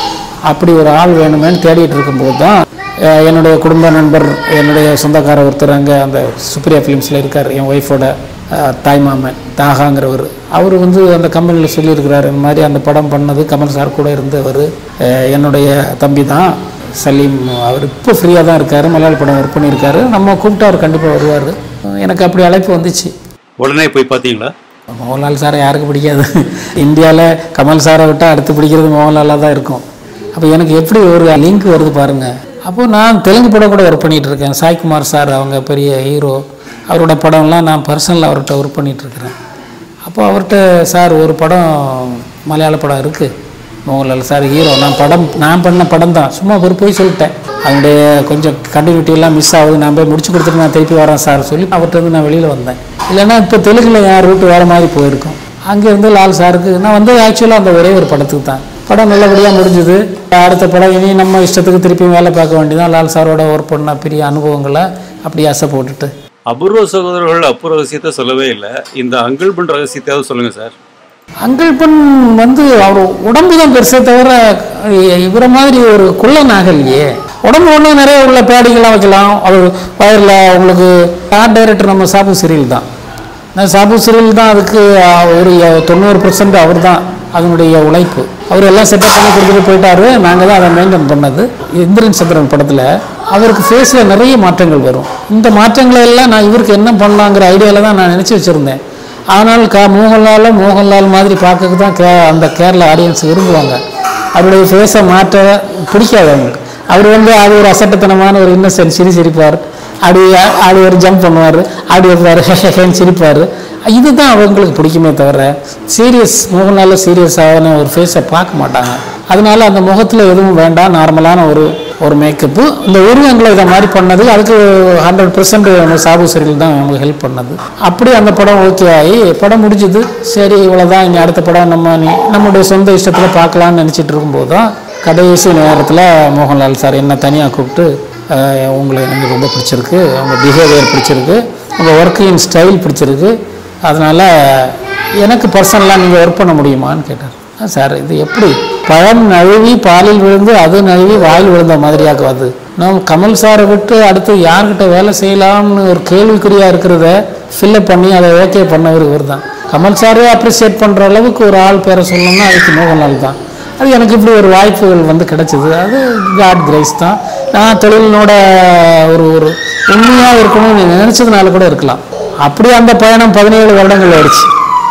அப்படி ஒரு ஆள் வேணுமேன்னு தேடிட்டு இருக்கும்போது தான் அஹ், என்னுடைய குடும்ப நண்பர் என்னுடைய சொந்தக்கார ஒருத்தர் அங்கே அந்த சுப்ரியா ஃபிலிம்ஸில் இருக்கார் என் ஒய்ஃபோட தாய்மாமன் தாகாங்கிறவர் அவர் வந்து அந்த கம்பெனியில் சொல்லியிருக்கிறார் இந்த மாதிரி அந்த படம் பண்ணது கமல் சார் கூட இருந்தவர் அஹ், என்னுடைய தம்பி தான் சலீம் அவர் இப்போ ஃப்ரீயாக தான் இருக்கார் மலையாள படம் ஒர்க் பண்ணியிருக்காரு நம்ம கூப்பிட்டா அவர் கண்டிப்பாக வருவார் எனக்கு அப்படி அழைப்பு வந்துச்சு உடனே போய் பார்த்தீங்களா மோகன்லால் சாரை யாருக்கு பிடிக்காது இந்தியாவில் கமல் சாரை விட்டால் அடுத்து பிடிக்கிறது மோகன்லாலாக தான் இருக்கும் அப்போ எனக்கு எப்படி ஒரு லிங்க் வருது பாருங்க அப்போ நான் தெலுங்கு படம் கூட ஒர்க் பண்ணிட்டு இருக்கேன் சாய்குமார் சார் அவங்க பெரிய ஹீரோ அவரோட படம்லாம் நான் பர்சனலாக அவர்கிட்ட ஒர்க் பண்ணிட்டு இருக்கிறேன் அப்போ அவர்கிட்ட சார் ஒரு படம் மலையாள படம் இருக்குது மோகன்லால் சார் ஹீரோ நான் படம் நான் பண்ண படம் தான் சும்மா ஒரு போய் சொல்லிட்டேன் அவனுடைய கொஞ்சம் கண்டினியூட்டி எல்லாம் மிஸ் ஆகுது நான் போய் முடிச்சு கொடுத்துட்டு நான் திருப்பி வரேன் சார் சொல்லி அவர்கிட்ட இருந்து நான் வெளியில் வந்தேன் இல்லைன்னா இப்போ தெலுங்குல என் ரூட்டு வேறு மாதிரி போயிருக்கும் அங்கேருந்து லால் சாருக்கு நான் வந்து ஆக்சுவலாக அந்த ஒரே ஒரு படத்துக்கு தான் படம் நல்லபடியாக முடிஞ்சுது அடுத்த படம் இனி நம்ம இஷ்டத்துக்கு திருப்பி வேலை பார்க்க வேண்டியதான் லால் சாரோட ஒர்க் பண்ண பெரிய அனுபவங்களை அப்படி ஆசை போட்டுட்டு அபூர்வ சகோதரர்கள் அப்பு ரகசியத்தை சொல்லவே இல்லை இந்த அங்கிள் பண் ரகசியத்தையாவது சொல்லுங்க சார் அங்கிள் பெண் வந்து அவர் உடம்பு தான் பெருசே தவிர இ- இவரை மாதிரி ஒரு குள்ளன் ஆகலையே உடம்பு ஒன்று நிறைய உள்ள பேடிங்கெல்லாம் வைக்கலாம் அவர் வயரில் உங்களுக்கு ஆர்ட் டைரக்டர் நம்ம சாபு சிறில் தான் நான் சாபு சிறில் தான் அதுக்கு அஹ், ஒரு தொண்ணூறு பர்சன்ட் அவர் தான் அதனுடைய உழைப்பு அவர் எல்லாம் செட்டப் பண்ணி கொடுத்துட்டு போயிட்டாரு நாங்கள் தான் அதை மெயின்டைன் பண்ணது இந்திரன் சந்திரன் படத்தில் அவருக்கு ஃபேஸில் நிறைய மாற்றங்கள் வரும் இந்த மாற்றங்களை எல்லாம் நான் இவருக்கு என்ன பண்ணலாங்கிற ஐடியாவில் தான் நான் நினச்சி வச்சுருந்தேன் ஆனால் க மோகன்லால மோகன்லால் மாதிரி பார்க்கறதுக்கு தான் கே அந்த கேரளா ஆடியன்ஸ் விரும்புவாங்க அவருடைய ஃபேஸை மாற்ற பிடிக்காது அவங்களுக்கு அவர் வந்து அது ஒரு அசட்டத்தனமான ஒரு இன்னசென்ட் சிரி சிரிப்பார் அப்படி அப்படி ஒரு ஜம்ப் பண்ணுவார் அப்படி இருப்பார் ஹேன்னு சிரிப்பார் இதுதான் அவங்களுக்கு பிடிக்குமே தவிர சீரியஸ் மோகன்லால சீரியஸான ஒரு ஃபேஸை பார்க்க மாட்டாங்க அதனால அந்த முகத்தில் எதுவும் வேண்டாம் நார்மலான ஒரு ஒரு மேக்கப்பு இந்த உருவங்களை இதை மாதிரி பண்ணது அதுக்கு ஹண்ட்ரட் பர்சன்ட் சாபு சரியில் தான் நமக்கு ஹெல்ப் பண்ணது அப்படி அந்த படம் ஓகே ஆகி படம் முடிஞ்சுது சரி இவ்வளோதான் இனி அடுத்த படம் நம்ம நீ நம்மளுடைய சொந்த இஷ்டத்தில் பார்க்கலாம்னு நினச்சிட்டு இருக்கும்போது தான் கடைசி நேரத்தில் மோகன்லால் சார் என்ன தனியாக கூப்பிட்டு அஹ், உங்களை எனக்கு ரொம்ப பிடிச்சிருக்கு உங்கள் பிஹேவியர் பிடிச்சிருக்கு உங்கள் ஒர்க்கிங் ஸ்டைல் பிடிச்சிருக்கு அதனால் எனக்கு பர்சனலாக நீங்கள் ஒர்க் பண்ண முடியுமான்னு கேட்டார் "ஆ, சார் இது எப்படி பழம் நழுவி பாலில் விழுந்து அது நழுவி வாயில் விழுந்த மாதிரியாக அது நாம் கமல் சாரை விட்டு அடுத்து யார்கிட்ட வேலை செய்யலாம்னு ஒரு கேள்விக்குறியாக இருக்கிறத ஃபில்லப் பண்ணி அதை ஓகே பண்ணவர் இவர் தான் கமல் சாரே அப்ரிசியேட் பண்ணுற அளவுக்கு ஒரு ஆள் பேரை சொல்லணும்னா அதுக்கு மோகன்லால் தான் அது எனக்கு இப்படி ஒரு வாய்ப்புகள் வந்து கிடைச்சிது அது காட் கிரேஸ் தான் நான் தொழிலினோட ஒரு ஒரு உண்மையாக இருக்கணும்னு நினச்சதுனால கூட இருக்கலாம் அப்படி அந்த பயணம் பதினேழு வருடங்கள் ஆயிடுச்சு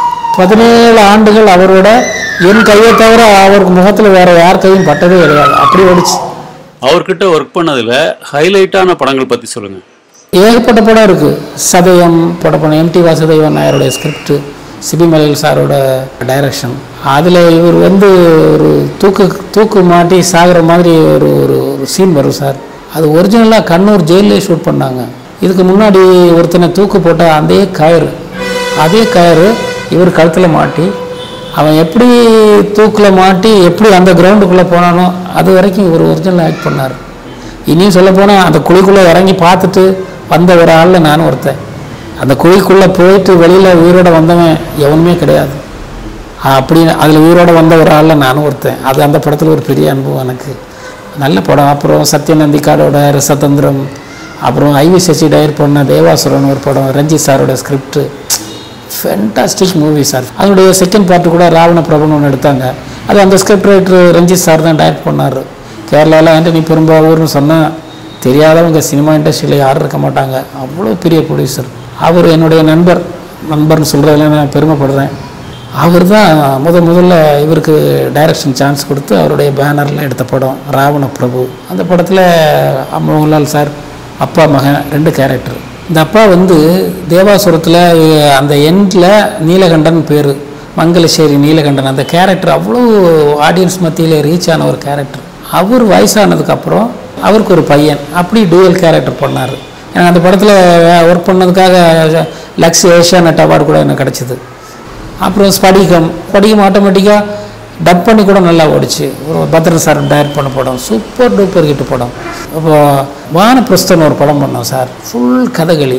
பதினேழு ஆண்டுகள் அவரோட என் கையை தவிர அவருக்கு முகத்தில் வேற யார் கையும் பட்டதே கிடையாது அப்படி ஓடிச்சு அவர்கிட்ட ஒர்க் பண்ணதுல ஹைலைட்டான படங்கள் பத்தி சொல்லுங்க ஏகப்பட்ட படம் இருக்கு சதயம் படம் பண்ண எம்டி வாசுதேவன் நாயருடைய ஸ்கிரிப்ட் சிபி மலையில் சாரோட டைரக்ஷன் அதில் இவர் வந்து ஒரு தூக்கு தூக்கு மாட்டி சாகுற மாதிரி ஒரு ஒரு ஒரு சீன் வரும் சார் அது ஒரிஜினலாக கண்ணூர் ஜெயிலே ஷூட் பண்ணாங்க இதுக்கு முன்னாடி ஒருத்தனை தூக்கு போட்ட அதே கயிறு அதே கயிறு இவர் கழுத்தில் மாட்டி அவன் எப்படி தூக்கில் மாட்டி எப்படி அந்த கிரவுண்டுக்குள்ளே போனானோ அது வரைக்கும் இவர் ஒரிஜினல் ஆக்ட் பண்ணார் இனியும் சொல்லப்போனால் அந்த குழிக்குள்ளே இறங்கி பார்த்துட்டு வந்த ஒரு ஆளில் நானும் ஒருத்தன் அந்த குழிக்குள்ளே போயிட்டு வெளியில் உயிரோட வந்தவன் எவனுமே கிடையாது அப்படின்னு அதில் உயிரோட வந்த ஒரு ஆளில் நானும் ஒருத்தன் அது அந்த படத்தில் ஒரு பெரிய அனுபவம் எனக்கு நல்ல படம் அப்புறம் சத்யநந்திகாரோட ரசதந்திரம் அப்புறம் ஐவி சசி டயர் பண்ண தேவாசுரன் ஒரு படம் ரஞ்சித் சாரோட ஸ்கிரிப்ட் ஃபென்டாஸ்டிக் மூவி சார் அதனுடைய செகண்ட் பார்ட்டு கூட ராவண பிரபுன்னு ஒன்று எடுத்தாங்க அது அந்த ஸ்கிரிப்ட் ரைட்டர் ரஞ்சித் சார் தான் டைரக்ட் பண்ணார் கேரளாவில் ஆண்டனி பெரும்பாவூர்னு சொன்னால் தெரியாதவங்க சினிமா இண்டஸ்ட்ரியில் யாரும் இருக்க மாட்டாங்க அவ்வளோ பெரிய ப்ரொடியூசர் அவர் என்னுடைய நண்பர் நண்பர்னு சொல்கிறதுல நான் பெருமைப்படுறேன் அவர் தான் முத முதல்ல இவருக்கு டைரக்ஷன் சான்ஸ் கொடுத்து அவருடைய பேனரில் எடுத்த படம் ராவண பிரபு அந்த படத்தில் மோகன்லால் சார் அப்பா மகன் ரெண்டு கேரக்டர் இந்த அப்பா வந்து தேவாசுரத்தில் அந்த எண்டில் நீலகண்டன் பேர் மங்களேஸ்வரி நீலகண்டன் அந்த கேரக்டர் அவ்வளோ ஆடியன்ஸ் மத்தியில் ரீச் ஆன ஒரு கேரக்டர் அவர் வயசானதுக்கப்புறம் அவருக்கு ஒரு பையன் அப்படி டூயல் கேரக்டர் பண்ணார் எனக்கு அந்த படத்தில் ஒர்க் பண்ணதுக்காக லக்ஸ் ஏஷியானட் அவார்டு கூட எனக்கு கிடச்சிது அப்புறம் ஸ்படிகம் ஸ்படிகம் ஆட்டோமேட்டிக்காக டப் பண்ணி கூட நல்லா ஓடிச்சு ஒரு பத்ரன் சார் டைரக்ட் பண்ண படம் சூப்பர் டூப்பர் ஹிட் படம் இப்போ வானப்பிரஸ்தன் ஒரு படம் பண்ணோம் சார் ஃபுல் கதகளி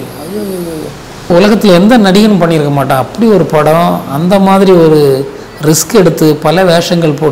உலகத்தில் எந்த நடிகனும் பண்ணியிருக்க மாட்டான் அப்படி ஒரு படம் அந்த மாதிரி ஒரு ரிஸ்க் எடுத்து பல வேஷங்கள் போட்டு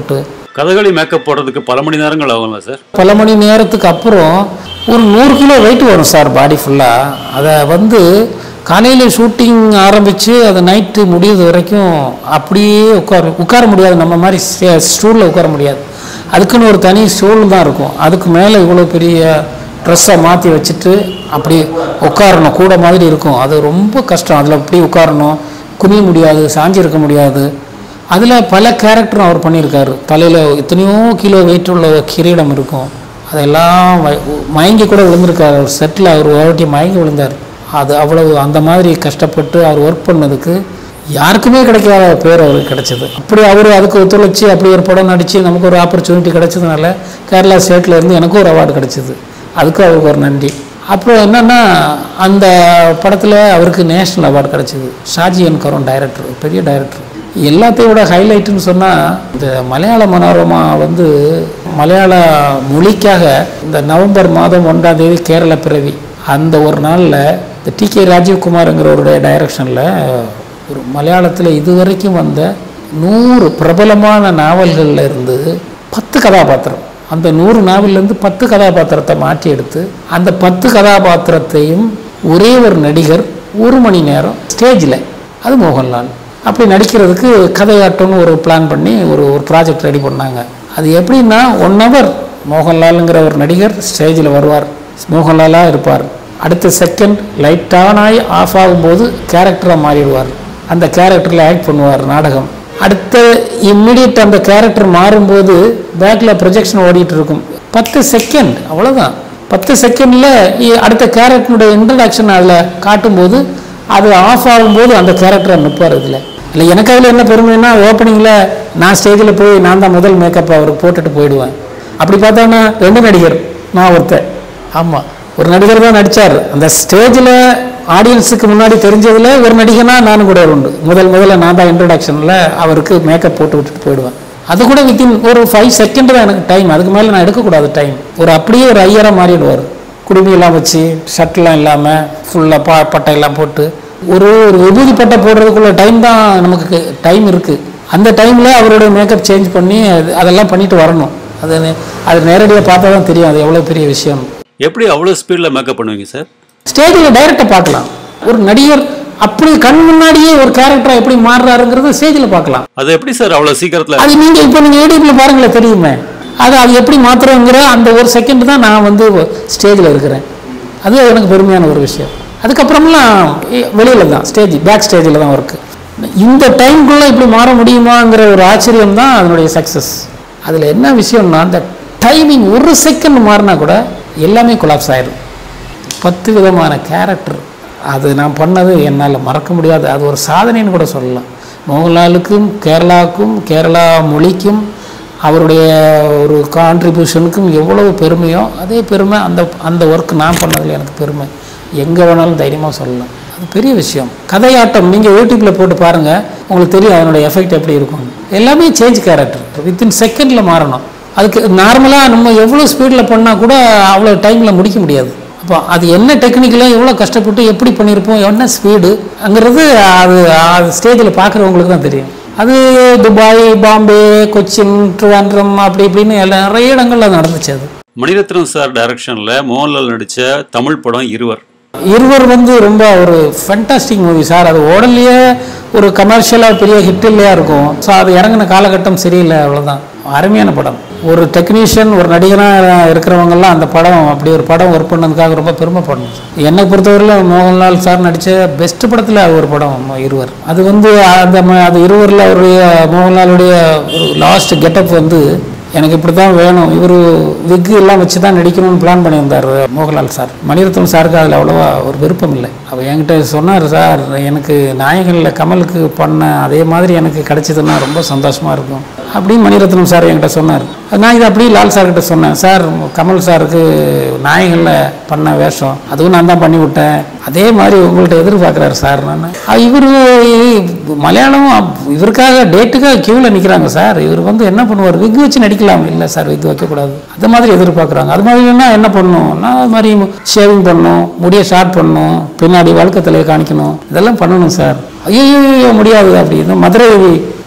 கதகளி மேக்கப் போடுறதுக்கு பல மணி நேரங்கள் ஆகும்ல சார் பல மணி நேரத்துக்கு அப்புறம் ஒரு நூறு கிலோ வெயிட் வரும் சார் பாடி ஃபுல்லாக அதை வந்து காலையில் ஷூட்டிங் ஆரம்பித்து அது நைட்டு முடியுது வரைக்கும் அப்படியே உட்கார உட்கார முடியாது நம்ம மாதிரி ஸ்டூலில் உட்கார முடியாது அதுக்குன்னு ஒரு தனி ஸ்டூல் தான் இருக்கும் அதுக்கு மேலே இவ்வளோ பெரிய ட்ரெஸ்ஸை மாற்றி வச்சுட்டு அப்படி உட்காரணும் கூட மாதிரி இருக்கும் அது ரொம்ப கஷ்டம் அதில் அப்படி உட்காரணும் குனிய முடியாது சாஞ்சி இருக்க முடியாது அதில் பல கேரக்டரும் அவர் பண்ணியிருக்காரு தலையில் எத்தனையோ கிலோ வெயிட் உள்ள கிரீடம் இருக்கும் அதெல்லாம் வ- மயங்கி கூட விழுந்திருக்காரு அவர் செட்டில் அவர் ஒரு வாட்டி மயங்கி விழுந்தார் அது அவ்வளவு அந்த மாதிரி கஷ்டப்பட்டு அவர் ஒர்க் பண்ணதுக்கு யாருக்குமே கிடைக்காத பேர் அவருக்கு கிடைச்சது அப்படி அவர் அதுக்கு ஒத்துழைச்சி அப்படி ஒரு படம் நடித்து நமக்கு ஒரு ஆப்பர்ச்சுனிட்டி கிடைச்சதுனால கேரளா ஸ்டேட்டில் இருந்து எனக்கும் ஒரு அவார்டு கிடைச்சது அதுக்கும் அவருக்கு ஒரு நன்றி அப்புறம் என்னன்னா அந்த படத்தில் அவருக்கு நேஷ்னல் அவார்டு கிடைச்சது ஷாஜி என் கரோன் டைரக்டர் பெரிய டைரக்டர் எல்லாத்தையும் விட ஹைலைட்டுன்னு சொன்னால் இந்த மலையாள மனோரமா வந்து மலையாள மொழிக்காக இந்த நவம்பர் மாதம் ஒன்றாம் தேதி கேரள பிறவி அந்த ஒரு நாளில் இந்த டி கே ராஜீவ்குமாருங்கிறவருடைய டைரக்ஷனில் ஒரு மலையாளத்தில் இதுவரைக்கும் வந்த நூறு பிரபலமான நாவல்களில் இருந்து பத்து கதாபாத்திரம் அந்த நூறு நாவல்லேருந்து பத்து கதாபாத்திரத்தை மாற்றி எடுத்து அந்த பத்து கதாபாத்திரத்தையும் ஒரே ஒரு நடிகர் ஒரு மணி நேரம் ஸ்டேஜில் அது மோகன்லால் அப்படி நடிக்கிறதுக்கு கதையாட்டம்னு ஒரு பிளான் பண்ணி ஒரு ஒரு ப்ராஜெக்ட் ரெடி பண்ணாங்க அது எப்படின்னா ஒன் ஹவர் மோகன்லாலுங்கிற ஒரு நடிகர் ஸ்டேஜில் வருவார் மோகன்லாலாக இருப்பார் அடுத்த செகண்ட் லைட் ஆன் ஆகி ஆஃப் ஆகும்போது கேரக்டராக மாறிடுவார் அந்த கேரக்டரில் ஆக்ட் பண்ணுவார் நாடகம் அடுத்த இம்மிடியட் அந்த கேரக்டர் மாறும்போது பேக்கில் ப்ரொஜெக்ஷன் ஓடிட்டு இருக்கும் பத்து செகண்ட் அவ்வளோதான் பத்து செகண்டில் அடுத்த கேரக்டருடைய இன்ட்ரடக்ஷன் அதில் காட்டும்போது அது ஆஃப் ஆகும்போது அந்த கேரக்டரை நிற்பார் இதில் இல்லை எனக்கு அதில் என்ன பெருமைன்னா ஓப்பனிங்கில் நான் ஸ்டேஜில் போய் நான் தான் முதல் மேக்கப் அவருக்கு போட்டுட்டு போயிடுவேன் அப்படி பார்த்தோன்னா ரெண்டு நடிகர் நான் ஒருத்தன் ஆமாம் ஒரு நடிகர் தான் நடித்தார் அந்த ஸ்டேஜில் ஆடியன்ஸுக்கு முன்னாடி தெரிஞ்சதில் ஒரு நடிகனா நானும் கூட உண்டு முதல் முதல்ல நான் தான் இன்ட்ரடக்ஷனில் அவருக்கு மேக்கப் போட்டு விட்டுட்டு போயிடுவேன் அது கூட வித்தின் ஒரு ஃபைவ் செகண்ட் தான் எனக்கு டைம் அதுக்கு மேலே நான் எடுக்கக்கூடாது டைம் ஒரு அப்படியே ஒரு ஐயராக மாறிடுவார் குடுமையெல்லாம் வச்சு ஷர்ட்லாம் இல்லாமல் ஃபுல்லாக பா பட்டையெல்லாம் போட்டு ஒரு ஒரு விபூதி பட்டை போடுறதுக்குள்ள டைம் தான் நமக்கு டைம் இருக்குது அந்த டைமில் அவருடைய மேக்கப் சேஞ்ச் பண்ணி அது அதெல்லாம் பண்ணிட்டு வரணும் அது நே- அது நேரடியாக பார்த்தா தான் தெரியும் அது எவ்வளோ பெரிய விஷயம் எப்படி அவ்வளோ ஸ்பீடில் மேக்கப் பண்ணுவீங்க சார் ஸ்டேஜில் டைரக்டாக பார்க்கலாம் ஒரு நடிகர் அப்படி கண் முன்னாடியே ஒரு கேரக்டரை எப்படி மாறுறாருங்கிறது ஸ்டேஜில் பார்க்கலாம் அது எப்படி சார் அவ்வளோ சீக்கிரத்தில் அது நீங்கள் இப்போ நீங்கள் யூடியூப்ல பாருங்களேன் தெரியுமே அது அது எப்படி மாத்துறோங்கிற அந்த ஒரு செகண்ட் தான் நான் வந்து ஸ்டேஜில் இருக்கிறேன் அது எனக்கு பெருமையான ஒரு விஷயம் அதுக்கப்புறமெல்லாம் வெளியில தான் ஸ்டேஜ் பேக் ஸ்டேஜில் தான் ஒர்க்கு இந்த டைம்குள்ளே இப்படி மாற முடியுமாங்கிற ஒரு ஆச்சரியம் தான் அதனுடைய சக்ஸஸ் அதில் என்ன விஷயம்னா அந்த டைமிங் ஒரு செகண்ட் மாறினா கூட எல்லாமே கொலாப்ஸ் ஆயிடும் பத்து விதமான கேரக்டர் அது நான் பண்ணது என்னால் மறக்க முடியாது அது ஒரு சாதனைன்னு கூட சொல்லலாம் மோகன்லாலுக்கும் கேரளாவுக்கும் கேரளா மொழிக்கும் அவருடைய ஒரு கான்ட்ரிபியூஷனுக்கும் எவ்வளவு பெருமையோ அதே பெருமை அந்த அந்த ஒர்க் நான் பண்ணதில் எனக்கு பெருமை எங்கே வேணாலும் தைரியமாக சொல்லலாம் அது பெரிய விஷயம் கதையாட்டம் நீங்கள் யூடியூப்பில் போட்டு பாருங்கள் உங்களுக்கு தெரியும் அதனுடைய எஃபெக்ட் எப்படி இருக்கும் எல்லாமே சேஞ்ச் கேரக்டர் வித்தின் செகண்டில் மாறணும் அதுக்கு நார்மலாக நம்ம எவ்வளோ ஸ்பீடில் பண்ணால் கூட அவ்வளோ டைமில் முடிக்க முடியாது அப்போ அது என்ன டெக்னிக்கலாக எவ்வளோ கஷ்டப்பட்டு எப்படி பண்ணியிருப்போம் என்ன ஸ்பீடுங்கிறது அது அது ஸ்டேஜில் பார்க்குறவங்களுக்கு தான் தெரியும் அது துபாய் பாம்பே கொச்சின் ட்ரிவாண்ட்ரம் அப்படி இப்படின்னு எல்லா நிறைய இடங்கள்ல நடந்துச்சு அது மணிரத்னம் சார் டைரக்ஷனில் மோகன்லால் நடித்த தமிழ் படம் இருவர் இருவர் வந்து ரொம்ப ஒரு ஃபென்டாஸ்டிக் மூவி சார் அது ஓடலையே ஒரு கமர்ஷியலாக பெரிய ஹிட் இல்லையா இருக்கும் ஸோ அது இறங்கின காலகட்டம் சரியில்லை அவ்வளோதான் அருமையான படம் ஒரு டெக்னீஷியன் ஒரு நடிகனாக இருக்கிறவங்கெல்லாம் அந்த படம் அப்படி ஒரு படம் ஒர்க் பண்ணதுக்காக ரொம்ப பெருமைப்படணும் என்னை பொறுத்தவரையில் மோகன்லால் சார் நடித்த பெஸ்ட் படத்தில் அது ஒரு படம் இருவர் அது வந்து அந்த ம- அது இருவரில் அவருடைய மோகன்லாலுடைய ஒரு லாஸ்ட் கெட்டப் வந்து எனக்கு இப்படி தான் வேணும் இவர் விக்கு எல்லாம் வச்சு தான் நடிக்கணும்னு பிளான் பண்ணியிருந்தார் மோகன்லால் சார் மணிரத்னம் சாருக்கு அதில் அவ்வளோவா ஒரு விருப்பம் இல்லை அவர் என்கிட்ட சொன்னார் சார் எனக்கு நாயகனில் கமலுக்கு பண்ண அதே மாதிரி எனக்கு கிடைச்சதுன்னா ரொம்ப சந்தோஷமாக இருக்கும் அப்படின்னு மணிரத்னம் சார் என்கிட்ட சொன்னார் நான் இது அப்படியே லால் சார்கிட்ட சொன்னேன் சார் கமல் சாருக்கு நாயகனில் பண்ண வேஷம் அதுவும் நான் தான் பண்ணி விட்டேன் அதே மாதிரி உங்கள்கிட்ட எதிர்பார்க்குறாரு சார் நான் இவர் மலையாளம் அப்- இவருக்காக டேட்டுக்காக க்யூவில் நிற்கிறாங்க சார் இவர் வந்து என்ன பண்ணுவார் விக் வச்சு நடிக்கலாம் இல்லை சார் விக் வைக்கக்கூடாது அது மாதிரி எதிர்பார்க்குறாங்க அது மாதிரினா என்ன பண்ணணும் நான் அது மாதிரி ஷேவிங் பண்ணணும் முடியை ஷார்ட் பண்ணணும் பின்னாடி வழுக்கத்திலே காணிக்கணும் இதெல்லாம் பண்ணணும் சார் ஐயோ முடியாது அப்படின்னு மதுரை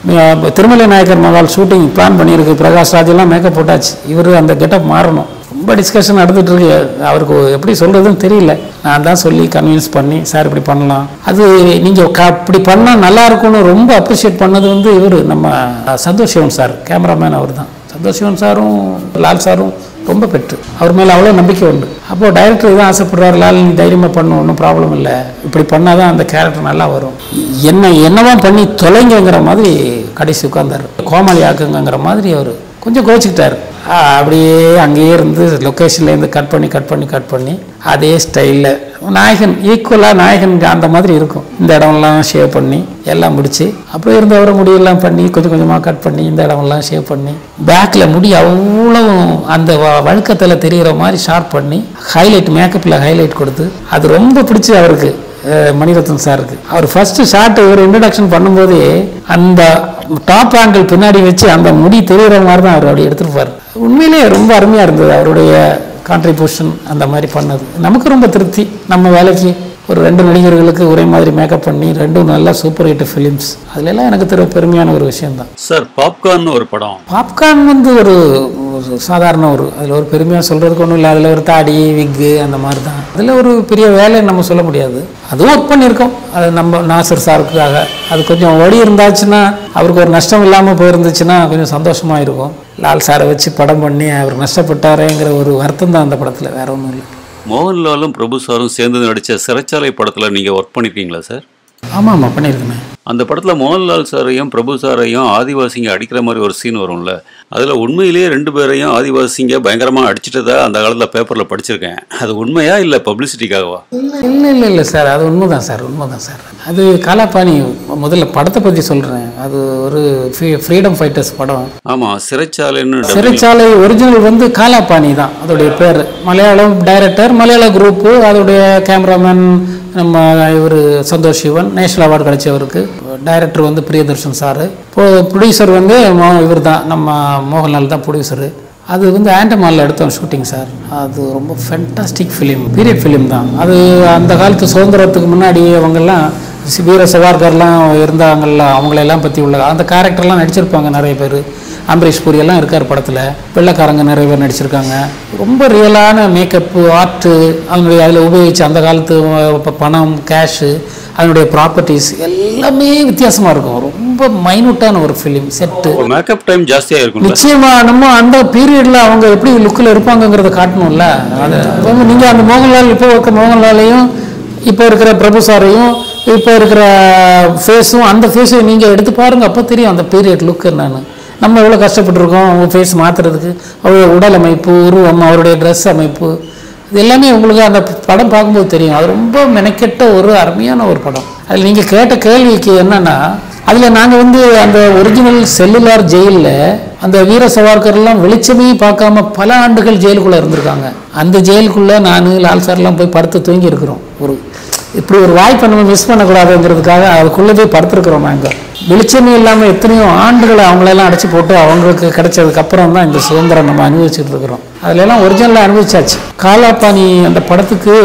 ம- திருமலை நாயக்கர் மகால் ஷூட்டிங் பிளான் பண்ணியிருக்கு பிரகாஷ் ராஜ் எல்லாம் மேக்கப் போட்டாச்சு இவர் அந்த கெட்டப் மாறணும் ரொம்ப டிஸ்கஷன் நடந்துட்டு இருக்கு அவருக்கு எப்படி சொல்றதுன்னு தெரியல நான் தான் சொல்லி கன்வின்ஸ் பண்ணி சார் இப்படி பண்ணலாம் அது நீங்கள் அப்படி பண்ணால் நல்லா இருக்கும்னு ரொம்ப அப்ரிஷியேட் பண்ணது வந்து இவர் நம்ம சந்தோஷ் சிவன் சார் கேமராமேன் அவர் தான் சந்தோஷ் சிவன் சாரும் லால் சாரும் ரொம்ப பெற்று அவர் மேலே அவ்வளோ நம்பிக்கை உண்டு அப்போ டைரக்டர் இதான் ஆசைப்படுறாரு லால் நீ தைரியமாக பண்ணு ஒன்றும் ப்ராப்ளம் இல்லை இப்படி பண்ணால் தான் அந்த கேரக்டர் நல்லா வரும் என்ன என்னதான் பண்ணி தொலைங்கங்கிற மாதிரி கடைசி உட்கார்ந்தாரு கோமாளி ஆக்குங்கிற மாதிரி அவர் கொஞ்சம் கோச்சிக்கிட்டாரு ஆ, அப்படியே அங்கேயே இருந்து லொக்கேஷன்லேருந்து கட் பண்ணி கட் பண்ணி கட் பண்ணி அதே ஸ்டைலில் நாயகன் ஈக்குவலாக நாயகன் அந்த மாதிரி இருக்கும் இந்த இடமெல்லாம் ஷேவ் பண்ணி எல்லாம் முடிச்சு அப்புறம் இருந்த வர முடியெல்லாம் பண்ணி கொஞ்சம் கொஞ்சமாக கட் பண்ணி இந்த இடமெல்லாம் ஷேவ் பண்ணி பேக்கில் முடி அவ்வளோ அந்த வ- வழுக்கத்தில் தெரிகிற மாதிரி ஷார்ப் பண்ணி ஹைலைட் மேக்கப்பில் ஹைலைட் கொடுத்து அது ரொம்ப பிடிச்சி அவருக்கு அஹ், மணிரத்னம் சாருக்கு அவர் ஃபர்ஸ்ட் ஷாட் ஒரு இன்ட்ரடக்ஷன் பண்ணும்போதே அந்த டாப் ஆங்கிள் பின்னாடி வச்சு அந்த முடி தெரிகிற மாதிரி தான் அவர் அப்படி எடுத்திருப்பார் உண்மையிலேயே ரொம்ப அருமையாக இருந்தது அவருடைய கான்ட்ரிபியூஷன் அந்த மாதிரி பண்ணது நமக்கு ரொம்ப திருப்தி நம்ம வேலைக்கு ஒரு ரெண்டு நடிகர்களுக்கு ஒரே மாதிரி மேக்கப் பண்ணி ரெண்டும் நல்லா சூப்பர் ஹிட் ஃபிலிம்ஸ் அதுலெல்லாம் எனக்கு திரு பெருமையான ஒரு விஷயம்தான் சார் பாப்கார்ன் ஒரு படம் பாப்கார்ன் வந்து ஒரு ஒரு சாதாரண ஒரு அதில் ஒரு பெருமையாக சொல்கிறதுக்கு ஒன்றும் இல்லை அதில் ஒரு தாடி விக்கு அந்த மாதிரி தான் அதில் ஒரு பெரிய வேலை நம்ம சொல்ல முடியாது அதுவும் ஒர்க் பண்ணியிருக்கோம் அது நம்ம நாசர் சாருக்காக அது கொஞ்சம் ஓடி இருந்தாச்சுன்னா அவருக்கு ஒரு நஷ்டம் இல்லாமல் போயிருந்துச்சுன்னா கொஞ்சம் சந்தோஷமாக இருக்கும் லால் சாரை வச்சு படம் பண்ணி அவர் நஷ்டப்பட்டாரேங்கிற ஒரு வருத்தம் தான் அந்த படத்தில் வேற ஒன்றும் இல்லை மோகன்லாலும் பிரபு சாரும் சேர்ந்து நடித்த சிறைச்சாலை படத்தில் நீங்கள் ஒர்க் பண்ணியிருக்கீங்களா சார் ஆமாம் ஆமாம் பண்ணியிருக்கேன் அந்த படத்தில் மோகன்லால் சாரையும் பிரபு சாரையும் ஆதிவாசிங்க அடிக்கிற மாதிரி ஒரு சீன் வரும்ல அதில் உண்மையிலேயே ரெண்டு பேரையும் ஆதிவாசிங்க பயங்கரமாக அடிச்சிட்டதா அந்த காலத்தில் பேப்பரில் படிச்சிருக்கேன் அது உண்மையா இல்லை பப்ளிசிட்டிக்காகவா இல்லை இல்லை இல்லை சார் அது உண்மைதான் சார் உண்மைதான் சார் அது காலாபாணி முதல்ல படத்தை பற்றி சொல்கிறேன் அது ஒரு ஃப்ரீடம் ஃபைட்டர்ஸ் படம் ஆமாம் சிறைச்சாலைன்னு dubbing- சிறைச்சாலை ஒரிஜினல் வந்து காலாபாணி தான் அதோடைய பேர் மலையாளம் டைரக்டர் மலையாள குரூப்பு அதோடைய கேமராமேன் நம்ம இவர் சந்தோஷ் சிவன் நேஷனல் அவார்டு கிடைச்சவருக்கு டைரக்டர் வந்து பிரியதர்ஷன் சார் இப்போ ப்ரொடியூசர் வந்து இவர் தான் நம்ம மோகன்லால் தான் ப்ரொடியூசரு அது வந்து ஆண்டமாலில் எடுத்தோம் ஷூட்டிங் சார் அது ரொம்ப ஃபென்டாஸ்டிக் ஃபிலிம் பீரியட் ஃபிலிம் தான் அது அந்த காலத்து சுதந்திரத்துக்கு முன்னாடி அவங்கெல்லாம் சி- வீர சவார்கர்லாம் இருந்தாங்கல்ல அவங்களெல்லாம் பற்றி உள்ள அந்த கேரக்டர்லாம் நடிச்சிருப்பாங்க நிறைய பேர் அம்பரீஷ் பூரி எல்லாம் இருக்கார் படத்தில் வெள்ளைக்காரங்க நிறைய பேர் நடிச்சிருக்காங்க ரொம்ப ரியலான மேக்கப்பு ஆர்ட்டு அதனுடைய அதில் உபயோகிச்ச அந்த காலத்து அஹ், ப- பணம் கேஷு அதனுடைய ப்ராப்பர்ட்டிஸ் எல்லாமே வித்தியாசமாக இருக்கும் ரொம்ப மைனூட்டான ஒரு ஃபிலிம் செட்டு ஒரு மேக்கப் டைம் ஜாஸ்தியாக இருக்கும்ல நிச்சயமா நம்ம அந்த பீரியட்ல அவங்க எப்படி லுக்கில் இருப்பாங்கங்கிறத காட்டணும்ல அது வந்து நீங்க அந்த மோகன்லால் இப்போ இருக்க மோகன்லாலையும் இப்போ இருக்கிற பிரபு சாரையும் இப்போ இருக்கிற ஃபேஸும் அந்த ஃபேஸை நீங்க எடுத்து பாருங்க அப்போ தெரியும் அந்த பீரியட் லுக் என்னன்னு நம்ம எவ்வளோ கஷ்டப்பட்டிருக்கோம் அவங்க ஃபேஸ் மாத்துறதுக்கு அவருடைய உடல் அமைப்பு உருவம் அவருடைய ட்ரெஸ் அமைப்பு இது எல்லாமே உங்களுக்கு அந்த படம் பார்க்கும்போது தெரியும் அது ரொம்ப மெனக்கெட்ட ஒரு அருமையான ஒரு படம் அதில் நீங்கள் கேட்ட கேள்விக்கு என்னன்னா அதில் நாங்கள் வந்து அந்த ஒரிஜினல் செல்லுலார் ஜெயிலில் அந்த வீர சவார்கர்லாம் வெளிச்சமே பார்க்காம பல ஆண்டுகள் ஜெயிலுக்குள்ளே இருந்திருக்காங்க அந்த ஜெயிலுக்குள்ளே நான் லால் சார்லாம் போய் படுத்து தூங்கி இருக்கிறோம் ஒரு இப்படி ஒரு வாய்ப்பை நம்ம மிஸ் பண்ணக்கூடாதுங்கிறதுக்காக அதுக்குள்ளே போய் படுத்துருக்குறோம் நாங்கள் வெளிச்சமே இல்லாமல் எத்தனையோ ஆண்டுகளை அவங்களெல்லாம் அடைச்சி போட்டு அவங்களுக்கு கிடைச்சதுக்கு அப்புறம் தான் இந்த சுதந்திரம் நம்ம அனுபவிச்சுட்டு இருக்கிறோம் அதுல எல்லாம் ஒரிஜினலாக அனுபவிச்சாச்சு காலாபாணி அந்த படத்துக்கு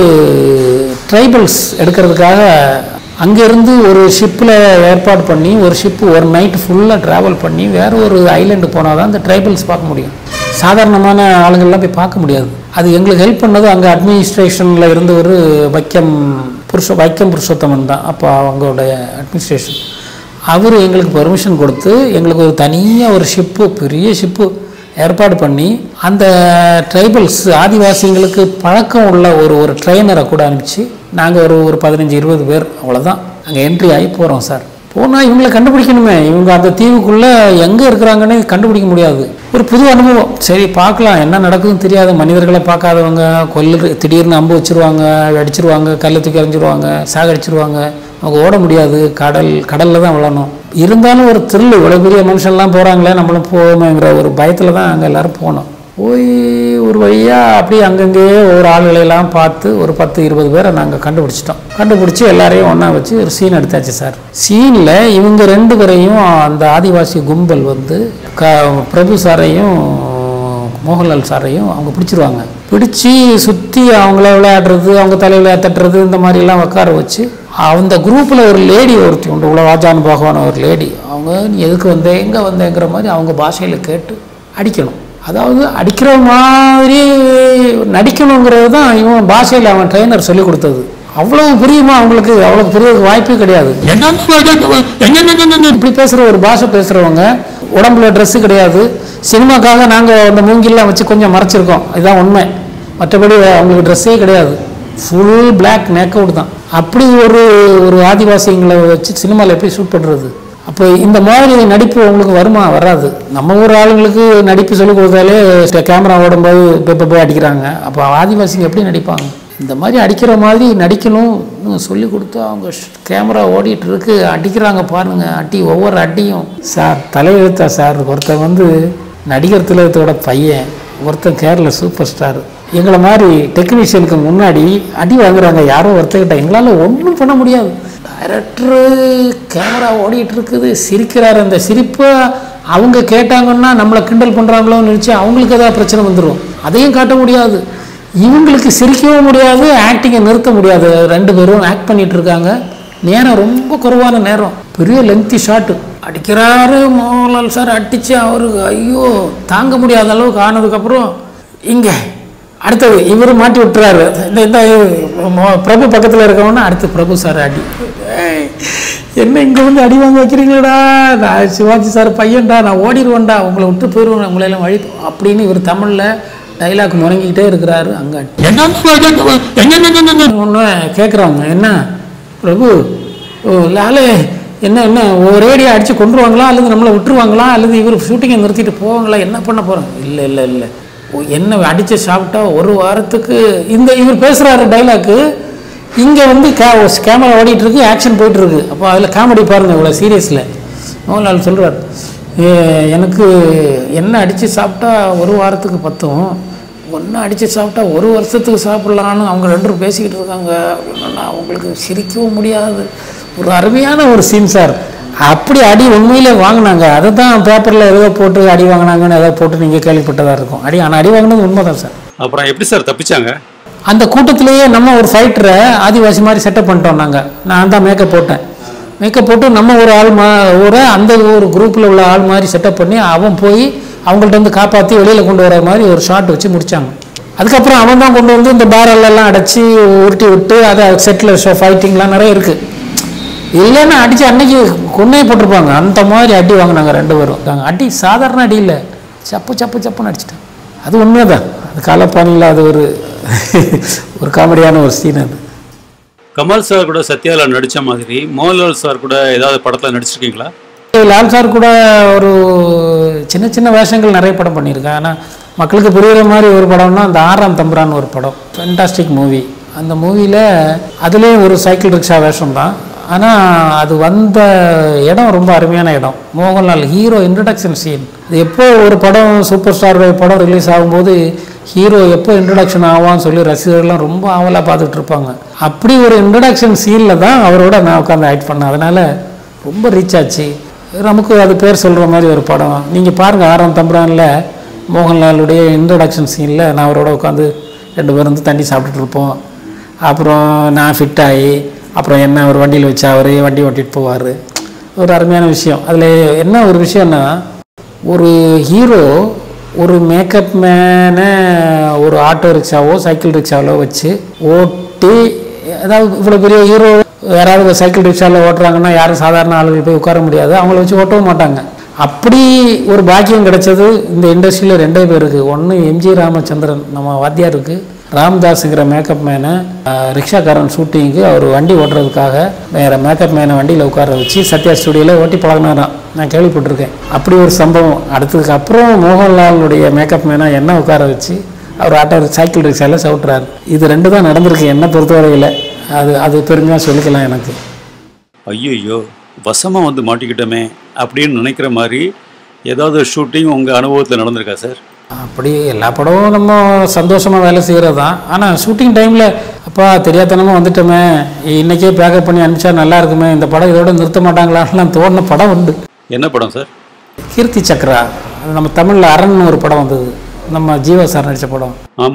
ட்ரைபல்ஸ் எடுக்கிறதுக்காக அங்கேருந்து ஒரு ஷிப்பில் ஏற்பாடு பண்ணி ஒரு ஷிப்பு ஒரு நைட் ஃபுல்லாக ட்ராவல் பண்ணி வேற ஒரு ஐலண்டு போனால் தான் அந்த ட்ரைபல்ஸ் பார்க்க முடியும் சாதாரணமான ஆளுங்கள்லாம் போய் பார்க்க முடியாது அது எங்களுக்கு ஹெல்ப் பண்ணது அங்கே அட்மினிஸ்ட்ரேஷனில் இருந்த ஒரு வைக்கம் புருஷ வைக்கம் புருஷோத்தமன் தான் அப்போ அவங்களுடைய அட்மினிஸ்ட்ரேஷன் அவர் எங்களுக்கு பெர்மிஷன் கொடுத்து எங்களுக்கு ஒரு தனியாக ஒரு ஷிப்பு பெரிய ஷிப்பு ஏற்பாடு பண்ணி அந்த ட்ரைபல்ஸ் ஆதிவாசிங்களுக்கு பழக்கம் உள்ள ஒரு ஒரு ட்ரெயினரை கூட அனுப்பிச்சு நாங்கள் ஒரு ஒரு பதினஞ்சு இருபது பேர் அவ்வளோதான் அங்கே என்ட்ரி ஆகி போகிறோம் சார் போனால் இவங்களை கண்டுபிடிக்கணுமே இவங்க அந்த தீவுக்குள்ளே எங்கே இருக்கிறாங்கன்னே கண்டுபிடிக்க முடியாது ஒரு புது அனுபவம் சரி பார்க்கலாம் என்ன நடக்குதுன்னு தெரியாது மனிதர்களை பார்க்காதவங்க கொல்லு திடீர்னு அம்பு வச்சிருவாங்க அடிச்சிருவாங்க கல்லை தூக்கி எறிஞ்சிருவாங்க சாகடிச்சிருவாங்க நமக்கு ஓட முடியாது கடல் கடலில் தான் விழணும் இருந்தாலும் ஒரு த்ரில் இவ்வளோ பெரிய மனுஷன்லாம் போகிறாங்களே நம்மளும் போவோமேங்கிற ஒரு பயத்தில் தான் அங்கே எல்லாரும் போனோம் போய் ஒரு வழியாக அப்படியே அங்கங்கேயே ஒரு ஆளுகளையெல்லாம் பார்த்து ஒரு பத்து இருபது பேரை நாங்கள் கண்டுபிடிச்சிட்டோம் கண்டுபிடிச்சி எல்லாரையும் ஒன்றா வச்சு ஒரு சீன் எடுத்தாச்சு சார் சீனில் இவங்க ரெண்டு பேரையும் அந்த ஆதிவாசி கும்பல் வந்து க பிரபு சாரையும் மோகன்லால் சாரையும் அவங்க பிடிச்சிருவாங்க பிடிச்சி சுற்றி அவங்கள விளையாடுறது அவங்க தலையில் தட்டுறது இந்த மாதிரிலாம் உட்கார வச்சு அந்த குரூப்பில் ஒரு லேடி ஒருத்தி உண்டு உலவாஜான் பகவான் ஒரு லேடி அவங்க நீ எதுக்கு வந்த எங்கே வந்தேங்கிற மாதிரி அவங்க பாஷையில் கேட்டு அடிக்கணும் அதாவது அடிக்கிற மாதிரி நடிக்கணுங்கிறது தான் இவன் பாஷையில் அவன் ட்ரெயினர் சொல்லி கொடுத்தது அவ்வளவு புரியுமா அவங்களுக்கு அவ்வளோ புரியறதுக்கு வாய்ப்பே கிடையாது இப்படி பேசுகிற ஒரு பாஷை பேசுகிறவங்க உடம்புல ட்ரெஸ்ஸு கிடையாது சினிமாக்காக நாங்கள் அந்த மூங்கில்லாம் வச்சு கொஞ்சம் மறைச்சிருக்கோம் இதுதான் உண்மை மற்றபடி அவங்களுக்கு ட்ரெஸ்ஸே கிடையாது ஃபுல் பிளாக் மேக்கவுட் தான் அப்படி ஒரு ஒரு ஆதிவாசிங்களை வச்சு சினிமாவில் எப்படி ஷூட் பண்ணுறது அப்போ இந்த மாதிரி நடிப்பு உங்களுக்கு வருமா வராது நம்ம ஊர் ஆளுங்களுக்கு நடிப்பு சொல்லிக் கொடுத்தாலே கேமரா ஓடும்போது இப்போ போய் அடிக்கிறாங்க அப்போ ஆதிவாசிங்க எப்படி நடிப்பாங்க இந்த மாதிரி அடிக்கிற மாதிரி நடிக்கணும் சொல்லி கொடுத்து அவங்க கேமரா ஓடிட்டு இருக்கு அடிக்கிறாங்க பாருங்க அடி ஒவ்வொரு அடியும் சார் தலையெழுத்தா சார் ஒருத்தன் வந்து நடிகர் திலகத்தோட பையன் ஒருத்தன் கேரள சூப்பர் ஸ்டார் எங்களை மாதிரி டெக்னீஷியனுக்கு முன்னாடி அடி வாங்குறாங்க யாரோ ஒருத்தர்கிட்ட எங்களால் ஒன்றும் பண்ண முடியாது டைரக்டரு கேமரா ஓடிட்டு இருக்குது சிரிக்கிறாரு அந்த சிரிப்பை அவங்க கேட்டாங்கன்னா நம்மளை கிண்டல் பண்ணுறாங்களோன்னு நினச்சி அவங்களுக்கு ஏதாவது பிரச்சனை வந்துடும் அதையும் காட்ட முடியாது இவங்களுக்கு சிரிக்கவும் முடியாது ஆக்டிங்கை நிறுத்த முடியாது ரெண்டு பேரும் ஆக்ட் பண்ணிட்டு இருக்காங்க நேரம் ரொம்ப குறைவான நேரம் பெரிய லெங்தி ஷாட்டு அடிக்கிறாரு மோகன்லால் சார் அடிச்சு அவருக்கு ஐயோ தாங்க முடியாத அளவுக்கு ஆனதுக்கப்புறம் இங்கே அடுத்தது இவர் மாட்டி விட்டுறாரு இந்த இந்த மோ- பிரபு பக்கத்தில் இருக்கவொன்னே அடுத்து பிரபு சார் அடி ஏய், என்ன இங்கே வந்து அடி வாங்க வைக்கிறீங்களடா நான் சிவாஜி சார் பையன்டா நான் ஓடிடுவேன்டா உங்களை விட்டு போயிடுவேன் உங்களை எல்லாம் வழி அப்படின்னு இவர் தமிழில் டைலாக் முறங்கிக்கிட்டே இருக்கிறாரு அங்கே ஒன்று கேட்குறாங்க என்ன பிரபு ஓ, லாலே என்ன என்ன ஒரேடியாக அடித்து கொண்டுருவாங்களா அல்லது நம்மளை விட்டுருவாங்களா அல்லது இவர் ஷூட்டிங்கை நிறுத்திட்டு போவாங்களா என்ன பண்ண போகிறோம் இல்லை இல்லை இல்லை ஓ, என்ன அடித்து சாப்பிட்டா ஒரு வாரத்துக்கு இந்த இவர் பேசுகிறாரு டைலாக்கு இங்கே வந்து கே கேமரா ஓடிட்டு இருக்கு ஆக்ஷன் போயிட்டு இருக்கு அப்போ அதில் காமெடி பாருங்க இவ்வளோ சீரியஸில் மோகன்லால் சொல்கிறார் எனக்கு என்ன அடித்து சாப்பிட்டா ஒரு வாரத்துக்கு பத்தும் ஒன்று அடித்து சாப்பிட்டா ஒரு வருஷத்துக்கு சாப்பிட்லான்னு அவங்க ரெண்டு பேரும் பேசிக்கிட்டு இருக்காங்க அப்படின்னா அவங்களுக்கு சிரிக்கவும் முடியாது ஒரு அருமையான ஒரு சீன் சார் அப்படி அடி உண்மையிலே வாங்கினாங்க அதை தான் பேப்பரில் ஏதோ போட்டு அடி வாங்கினாங்கன்னு ஏதோ போட்டு நீங்கள் கேள்விப்பட்டதாக இருக்கும் அடி ஆனால் அடி வாங்கினது உண்மை தான் சார் அப்புறம் எப்படி சார் தப்பிச்சாங்க அந்த கூட்டத்திலேயே நம்ம ஒரு ஃபைட்டரை ஆதிவாசி மாதிரி செட்டப் பண்ணிட்டோம் நாங்கள் நான் தான் மேக்கப் போட்டேன் மேக்கப் போட்டு நம்ம ஒரு ஆள் மா ஒரு அந்த ஒரு குரூப்பில் உள்ள ஆள் மாதிரி செட்டப் பண்ணி அவன் போய் அவங்கள்ட்ட இருந்து காப்பாற்றி வெளியில் கொண்டு வர மாதிரி ஒரு ஷாட் வச்சு முடிச்சாங்க அதுக்கப்புறம் அவன் தான் கொண்டு வந்து இந்த barrel எல்லாம் அடைச்சி உருட்டி விட்டு அதை செட்டில் ஷோ ஃபைட்டிங்லாம் நிறைய இருக்குது இல்லைன்னா அடித்து அன்னைக்கு கொன்னே போட்டிருப்பாங்க அந்த மாதிரி அடி வாங்கினாங்க ரெண்டு பேரும் நாங்கள் அடி சாதாரண அடி இல்லை சப்பு சப்பு சப்புன்னு அடிச்சிட்டாங்க அது உண்மைதான் அது காலப்பானியில் அது ஒரு ஒரு காமெடியான ஒரு சீன் அது கமல் சார் கூட சத்யால நடிச்ச மாதிரி மோகன்லால் சார் கூட ஏதாவது படத்துல நடிச்சிருக்கீங்களா லால் சார் கூட ஒரு சின்ன சின்ன வேஷங்கள் நிறைய படம் பண்ணியிருக்கேன் ஆனால் மக்களுக்கு புரியுற மாதிரி ஒரு படம்னா அந்த ஆறாம் தம்புரான் ஒரு படம் ஃபென்டாஸ்டிக் மூவி அந்த மூவியில் அதுலேயும் ஒரு சைக்கிள் ரிக்ஷா வேஷம் தான் ஆனால் அது வந்த இடம் ரொம்ப அருமையான இடம் மோகன்லால் ஹீரோ இன்ட்ரடக்ஷன் சீன் அது எப்போ ஒரு படம் சூப்பர் ஸ்டார் படம் ரிலீஸ் ஆகும்போது ஹீரோ எப்போ இன்ட்ரடக்ஷன் ஆவான்னு சொல்லி ரசிகர்கள்லாம் ரொம்ப ஆவலாக பார்த்துட்டு இருப்பாங்க அப்படி ஒரு இன்ட்ரடக்ஷன் சீனில் தான் அவரோட நான் உட்காந்து ஆக்ட் பண்ணேன் அதனால் ரொம்ப ரீச் ஆச்சு நமக்கு அது பேர் சொல்கிற மாதிரி ஒரு படம் நீங்கள் பாருங்கள் ஆறாம் தம்புரானில் மோகன்லாலுடைய இன்ட்ரடக்ஷன் சீனில் நான் அவரோட உட்காந்து ரெண்டு பேரும் வந்து தண்ணி சாப்பிட்டுட்டு இருப்போம் அப்புறம் நான் ஃபிட் ஆகி அப்புறம் என்ன ஒரு வண்டியில் வச்சு அவரே வண்டி ஓட்டிகிட்டு போவார் ஒரு அருமையான விஷயம் அதில் என்ன ஒரு விஷயம்னா ஒரு ஹீரோ ஒரு மேக்கப் மேனை ஒரு ஆட்டோ ரிக்ஷாவோ சைக்கிள் ரிக்ஷாவோ வச்சு ஓட்டி அதாவது இவ்வளோ பெரிய ஹீரோ யாராவது சைக்கிள் ரிக்ஷாவில் ஓட்டுறாங்கன்னா யாரும் சாதாரண ஆளுகள் போய் உட்கார முடியாது அவங்கள வச்சு ஓட்டவும் மாட்டாங்க அப்படி ஒரு பாக்கியம் கிடைச்சது இந்த இண்டஸ்ட்ரியில் ரெண்டே பேருக்கு ஒன்று எம்ஜி ராமச்சந்திரன் நம்ம வாத்தியாருக்கு ராம்தாஸுங்கிற மேக்கப் மேனை அஹ், ரிக்ஷாக்காரன் ஷூட்டிங்க்கு அவர் வண்டி ஓட்டுறதுக்காக வேறு மேக்கப் மேனை வண்டியில் உட்கார வச்சு சத்யா ஸ்டுடியோவில் ஓட்டி பழகினாராம் நான் கேள்விப்பட்டிருக்கேன் அப்படி ஒரு சம்பவம் அடுத்ததுக்கு அப்புறம் மோகன்லாலுடைய மேக்கப் மேனை என்ன உட்கார வச்சு அவர் ஆட்டோ சைக்கிள் ரிக்ஷாவில் சவுட்டுறாரு இது ரெண்டு தான் நடந்திருக்கு என்னை பொறுத்தவரையில் அது அது பெருமையாக சொல்லிக்கலாம் எனக்கு ஐயோ வசமா வந்து மாட்டிக்கிட்டோமே அப்படின்னு நினைக்கிற மாதிரி ஏதாவது ஷூட்டிங் உங்க அனுபவத்துல நடந்திருக்கா சார் அப்படி எல்லா படமும் நம்ம சந்தோஷமாக வேலை செய்கிறது தான் ஆனால் ஷூட்டிங் டைமில் அப்பா தெரியாதனமாக வந்துட்டோமே இன்றைக்கே பேக்கப் பண்ணி அனுப்பிச்சா நல்லா இருக்குமே இந்த படம் இதோட நிறுத்த மாட்டாங்களான்லாம் தோணுன படம் உண்டு என்ன படம் சார் கீர்த்தி சக்ரா அது நம்ம தமிழில் அரண் ஒரு படம் வந்தது நம்ம ஜீவா சார் நடித்த படம் ஆமா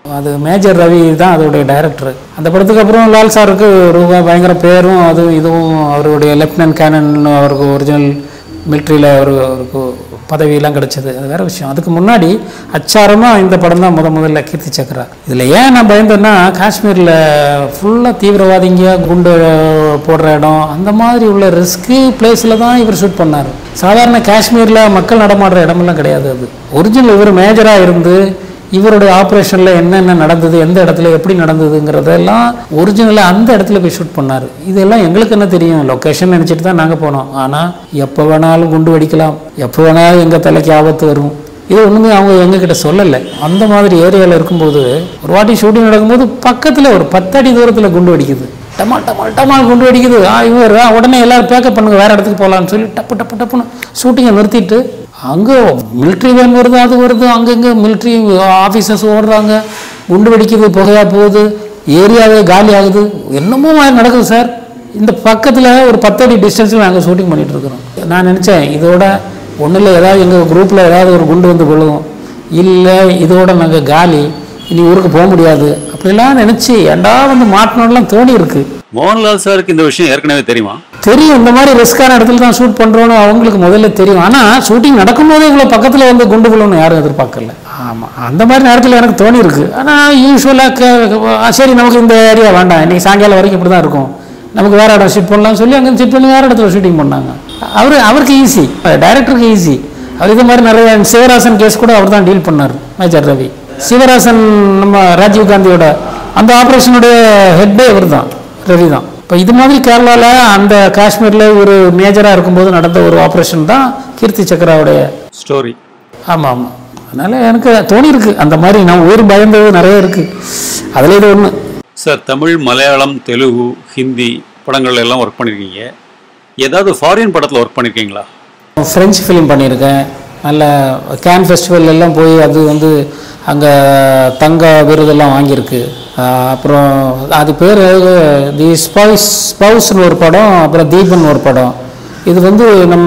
அது மேஜர் ரவி தான் அதோடைய டைரக்டர் அந்த படத்துக்கு அப்புறம் லால் சாருக்கு ஒரு பயங்கர பேரும் அதுவும் இதுவும் அவருடைய லெப்டினன்ட் கேனன் அவருக்கு ஒரிஜினல் மிலிட்ரியில் ஒரு அவருக்கு பதவியெல்லாம் கிடைச்சது அது வேற விஷயம் அதுக்கு முன்னாடி அச்சாரமாக இந்த படம் தான் முத முதல்ல கீர்த்தி சக்கரா இதில் ஏன் நான் பயந்தேன்னா காஷ்மீரில் ஃபுல்லாக தீவிரவாதிங்க குண்டு போடுற இடம் அந்த மாதிரி உள்ள ரிஸ்க்கு பிளேஸில் தான் இவர் ஷூட் பண்ணார் சாதாரண காஷ்மீரில் மக்கள் நடமாடுற இடமெல்லாம் கிடையாது அது ஒரிஜினல் இவர் மேஜராக இருந்து இவருடைய ஆப்ரேஷனில் என்னென்ன நடந்தது எந்த இடத்துல எப்படி நடந்ததுங்கிறதெல்லாம் ஒரிஜினலாக அந்த இடத்துல போய் ஷூட் பண்ணார் இதெல்லாம் எங்களுக்கு என்ன தெரியும் லொக்கேஷன் நினச்சிட்டு தான் நாங்கள் போனோம் ஆனால் எப்போ வேணாலும் குண்டு வெடிக்கலாம் எப்போ வேணாலும் எங்கள் தலைக்கு ஆபத்து வரும் இது ஒன்றுமே அவங்க எங்ககிட்ட சொல்லலை அந்த மாதிரி ஏரியாவில் இருக்கும்போது ஒரு வாட்டி ஷூட்டிங் நடக்கும்போது பக்கத்தில் ஒரு பத்தடி தூரத்தில் குண்டு வெடிக்குது டமால் டமால் டமால் குண்டு வெடிக்குது ஆ இவர் ஆ, உடனே எல்லாரும் பேக்கப் பண்ணுங்க வேற இடத்துக்கு போகலான்னு சொல்லி டப்பு டப்பு டப்புன்னு ஷூட்டிங்கை நிறுத்திட்டு அங்கே மிலிட்ரி வேன் வருது அது வருது அங்கங்கே மிலிட்ரி ஆஃபீஸர்ஸ் ஓடுறாங்க குண்டு வெடிக்குது புகையா போகுது ஏரியாவே காலி ஆகுது என்னமோ மாதிரி நடக்குது சார் இந்த பக்கத்தில் ஒரு பத்தடி டிஸ்டன்ஸில் நாங்கள் ஷூட்டிங் பண்ணிட்டு இருக்கிறோம் நான் நினச்சேன் இதோட ஒன்றும் இல்லை ஏதாவது எங்கள் குரூப்பில் ஏதாவது ஒரு குண்டு வந்து விழுகும் இல்லை இதோட நாங்கள் காலி இனி ஊருக்கு போக முடியாது அப்படிலாம் நினச்சி ஏண்டா வந்து மாட்டினோடலாம் தோணி இருக்கு மோகன்லால் சாருக்கு இந்த விஷயம் ஏற்கனவே தெரியுமா தெரியும் இந்த மாதிரி ரிஸ்கான இடத்துல தான் ஷூட் பண்ணுறோன்னு அவங்களுக்கு முதல்ல தெரியும் ஆனால் ஷூட்டிங் நடக்கும்போதே இவ்வளோ பக்கத்தில் வந்து குண்டு விழுன்னு யாரும் எதிர்பார்க்கல ஆமாம் அந்த மாதிரி நேரத்தில் எனக்கு தோணி இருக்கு ஆனால் யூஸ்வலாக சரி நமக்கு இந்த ஏரியா வேண்டாம் இன்னைக்கு சாயங்காலம் வரைக்கும் இப்படி தான் இருக்கும் நமக்கு வேற இடம் ஷூட் பண்ணலாம்னு சொல்லி அங்கே ஷூட் பண்ணி வேற இடத்துல ஷூட்டிங் பண்ணாங்க அவர் அவருக்கு ஈஸி டைரக்டருக்கு ஈஸி அவர் இது மாதிரி நிறைய சிவராசன் கேஸ் கூட அவர் தான் டீல் பண்ணார் மேஜர் ரவி சிவராசன் நம்ம ராஜீவ் காந்தியோட அந்த ஆப்ரேஷனுடைய ஹெட்டே இவர் தான் ரவி தான் இப்போ இது மாதிரி கேரளாவில் அந்த காஷ்மீரில் ஒரு மேஜராக இருக்கும்போது நடந்த ஒரு ஆப்ரேஷன் தான் கீர்த்தி சக்கராவுடைய ஸ்டோரி ஆமாம் ஆமாம் அதனால் எனக்கு தோணி இருக்கு அந்த மாதிரி நான் உயிர் பயந்தது நிறைய இருக்குது அதில் இது ஒன்று சார் தமிழ் மலையாளம் தெலுங்கு ஹிந்தி படங்கள்ல எல்லாம் ஒர்க் பண்ணியிருக்கீங்க ஏதாவது ஃபாரின் படத்தில் ஒர்க் பண்ணியிருக்கீங்களா ஃப்ரெஞ்சு ஃபிலிம் பண்ணியிருக்கேன் நல்ல கேன் ஃபெஸ்டிவல் எல்லாம் போய் அது வந்து அங்கே தங்க விருதெல்லாம் வாங்கியிருக்கு ஆஹ் அப்புறம் அது பேர் தி ஸ்பைஸ் ஸ்பவுஸ்னு ஒரு படம் அப்புறம் தீபன் ஒரு படம் இது வந்து நம்ம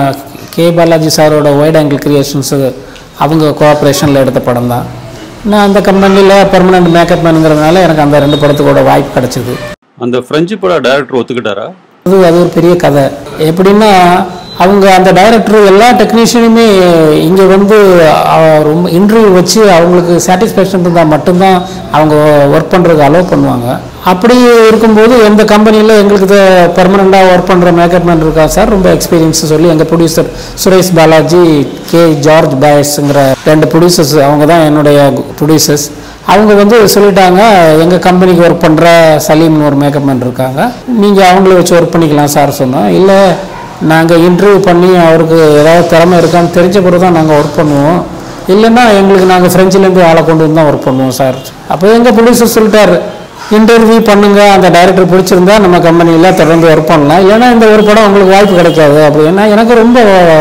கே பாலாஜி சாரோட ஒயிட் ஆங்கிள் கிரியேஷன்ஸு அவங்க கோஆப்ரேஷனில் எடுத்த படம் தான் நான் அந்த கம்பெனியில் பெர்மனன்ட் மேக்கப் மேனுங்கிறதுனால எனக்கு அந்த ரெண்டு படத்துக்கூட வாய்ப்பு கிடச்சிது அந்த பிரெஞ்சு பட டைரக்டர் ஒத்துக்கிட்டாரா அது அது ஒரு பெரிய கதை எப்படின்னா அவங்க அந்த டைரக்டர் எல்லா டெக்னீஷியனுமே இங்கே வந்து அஹ், ரொம்ப இன்டர்வியூ வச்சு அவங்களுக்கு சாட்டிஸ்ஃபேக்ஷன் இருந்தால் மட்டும்தான் அவங்க ஒர்க் பண்ணுறதுக்கு அலோவ் பண்ணுவாங்க அப்படி இருக்கும்போது எந்த கம்பெனியில் எங்களுக்கு பெர்மனெண்ட்டாக ஒர்க் பண்ணுற மேக்கப் மேன் இருக்கா சார் ரொம்ப எக்ஸ்பீரியன்ஸ் சொல்லி எங்கள் ப்ரொடியூசர் சுரேஷ் பாலாஜி கே ஜார்ஜ் பாய்ஸ்ங்கிற ரெண்டு ப்ரொடியூசர்ஸ் அவங்க தான் என்னுடைய ப்ரொடியூசர்ஸ் அவங்க வந்து சொல்லிட்டாங்க எங்கள் கம்பெனிக்கு ஒர்க் பண்ணுற சலீம்னு ஒரு மேக்கப் மேன் இருக்காங்க நீங்கள் அவங்கள வச்சு ஒர்க் பண்ணிக்கலாம் சார் சொன்னோம் இல்லை நாங்கள் இன்டர்வியூ பண்ணி அவருக்கு ஏதாவது திறமை இருக்கான்னு தெரிஞ்ச பிறகு தான் நாங்கள் ஒர்க் பண்ணுவோம் இல்லைன்னா எங்களுக்கு நாங்கள் ஃப்ரெஞ்சிலேருந்து ஆளை கொண்டு வந்து தான் ஒர்க் பண்ணுவோம் சார் அப்போ எங்கள் ப்ரொடியூசர் சொல்லிட்டாரு இன்டர்வியூ பண்ணுங்க அந்த டைரக்டர் பிடிச்சிருந்தா நம்ம கம்பெனியில் தொடர்ந்து ஒர்க் பண்ணலாம் இல்லைன்னா இந்த ஒரு படம் உங்களுக்கு வாய்ப்பு கிடைக்காது அப்படின்னா எனக்கு ரொம்ப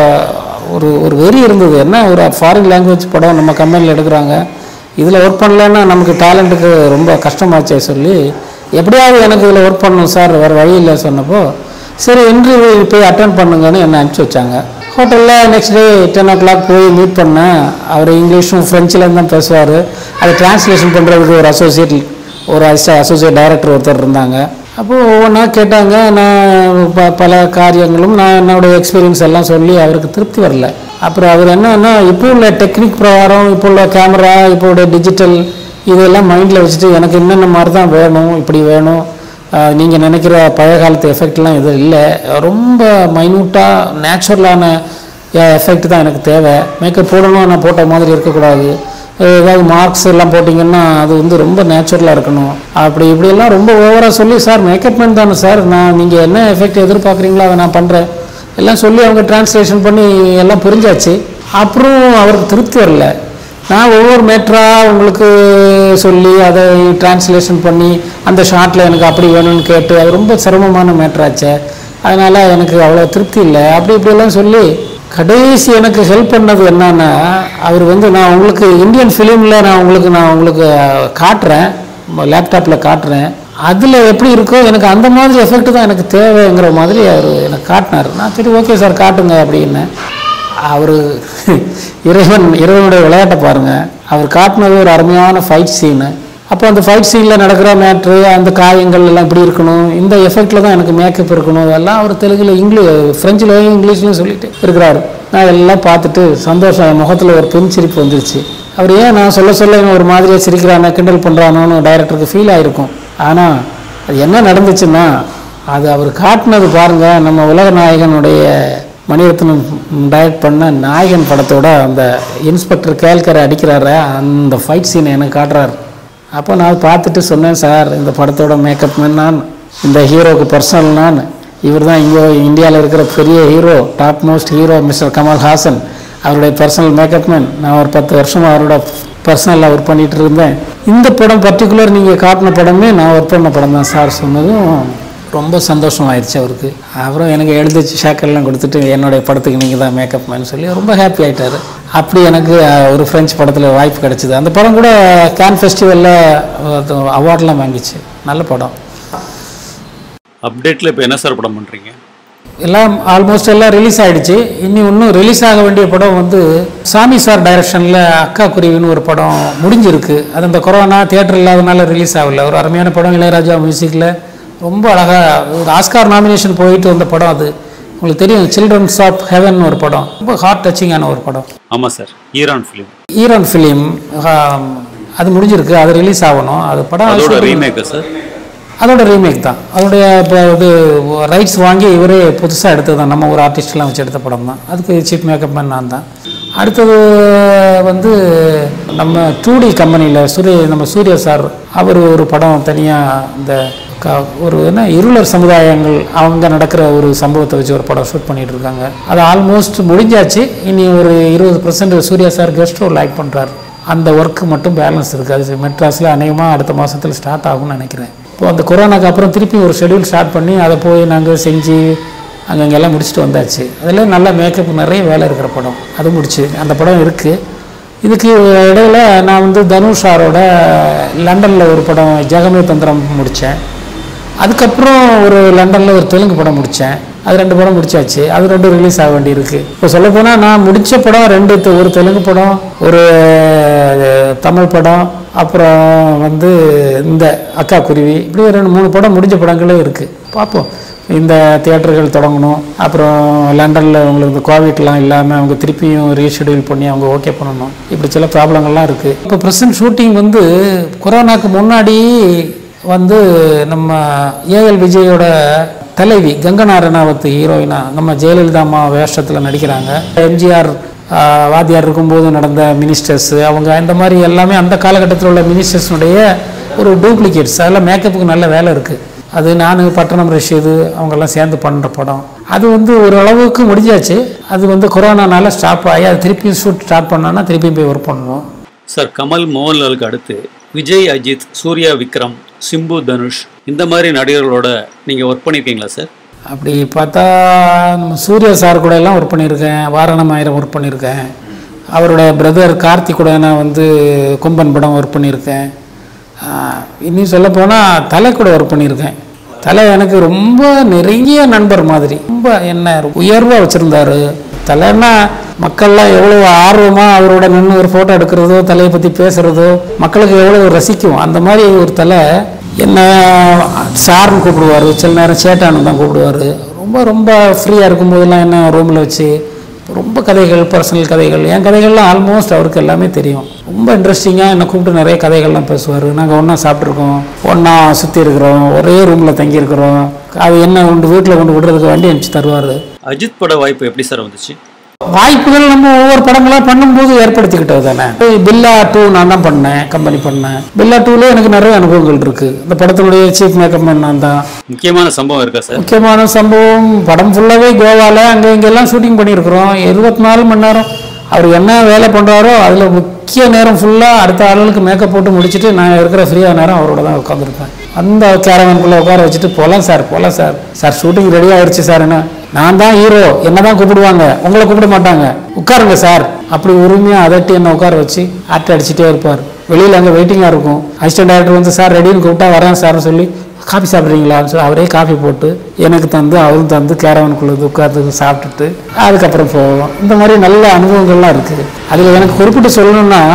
ஒரு ஒரு வெறி இருந்தது என்ன ஒரு ஃபாரின் லாங்குவேஜ் படம் நம்ம கம்பெனியில் எடுக்கிறாங்க இதில் ஒர்க் பண்ணலன்னா நமக்கு டேலண்ட்டுக்கு ரொம்ப கஷ்டமாச்சே சொல்லி எப்படியாவது எனக்கு இதில் ஒர்க் பண்ணணும் சார் வேறு வழி இல்லை சொன்னப்போ சரி இன்டர்வியூ போய் அட்டன் பண்ணுங்கன்னு என்னை அனுப்பிச்சி வச்சாங்க ஹோட்டலில் next day ten o'clock போய் மீட் பண்ணேன் அவர் இங்கிலீஷும் ஃப்ரெஞ்சிலேருந்து தான் பேசுவார் அதை டிரான்ஸ்லேஷன் பண்ணுறதுக்கு ஒரு அசோசியேட் ஒரு அசோசியேட் டைரக்டர் ஒருத்தர் இருந்தாங்க அப்போது ஒவ்வொன்றா கேட்டாங்க நான் ப பல காரியங்களும் நான் என்னோட எக்ஸ்பீரியன்ஸ் எல்லாம் சொல்லி அவருக்கு திருப்தி வரல அப்புறம் அவர் என்னன்னா இப்போ உள்ள டெக்னிக் பிரகாரம் இப்போ உள்ள கேமரா இப்போ உள்ள டிஜிட்டல் இதெல்லாம் மைண்டில் வச்சுட்டு எனக்கு என்னென்ன மாதிரி தான் வேணும் இப்படி வேணும் நீங்கள் நினைக்கிற பழைய காலத்து எஃபெக்ட்லாம் எதுவும் இல்லை ரொம்ப மைன்யூட்டாக நேச்சுரலான எஃபெக்ட் தான் எனக்கு தேவை மேக்கப் போடணும் நான் போட்ட மாதிரி இருக்கக்கூடாது ஏதாவது மார்க்ஸ் எல்லாம் போட்டிங்கன்னா அது வந்து ரொம்ப நேச்சுரலாக இருக்கணும் அப்படி இப்படியெல்லாம் ரொம்ப ஓவராக சொல்லி சார் மேக்கப் மேன் தானே சார் நான் நீங்கள் என்ன எஃபெக்ட் எதிர்பார்க்குறீங்களோ அதை நான் பண்ணுறேன் எல்லாம் சொல்லி அவங்க டிரான்ஸ்லேஷன் பண்ணி எல்லாம் புரிஞ்சாச்சு அப்புறம் அவருக்கு திருப்தி வரல நான் ஒவ்வொரு மேட்டராக உங்களுக்கு சொல்லி அதை டிரான்ஸ்லேஷன் பண்ணி அந்த ஷார்ட்டில் எனக்கு அப்படி வேணும்னு கேட்டு அது ரொம்ப சிரமமான மேட்டராச்சே அதனால் எனக்கு அவ்வளோ திருப்தி இல்லை அப்படி இப்படியெல்லாம் சொல்லி கடைசி எனக்கு ஹெல்ப் பண்ணது என்னன்னா அவர் வந்து நான் உங்களுக்கு இந்தியன் ஃபிலிமில் நான் உங்களுக்கு நான் உங்களுக்கு காட்டுறேன் லேப்டாப்பில் காட்டுறேன் அதில் எப்படி இருக்கோ எனக்கு அந்த மாதிரி எஃபெக்ட் தான் எனக்கு தேவைங்கிற மாதிரி அவர் எனக்கு காட்டினார் நான் சரி ஓகே சார் காட்டுங்க அப்படின்னு அவர் இறைவன் இறைவனுடைய விளையாட்டை பாருங்க அவர் காட்டினது ஒரு அருமையான ஃபைட் சீனு அப்போ அந்த ஃபைட் சீனில் நடக்கிற மேட்ரு அந்த காயங்கள் எல்லாம் இப்படி இருக்கணும் இந்த எஃபெக்டில் தான் எனக்கு மேக்கப் இருக்கணும் அதெல்லாம் அவர் தெலுங்குல இங்கிலீஷ் ஃப்ரெஞ்சுலையும் இங்கிலீஷ்லையும் சொல்லிட்டு இருக்கிறாரு நான் எல்லாம் பார்த்துட்டு சந்தோஷம் என் முகத்தில் ஒரு பெண் சிரிப்பு வந்துருச்சு அவர் ஏன் நான் சொல்ல சொல்ல இவன் ஒரு மாதிரியாக சிரிக்கிறானே கிண்டல் பண்ணுறானோன்னு டைரக்டருக்கு ஃபீல் ஆயிருக்கும் ஆனால் அது என்ன நடந்துச்சுன்னா அது அவர் காட்டினது பாருங்க நம்ம உலக நாயகனுடைய மணிரத்னம் டைரக்ட் பண்ண நாயகன் படத்தோட அந்த இன்ஸ்பெக்டர் கேல்கரை அடிக்கிறாரு அந்த ஃபைட் சீனை எனக்கு காட்டுறாரு அப்போ நான் பார்த்துட்டு சொன்னேன் சார் இந்த படத்தோட மேக்கப் மேன் நான் இந்த ஹீரோக்கு பர்சனல் நான் இவர் தான் இங்கே இந்தியாவில் இருக்கிற பெரிய hero top most hero mister Kamal Haasan அவருடைய பர்சனல் மேக்கப் மேன் நான் ஒரு பத்து வருஷமாக அவரோட பர்சனலாக ஒர்க் பண்ணிட்டு இருந்தேன் இந்த படம் பர்டிகுலர் நீங்கள் காட்டின படமே நான் ஒர்க் பண்ண படம் தான் சார் சொன்னதும் ரொம்ப சந்தோஷம் ஆயிடுச்சு அவருக்கு அப்புறம் எனக்கு எழுதி ஷேக்கெல்லாம் கொடுத்துட்டு என்னுடைய படத்துக்கு நீங்கள் தான் மேக்கப் மேன் சொல்லி ரொம்ப ஹாப்பி ஆயிட்டாரு அப்படி எனக்கு அஹ், ஒரு ஃப்ரெஞ்சு படத்தில் வாய்ப்பு கிடைச்சிது அந்த படம் கூட கேன் ஃபெஸ்டிவலில் அவார்ட்லாம் வாங்கிச்சு நல்ல படம் அப்டேட்டில் இப்போ என்ன சார் படம் பண்ணுறீங்க எல்லாம் ஆல்மோஸ்ட் எல்லாம் ரிலீஸ் ஆயிடுச்சு இனி இன்னும் ரிலீஸ் ஆக வேண்டிய படம் வந்து சாமி சார் டைரக்ஷனில் அக்கா குருவின்னு ஒரு படம் முடிஞ்சிருக்கு அது அந்த கொரோனா தியேட்டர் இல்லாதனால ரிலீஸ் ஆகல ஒரு அருமையான படம் இளையராஜா மியூசிக்கில் ரொம்ப அழகாக ஒரு ஆஸ்கார் நாமினேஷன் போயிட்டு வந்த படம் அது உங்களுக்கு தெரியும் சில்ட்ரன்ஸ் ஆஃப் ஹெவன் ஒரு படம் ரொம்ப ஹார்ட் டச்சிங்கான ஒரு படம் ஆமாம் sir Iran film Iran film அது முடிஞ்சிருக்கு அது ரிலீஸ் ஆகணும் அது படம் அதோட ரீமேக்கா சார் அதோட ரீமேக் தான் அதோடைய இப்போ இது ரைட்ஸ் வாங்கி இவரே புதுசாக எடுத்தது தான் நம்ம ஒரு ஆர்டிஸ்ட்லாம் வச்சு எடுத்த படம் தான் அதுக்கு சீஃப் மேக்கப் மேன் நான் தான் அடுத்தது வந்து நம்ம டூ டி கம்பெனியில் சூரிய நம்ம சூர்யா சார் அவர் ஒரு படம் தனியாக இந்த க ஒரு என்ன இருளர் சமுதாயங்கள் அவங்க நடக்கிற ஒரு சம்பவத்தை வச்சு ஒரு படம் ஷூட் பண்ணிட்டு இருக்காங்க அது ஆல்மோஸ்ட் முடிஞ்சாச்சு இனி ஒரு இருபது percent Suriya sir guest role like பண்ணுறாரு அந்த ஒர்க்கு மட்டும் பேலன்ஸ் இருக்குது அது மெட்ராஸில் அநேகமாக அடுத்த மாதத்தில் ஸ்டார்ட் ஆகும்னு நினைக்கிறேன் இப்போ அந்த கொரோனாக்கு அப்புறம் திருப்பி ஒரு ஷெட்யூல் ஸ்டார்ட் பண்ணி அதை போய் நாங்கள் செஞ்சு அங்கங்கெல்லாம் முடிச்சுட்டு வந்தாச்சு அதில் நல்ல மேக்கப் நிறைய வேலை இருக்கிற படம் அது முடிச்சு அந்த படம் இருக்குது இதுக்கு இடையில நான் வந்து தனுஷ் சாரோட லண்டனில் ஒரு படம் ஜெகமே தந்திரம் முடித்தேன் அதுக்கப்புறம் ஒரு லண்டனில் ஒரு தெலுங்கு படம் முடித்தேன் அது ரெண்டு படம் முடிச்சாச்சு அது ரெண்டும் ரிலீஸ் ஆக வேண்டியிருக்கு இப்போ சொல்லப்போனால் நான் முடித்த படம் ரெண்டு தெ- ஒரு தெலுங்கு படம் ஒரு அஹ், தமிழ் படம் அப்புறம் வந்து இந்த அக்கா குருவி இப்படி ஒரு ரெண்டு மூணு படம் முடிஞ்ச படங்களே இருக்குது பார்ப்போம் இந்த தியேட்டர்கள் தொடங்கணும் அப்புறம் லண்டனில் உங்களுக்கு இந்த கோவிட்லாம் இல்லாமல் அவங்க திருப்பியும் ரீஷெடியூல் பண்ணி அவங்க ஓகே பண்ணணும் இப்படி சில ப்ராப்ளங்கள்லாம் இருக்குது இப்போ ப்ரெசன்ட் ஷூட்டிங் வந்து கொரோனாக்கு முன்னாடி வந்து நம்ம ஏஎல் விஜயோட தலைவி கங்கனா ரணாவத் ஹீரோயினா நம்ம ஜெயலலிதா அம்மா வேஷத்தில் நடிக்கிறாங்க எம்ஜிஆர் வாத்தியார் இருக்கும்போது நடந்த மினிஸ்டர்ஸ் அவங்க இந்த மாதிரி எல்லாமே அந்த காலகட்டத்தில் உள்ள மினிஸ்டர்ஸ்னுடைய ஒரு டூப்ளிகேட்ஸ் அதெல்லாம் மேக்கப்புக்கு நல்ல வேலை இருக்குது அது நான் பட்டணம் ரஷீது அவங்கெல்லாம் சேர்ந்து பண்ணுற படம் அது வந்து ஒரு அளவுக்கு முடிஞ்சாச்சு அது வந்து கொரோனானால ஸ்டாப் ஆகி அது திருப்பியும் ஷூட் ஸ்டார்ட் பண்ணோன்னா திருப்பியும் போய் ஒர்க் பண்ணணும் சார் கமல் மோகன்லாலுக்கு அடுத்து விஜய் அஜித் சூர்யா விக்ரம் சிம்பு தனுஷ் இந்த மாதிரி நடிகர்களோட நீங்கள் ஒர்க் பண்ணியிருக்கீங்களா சார் அப்படி பார்த்தா நம்ம சூர்யா சார் கூட எல்லாம் ஒர்க் பண்ணியிருக்கேன் வாரணம் ஆயிரம் ஒர்க் பண்ணியிருக்கேன் அவரோட பிரதர் கார்த்தி கூட நான் வந்து கும்பன் படம் ஒர்க் பண்ணியிருக்கேன் ஆஹ் இன்னும் சொல்ல போனால் தலை கூட ஒர்க் பண்ணியிருக்கேன் தலை எனக்கு ரொம்ப நெருங்கிய நண்பர் மாதிரி ரொம்ப என்ன உயர்வாக வச்சுருந்தாரு தலைன்னா மக்கள்லாம் எவ்வளோ ஆர்வமாக அவரோட நின்று ஒரு ஃபோட்டோ எடுக்கிறதோ தலையை பற்றி பேசுகிறதோ மக்களுக்கு எவ்வளோ ரசிக்கும் அந்த மாதிரி ஒரு தலை என்ன சார்னு கூப்பிடுவார் சில நேரம் சேட்டானு தான் கூப்பிடுவார் ரொம்ப ரொம்ப ஃப்ரீயாக இருக்கும்போதெல்லாம் என்ன ரூமில் வச்சு ரொம்ப கதைகள் பர்சனல் கதைகள் என் கதைகள்லாம் ஆல்மோஸ்ட் அவருக்கு எல்லாமே தெரியும் ரொம்ப இன்ட்ரெஸ்டிங்காக என்னை கூப்பிட்டு நிறைய கதைகள்லாம் பேசுவார் நாங்கள் ஒன்றா சாப்பிட்ருக்கோம் ஒன்றா சுற்றி இருக்கிறோம் ஒரே ரூமில் தங்கியிருக்கிறோம் அது என்ன கொண்டு வீட்டில் கொண்டு விடுறதுக்கு வண்டி அனுப்பிச்சு தருவார் அஜித் பட வாய்ப்பு எப்படி சார் வந்துச்சு வாய்ப்புகள் நம்ம ஒவ்வொரு படங்களா பண்ணும்போது ஏற்படுத்திக்கிட்டது தானே பில்லா டூ நான் தான் பண்ணேன் கம்பெனி பண்ணேன் பில்லா டூல எனக்கு நிறைய அனுபவங்கள் இருக்கு இந்த படத்தினுடைய சீஃப் மேக்கப் மேன் நான் தான் முக்கியமான சம்பவம் இருக்கா சார் முக்கியமான சம்பவம் படம் ஃபுல்லாகவே கோவாவில் அங்கே இங்கெல்லாம் ஷூட்டிங் பண்ணியிருக்கிறோம் இருபத்தி நாலு மணி நேரம் அவர் என்ன வேலை பண்ணுறாரோ அதில் முக்கிய நேரம் ஃபுல்லாக அடுத்த ஆளுகளுக்கு மேக்கப் போட்டு முடிச்சுட்டு நான் இருக்கிற ஃப்ரீயாக நேரம் அவரோட தான் உட்காந்துருப்பேன் அந்த கேரவனுக்குள்ளே உட்கார வச்சுட்டு போகலாம் சார் போகலாம் சார் சார் ஷூட்டிங் ரெடி ஆயிடுச்சு சார் என்ன நான் தான் ஹீரோ என்ன தான் கூப்பிடுவாங்க உங்களை கூப்பிட மாட்டாங்க உட்காருங்க சார் அப்படி உரிமையாக அதட்டி என்ன உட்கார வச்சு ஆட்டை அடிச்சுட்டே இருப்பார் வெளியில் அங்கே வெயிட்டிங்காக இருக்கும் அசிஸ்டன்ட் டைரக்டர் வந்து சார் ரெடின்னு கூப்பிட்டா வரேன் சார்னு சொல்லி காஃபி சாப்பிட்றீங்களான்னு சொல்லி அவரே காஃபி போட்டு எனக்கு தந்து அவரும் தந்து கேரவனுக்குள்ளே உட்காந்து சாப்பிட்டுட்டு அதுக்கப்புறம் போவோம் இந்த மாதிரி நல்ல அனுபவங்கள்லாம் இருக்குது அதில் எனக்கு குறிப்பிட்டு சொல்லணும்னா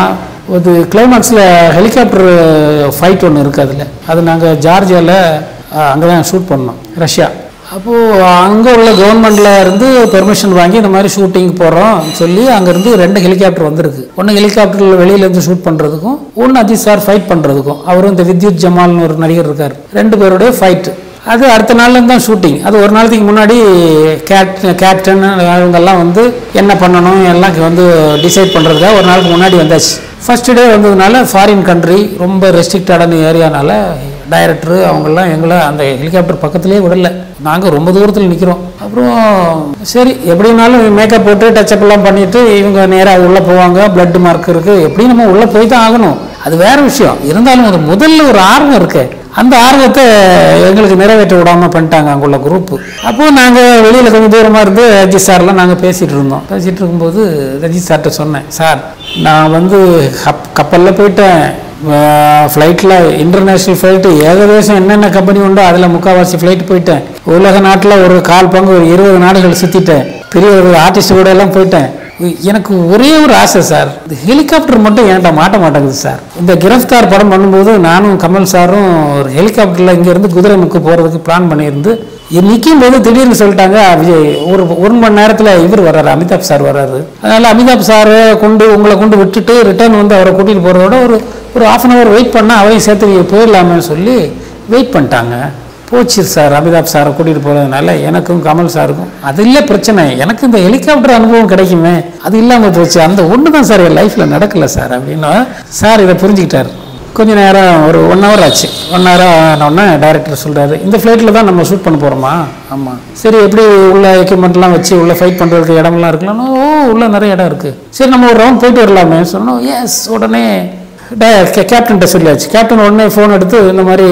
ஒரு கிளைமாக்ஸில் ஹெலிகாப்டர் ஃபைட் ஒன்று இருக்குது அதில் அது நாங்கள் ஜார்ஜியாவில் அங்கே தான் ஷூட் பண்ணோம் ரஷ்யா அப்போது அங்கே உள்ள கவர்மெண்ட்டில் இருந்து பெர்மிஷன் வாங்கி இந்த மாதிரி ஷூட்டிங் போகிறோம் சொல்லி அங்கேருந்து ரெண்டு ஹெலிகாப்டர் வந்திருக்கு ஒன்று ஹெலிகாப்டரில் வெளியிலேருந்து ஷூட் பண்ணுறதுக்கும் ஒன்று அஜித் சார் ஃபைட் பண்ணுறதுக்கும் அவரும் இந்த வித்யுத் ஜமால்னு ஒரு நடிகர் இருக்கார் ரெண்டு பேருடைய ஃபைட்டு அது அடுத்த நாள்லேருந்து தான் ஷூட்டிங் அது ஒரு நாளைக்கு முன்னாடி கேட் கேப்டன் இவங்கெல்லாம் வந்து என்ன பண்ணணும் எல்லாம் வந்து டிசைட் பண்ணுறதுக்காக ஒரு நாளுக்கு முன்னாடி வந்தாச்சு ஃபர்ஸ்ட் டே வந்ததுனால ஃபாரின் கண்ட்ரி ரொம்ப ரெஸ்ட்ரிக்டடான ஏரியானால டைரக்டரு அவங்கெல்லாம் எங்களை அந்த ஹெலிகாப்டர் பக்கத்துலேயே விடல நாங்கள் ரொம்ப தூரத்தில் நிற்கிறோம் அப்புறம் சரி எப்படினாலும் மேக்கப் போட்டு டச்சப் எல்லாம் பண்ணிட்டு இவங்க நேராக உள்ளே போவாங்க பிளட் மார்க் இருக்குது எப்படியும் நம்ம உள்ளே போய் தான் ஆகணும் அது வேற விஷயம் இருந்தாலும் ஒரு முதல்ல ஒரு ஆர்வம் இருக்கு அந்த ஆர்வத்தை எங்களுக்கு நிறைவேற்ற விடாம பண்ணிட்டாங்க அங்குள்ள குரூப் அப்போ நாங்கள் வெளியில் கொஞ்சம் தூரமாக இருந்து ரஜித் சார்லாம் நாங்கள் பேசிகிட்டு இருந்தோம் பேசிகிட்டு இருக்கும்போது ரஜித் சார்கிட்ட சொன்னேன் சார் நான் வந்து கப் கப்பலில் போயிட்டேன் ஃப்ளைட்டில் இன்டர்நேஷ்னல் ஃப்ளைட்டு ஏகദേശம் என்னென்ன கம்பெனி உண்டோ அதில் முக்கால்வாசி ஃப்ளைட் போயிட்டேன் உலக நாட்டில் ஒரு கால் பங்கு ஒரு இருபது நாடுகள் சுற்றிட்டேன் பெரிய ஒரு ஆர்டிஸ்ட் கூட எல்லாம் போயிட்டேன் எனக்கு ஒரே ஒரு ஆசை சார் இந்த ஹெலிகாப்டர் மட்டும் என்கிட்ட மாட்ட மாட்டேங்குது சார் இந்த கிரஃப்தார் படம் பண்ணும்போது நானும் கமல் சாரும் ஒரு ஹெலிகாப்டரில் இங்கேருந்து குதிரைமுக்கு போகிறதுக்கு பிளான் பண்ணியிருந்து நிற்கும் போது திடீர்னு சொல்லிட்டாங்க விஜய் ஒரு ஒரு மணி நேரத்தில் இவர் வர்றாரு அமிதாப் சார் வர்றாரு அதனால் அமிதாப் சாரை கொண்டு உங்களை கொண்டு விட்டுட்டு ரிட்டர்ன் வந்து அவரை கூட்டிகிட்டு போகிறதோட ஒரு ஒரு ஆஃப் அன் ஹவர் வெயிட் பண்ணால் அவரையும் சேர்த்து நீங்க போயிடலாமேன்னு சொல்லி வெயிட் பண்ணிட்டாங்க போச்சு சார் அமிதாப் சாரை கூட்டிகிட்டு போகிறதுனால எனக்கும் கமல் சாருக்கும் அது இல்லை பிரச்சனை எனக்கு இந்த ஹெலிகாப்டர் அனுபவம் கிடைக்குமே அது இல்லாமல் போச்சு அந்த ஒன்று தான் சார் என் லைஃப்பில் நடக்கல சார் அப்படின்னா சார் இதை புரிஞ்சுக்கிட்டார் கொஞ்ச நேரம் ஒரு ஒன் ஹவர் ஆச்சு ஒன் ஹவர் ஆனோடனே டைரக்டர் சொல்கிறாரு இந்த ஃப்ளைட்டில் தான் நம்ம ஷூட் பண்ண போகிறோமா ஆமாம் சரி எப்படி உள்ள எக்யூப்மெண்ட்லாம் வச்சு உள்ள ஃபைட் பண்ணுறதுக்கு இடமெல்லாம் இருக்குல்ல ஓ உள்ள நிறைய இடம் இருக்குது சரி நம்ம ஒரு ரவுண்ட் போயிட்டு வரலாமே சொன்னோம் எஸ் உடனே கேப்டன்கிட்ட சொல்லியாச்சு கேப்டன் உடனே ஃபோன் எடுத்து இந்த மாதிரி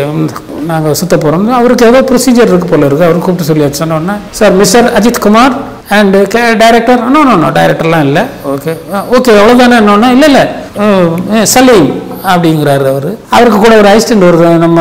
நாங்கள் சுத்த போகிறோம் அவருக்கு ஏதோ ப்ரொசீஜர் இருக்கு போல இருக்கு அவர் கூப்பிட்டு சொல்லியாச்சு சொன்ன உடனே sir mister Ajith Kumar and director no no no டைரக்டர்லாம் இல்லை ஓகே ஓகே அவ்வளோதானே என்னன்னா இல்லை இல்லை சலீம் அப்படிங்கிறாரு அவர் அவருக்கு கூட ஒரு அசிஸ்டன்ட் ஒரு நம்ம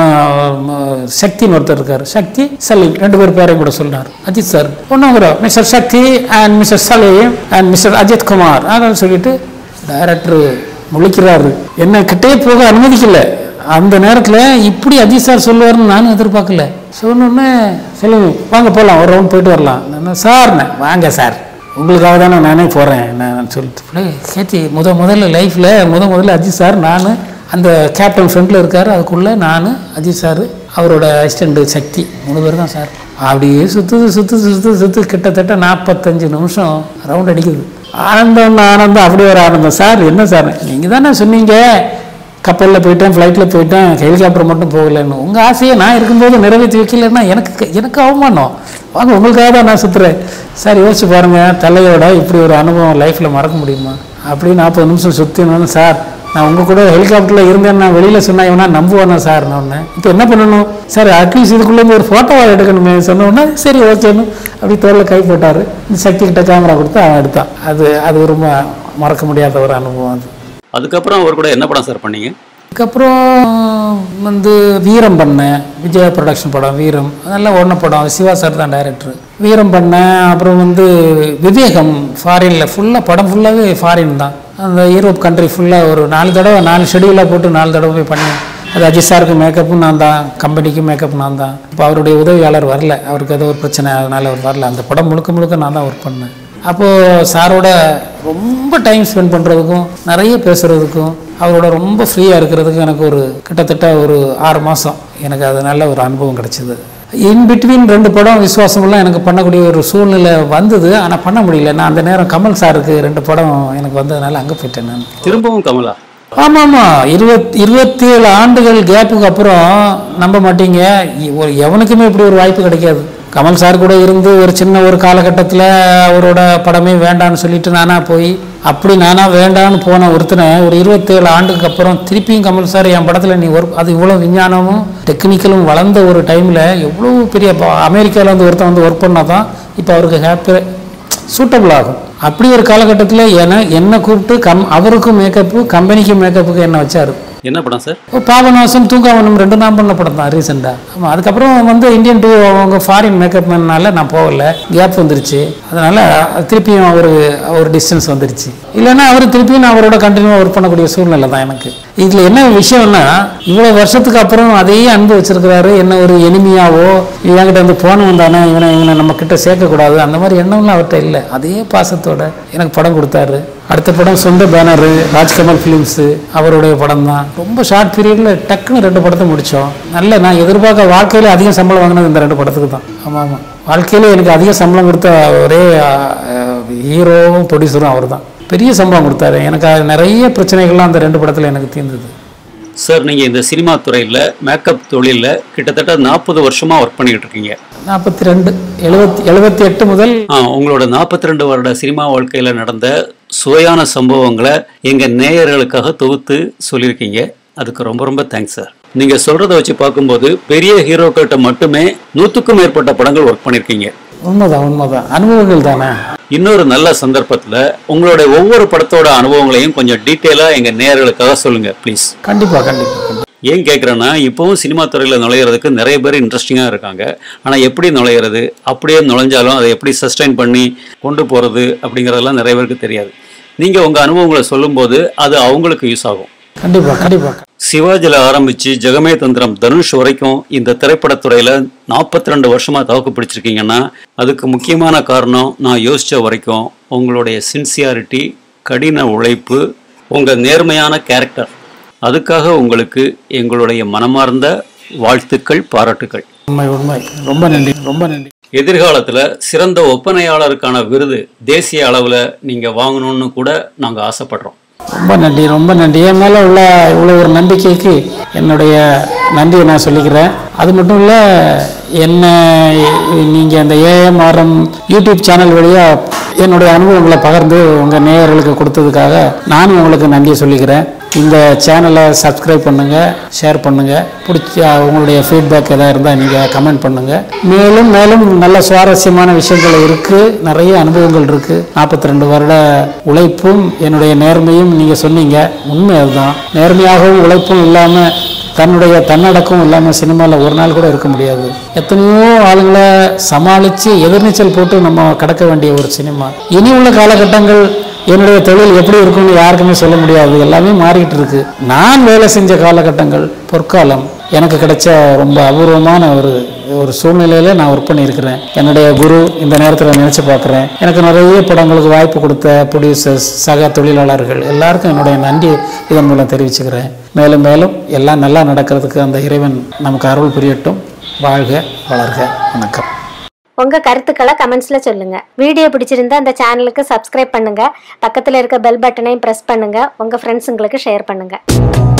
ம, சக்தின்னு ஒருத்தர் இருக்காரு சக்தி சலீம் ரெண்டு பேர் பேரையும் கூட சொன்னார் அஜித் சார் ஒன்றுங்கிற mister Sakthi and mister Salim and mister Ajith Kumar அதனால சொல்லிட்டு டைரக்டர் முழிக்கிறாரு என்ன கிட்டே போக அனுமதிக்கல அந்த நேரத்தில் இப்படி அஜித் சார் சொல்லுவாருன்னு நானும் எதிர்பார்க்கல சொன்னோடனே சொல்லுங்க வாங்க போகலாம் ஒரு ரவுண்ட் போயிட்டு வரலாம் நான் சார்ண்ணே வாங்க சார் உங்களுக்காக தானே நானே போகிறேன் நான் சொல்லிட்டு "டேய், கேத்தி முத முதல்ல லைஃப்பில் முத முதல்ல அஜித் சார் நான் அந்த கேப்டன் ஃப்ரண்ட்டில் இருக்கார் அதுக்குள்ளே நான் அஜித் சார் அவரோட அசிஸ்டண்ட் சக்தி மூணு பேர் தான் சார் அப்படியே சுற்றுது சுற்றுது சுற்றுது சுற்று கிட்டத்தட்ட நாற்பத்தஞ்சு நிமிஷம் ரவுண்ட் அடிக்குது ஆனந்தம் ஆனந்தம் அப்படி ஒரு ஆனந்தம் சார் என்ன சார் நீங்கள் தானே சொன்னீங்க கப்பலில் போயிட்டேன் ஃப்ளைட்டில் போயிட்டேன் ஹெலிகாப்டர் மட்டும் போகலன்னு உங்கள் ஆசையை நான் இருக்கும்போது நிறைவேற்றி வைக்கலன்னா எனக்கு எனக்கு அவமானம் வாங்க உங்களுக்காக தான் நான் சுற்றுறேன் சார் யோசிச்சு பாருங்கள் தலையோட இப்படி ஒரு அனுபவம் லைஃப்பில் மறக்க முடியுமா அப்படி நாற்பது நிமிஷம் சுற்றினோன்னு சார் நான் உங்கள் கூட ஹெலிகாப்டரில் இருந்தேன் நான் வெளியில் சொன்னா இவனா நம்புவானா சார் நான் இப்போ என்ன பண்ணணும் சார் அட்லீஸ்ட் இதுக்குள்ளேருந்து ஒரு ஃபோட்டோவாக எடுக்கணுமே சொன்ன உடனே சரி ஓகேன்னு அப்படி தோளில் கை போட்டார் இந்த சக்தி கிட்ட கேமரா கொடுத்து அவன் எடுத்தான் அது அது ரொம்ப மறக்க முடியாத ஒரு அனுபவம் அது அதுக்கப்புறம் அவர் கூட என்ன படம் சார் பண்ணீங்க அதுக்கப்புறம் வந்து வீரம் பண்ணேன் விஜயா ப்ரொடக்ஷன் படம் வீரம் அதெல்லாம் ஓடின படம் சிவா சார் தான் டைரக்டர் வீரம் பண்ணேன் அப்புறம் வந்து விவேகம் ஃபாரினில் ஃபுல்லாக படம் ஃபுல்லாகவே ஃபாரின் தான் அந்த யூரோப் கண்ட்ரி ஃபுல்லாக ஒரு நாலு தடவை நாலு ஷெடியூலாக போட்டு நாலு தடவை போய் பண்ணேன் அது அஜித் சாருக்கு மேக்கப்பும் நான் தான் கம்பெனிக்கு மேக்கப் நான் தான் இப்போ அவருடைய உதவியாளர் வரல அவருக்கு ஏதோ ஒரு பிரச்சனை அதனால அவர் வரல அந்த படம் முழுக்க முழுக்க நான் தான் ஒர்க் பண்ணேன் அப்போது சாரோட ரொம்ப டைம் ஸ்பெண்ட் பண்ணுறதுக்கும் நிறைய பேசுகிறதுக்கும் அவரோட ரொம்ப ஃப்ரீயாக இருக்கிறதுக்கும் எனக்கு ஒரு கிட்டத்தட்ட ஒரு ஆறு மாதம் எனக்கு அது நல்ல ஒரு அனுபவம் கிடைச்சிது இன் பிட்வீன் ரெண்டு படம் விசுவாசமெல்லாம் எனக்கு பண்ணக்கூடிய ஒரு சூழ்நிலை வந்தது ஆனால் பண்ண முடியல நான் அந்த நேரம் கமல் சாருக்கு ரெண்டு படம் எனக்கு வந்ததுனால அங்கே போயிட்டேன் நான் திரும்பவும் கமலா ஆமாம் ஆமாம் இருபத் இருபத்தி ஏழு ஆண்டுகள் கேப்புக்கு அப்புறம் நம்ப மாட்டீங்க இ- ஒரு எவனுக்குமே இப்படி ஒரு வாய்ப்பு கிடைக்காது கமல் சார் கூட இருந்து ஒரு சின்ன ஒரு காலகட்டத்தில் அவரோட படமே வேண்டான்னு சொல்லிட்டு நானா போய் அப்படி நானா வேண்டான்னு போன ஒருத்தனை ஒரு இருபத்தேழு ஆண்டுக்கு அப்புறம் திருப்பியும் கமல் சார் என் படத்தில் நீ ஒர்க் அது இவ்வளோ விஞ்ஞானமும் டெக்னிக்கலும் வளர்ந்த ஒரு டைமில் எவ்வளோ பெரிய அமெரிக்காவில் வந்து ஒருத்தன் வந்து ஒர்க் பண்ணால் தான் இப்போ அவருக்கு ஹாப்பி சூட்டபிள் ஆகும் அப்படி ஒரு காலகட்டத்தில் என்ன என்னை கூப்பிட்டு கம் அவருக்கும் மேக்கப்பு கம்பெனிக்கும் மேக்கப்புக்கு என்ன வச்சாரு என்ன படம் சார் இப்போ பாபநாசம் தூங்காவனம் ரெண்டு தான் பண்ண படம் தான் ரீசெண்டாக ஆமாம் அதுக்கப்புறம் வந்து இந்தியன் டூ அவங்க ஃபாரின் மேக்கப் மேனால நான் போகல கேப் வந்துருச்சு அதனால் திருப்பியும் அவர் ஒரு டிஸ்டன்ஸ் வந்துருச்சு இல்லைன்னா அவர் திருப்பியும் நான் அவரோட கண்டினியூவாக ஒர்க் பண்ணக்கூடிய சூழ்நிலை தான் எனக்கு இதில் என்ன விஷயம்னா இவ்வளோ வருஷத்துக்கு அப்புறம் அதையே அன்பு வச்சிருக்கிறாரு என்ன ஒரு எளிமையாவோ இவன்கிட்ட வந்து போனவன் தானே இவனை இவனை நம்ம கிட்ட சேர்க்கக்கூடாது அந்த மாதிரி எண்ணம்லாம் அவர்கிட்ட இல்லை அதே பாசத்தோட எனக்கு படம் கொடுத்தாரு அடுத்த படம் சொந்த பேனரு ராஜ்கமல் ஃபிலிம்ஸு அவருடைய படம் தான் ரொம்ப ஷார்ட் பீரியடில் டக்குன்னு ரெண்டு படத்தை முடித்தோம் நல்ல நான் எதிர்பார்க்க வாழ்க்கையில் அதிகம் சம்பளம் வாங்கினது இந்த ரெண்டு படத்துக்கு தான் ஆமாம் ஆமாம் வாழ்க்கையில் எனக்கு அதிக சம்பளம் கொடுத்த ஒரே ஹீரோவும் ப்ரொடியூசரும் அவர் தான் பெரிய சம்பளம் கொடுத்தாரு எனக்கு அது நிறைய பிரச்சனைகள்லாம் அந்த ரெண்டு படத்தில் எனக்கு தீர்ந்தது சார் நீங்கள் இந்த சினிமா துறையில் மேக்கப் தொழிலில் கிட்டத்தட்ட நாற்பது வருஷமாக ஒர்க் பண்ணிக்கிட்டு இருக்கீங்க நாற்பத்தி ரெண்டு எழுபத்தி எழுபத்தி எட்டு முதல் ஆ உங்களோட நாற்பத்தி ரெண்டு வருட சினிமா வாழ்க்கையில் நடந்த சுவையான சம்பவங்களை எங்கள் நேயர்களுக்காக தொகுத்து சொல்லியிருக்கீங்க அதுக்கு ரொம்ப ரொம்ப தேங்க்ஸ் சார் நீங்கள் சொல்கிறத வச்சு பார்க்கும்போது பெரிய ஹீரோக்கள்கிட்ட மட்டுமே நூற்றுக்கும் மேற்பட்ட படங்கள் ஒர்க் பண்ணியிருக்கீங்க உண்மைதான் உண்மைதான் அனுபவங்கள் தானே இன்னொரு நல்ல சந்தர்ப்பத்தில் உங்களுடைய ஒவ்வொரு படத்தோட அனுபவங்களையும் கொஞ்சம் டீட்டெயிலாக எங்கள் நேயர்களுக்காக சொல்லுங்கள் ப்ளீஸ் கண்டிப்பாக கண்டிப்பாக ஏன் கேட்குறேன்னா இப்போவும் சினிமா துறையில் நுழையிறதுக்கு நிறைய பேர் இன்ட்ரெஸ்டிங்காக இருக்காங்க ஆனால் எப்படி நுழையிறது அப்படியே நுழைஞ்சாலும் அதை எப்படி சஸ்டைன் பண்ணி கொண்டு போகிறது அப்படிங்கிறதெல்லாம் நிறைய பேருக்கு தெரியாது நீங்கள் உங்கள் அனுபவங்களை சொல்லும்போது அது அவங்களுக்கு யூஸ் ஆகும் கண்டிப்பாக கண்டிப்பாக சிவாஜியில் ஆரம்பித்து ஜெகமே தந்திரம் தனுஷ் வரைக்கும் இந்த திரைப்படத்துறையில் நாற்பத்தி ரெண்டு வருஷமாக தவக்கு பிடிச்சிருக்கீங்கன்னா அதுக்கு முக்கியமான காரணம் நான் யோசித்த வரைக்கும் உங்களுடைய சின்சியாரிட்டி கடின உழைப்பு உங்கள் நேர்மையான கேரக்டர் அதுக்காக உங்களுக்கு எங்களுடைய மனமார்ந்த வாழ்த்துக்கள் பாராட்டுக்கள் உண்மை உண்மை ரொம்ப நன்றி ரொம்ப நன்றி எதிர்காலத்தில் சிறந்த ஒப்பனையாளருக்கான விருது தேசிய அளவில் நீங்கள் வாங்கணும்னு கூட நாங்கள் ஆசைப்படுறோம் ரொம்ப நன்றி ரொம்ப நன்றி என் மேலே உள்ள இவ்வளோ ஒரு நம்பிக்கைக்கு என்னுடைய நன்றியை நான் சொல்லிக்கிறேன் அது மட்டும் இல்லை என்ன நீங்கள் அந்த ஏஎம்ஆர்எம் யூடியூப் சேனல் வழியாக என்னுடைய அனுபவங்களை பகிர்ந்து உங்கள் நேயர்களுக்கு கொடுத்ததுக்காக நானும் உங்களுக்கு நன்றியை சொல்லிக்கிறேன் இந்த சேனலை சப்ஸ்கிரைப் பண்ணுங்கள் ஷேர் பண்ணுங்கள் பிடிச்ச உங்களுடைய ஃபீட்பேக் எதாவது இருந்தால் நீங்கள் கமெண்ட் பண்ணுங்கள் மேலும் மேலும் நல்ல சுவாரஸ்யமான விஷயங்கள் இருக்குது நிறைய அனுபவங்கள் இருக்குது நாற்பத்தி ரெண்டு வருட உழைப்பும் என்னுடைய நேர்மையும் நீங்கள் சொன்னீங்க உண்மை அதுதான் நேர்மையாகவும் உழைப்பும் இல்லாமல் தன்னுடைய தன்னடக்கம் இல்லாமல் சினிமாவில் ஒரு நாள் கூட இருக்க முடியாது எத்தனையோ ஆளுங்களை சமாளித்து எதிர்நீச்சல் போட்டு நம்ம கடக்க வேண்டிய ஒரு சினிமா இனி உள்ள காலகட்டங்கள் என்னுடைய தொழில் எப்படி இருக்கும்னு யாருக்குமே சொல்ல முடியாது எல்லாமே மாறிக்கிட்டு இருக்கு நான் வேலை செஞ்ச காலகட்டங்கள் பொற்காலம் எனக்கு கிடைச்ச ரொம்ப அபூர்வமான ஒரு ஒரு சூழ்நிலையில நான் ஒர்க் பண்ணியிருக்கிறேன் என்னுடைய குரு இந்த நேரத்தில் நினச்சி பார்க்குறேன் எனக்கு நிறைய படங்களுக்கு வாய்ப்பு கொடுத்த ப்ரொடியூசர்ஸ் சக தொழிலாளர்கள் எல்லாருக்கும் என்னுடைய நன்றி இதன் மூலம் தெரிவிச்சுக்கிறேன் மேலும் மேலும் எல்லாம் நல்லா நடக்கிறதுக்கு அந்த இறைவன் நமக்கு அருள் புரியட்டும் வாழ்க வளர்க வணக்கம் உங்க கருத்துக்களை கமெண்ட்ஸ்ல சொல்லுங்க வீடியோ பிடிச்சிருந்தா அந்த சேனலுக்கு சப்ஸ்கிரைப் பண்ணுங்க பக்கத்துல இருக்க பெல் பட்டனையும் பிரஸ் பண்ணுங்க உங்க ஃப்ரெண்ட்ஸுங்களுக்கு ஷேர் பண்ணுங்க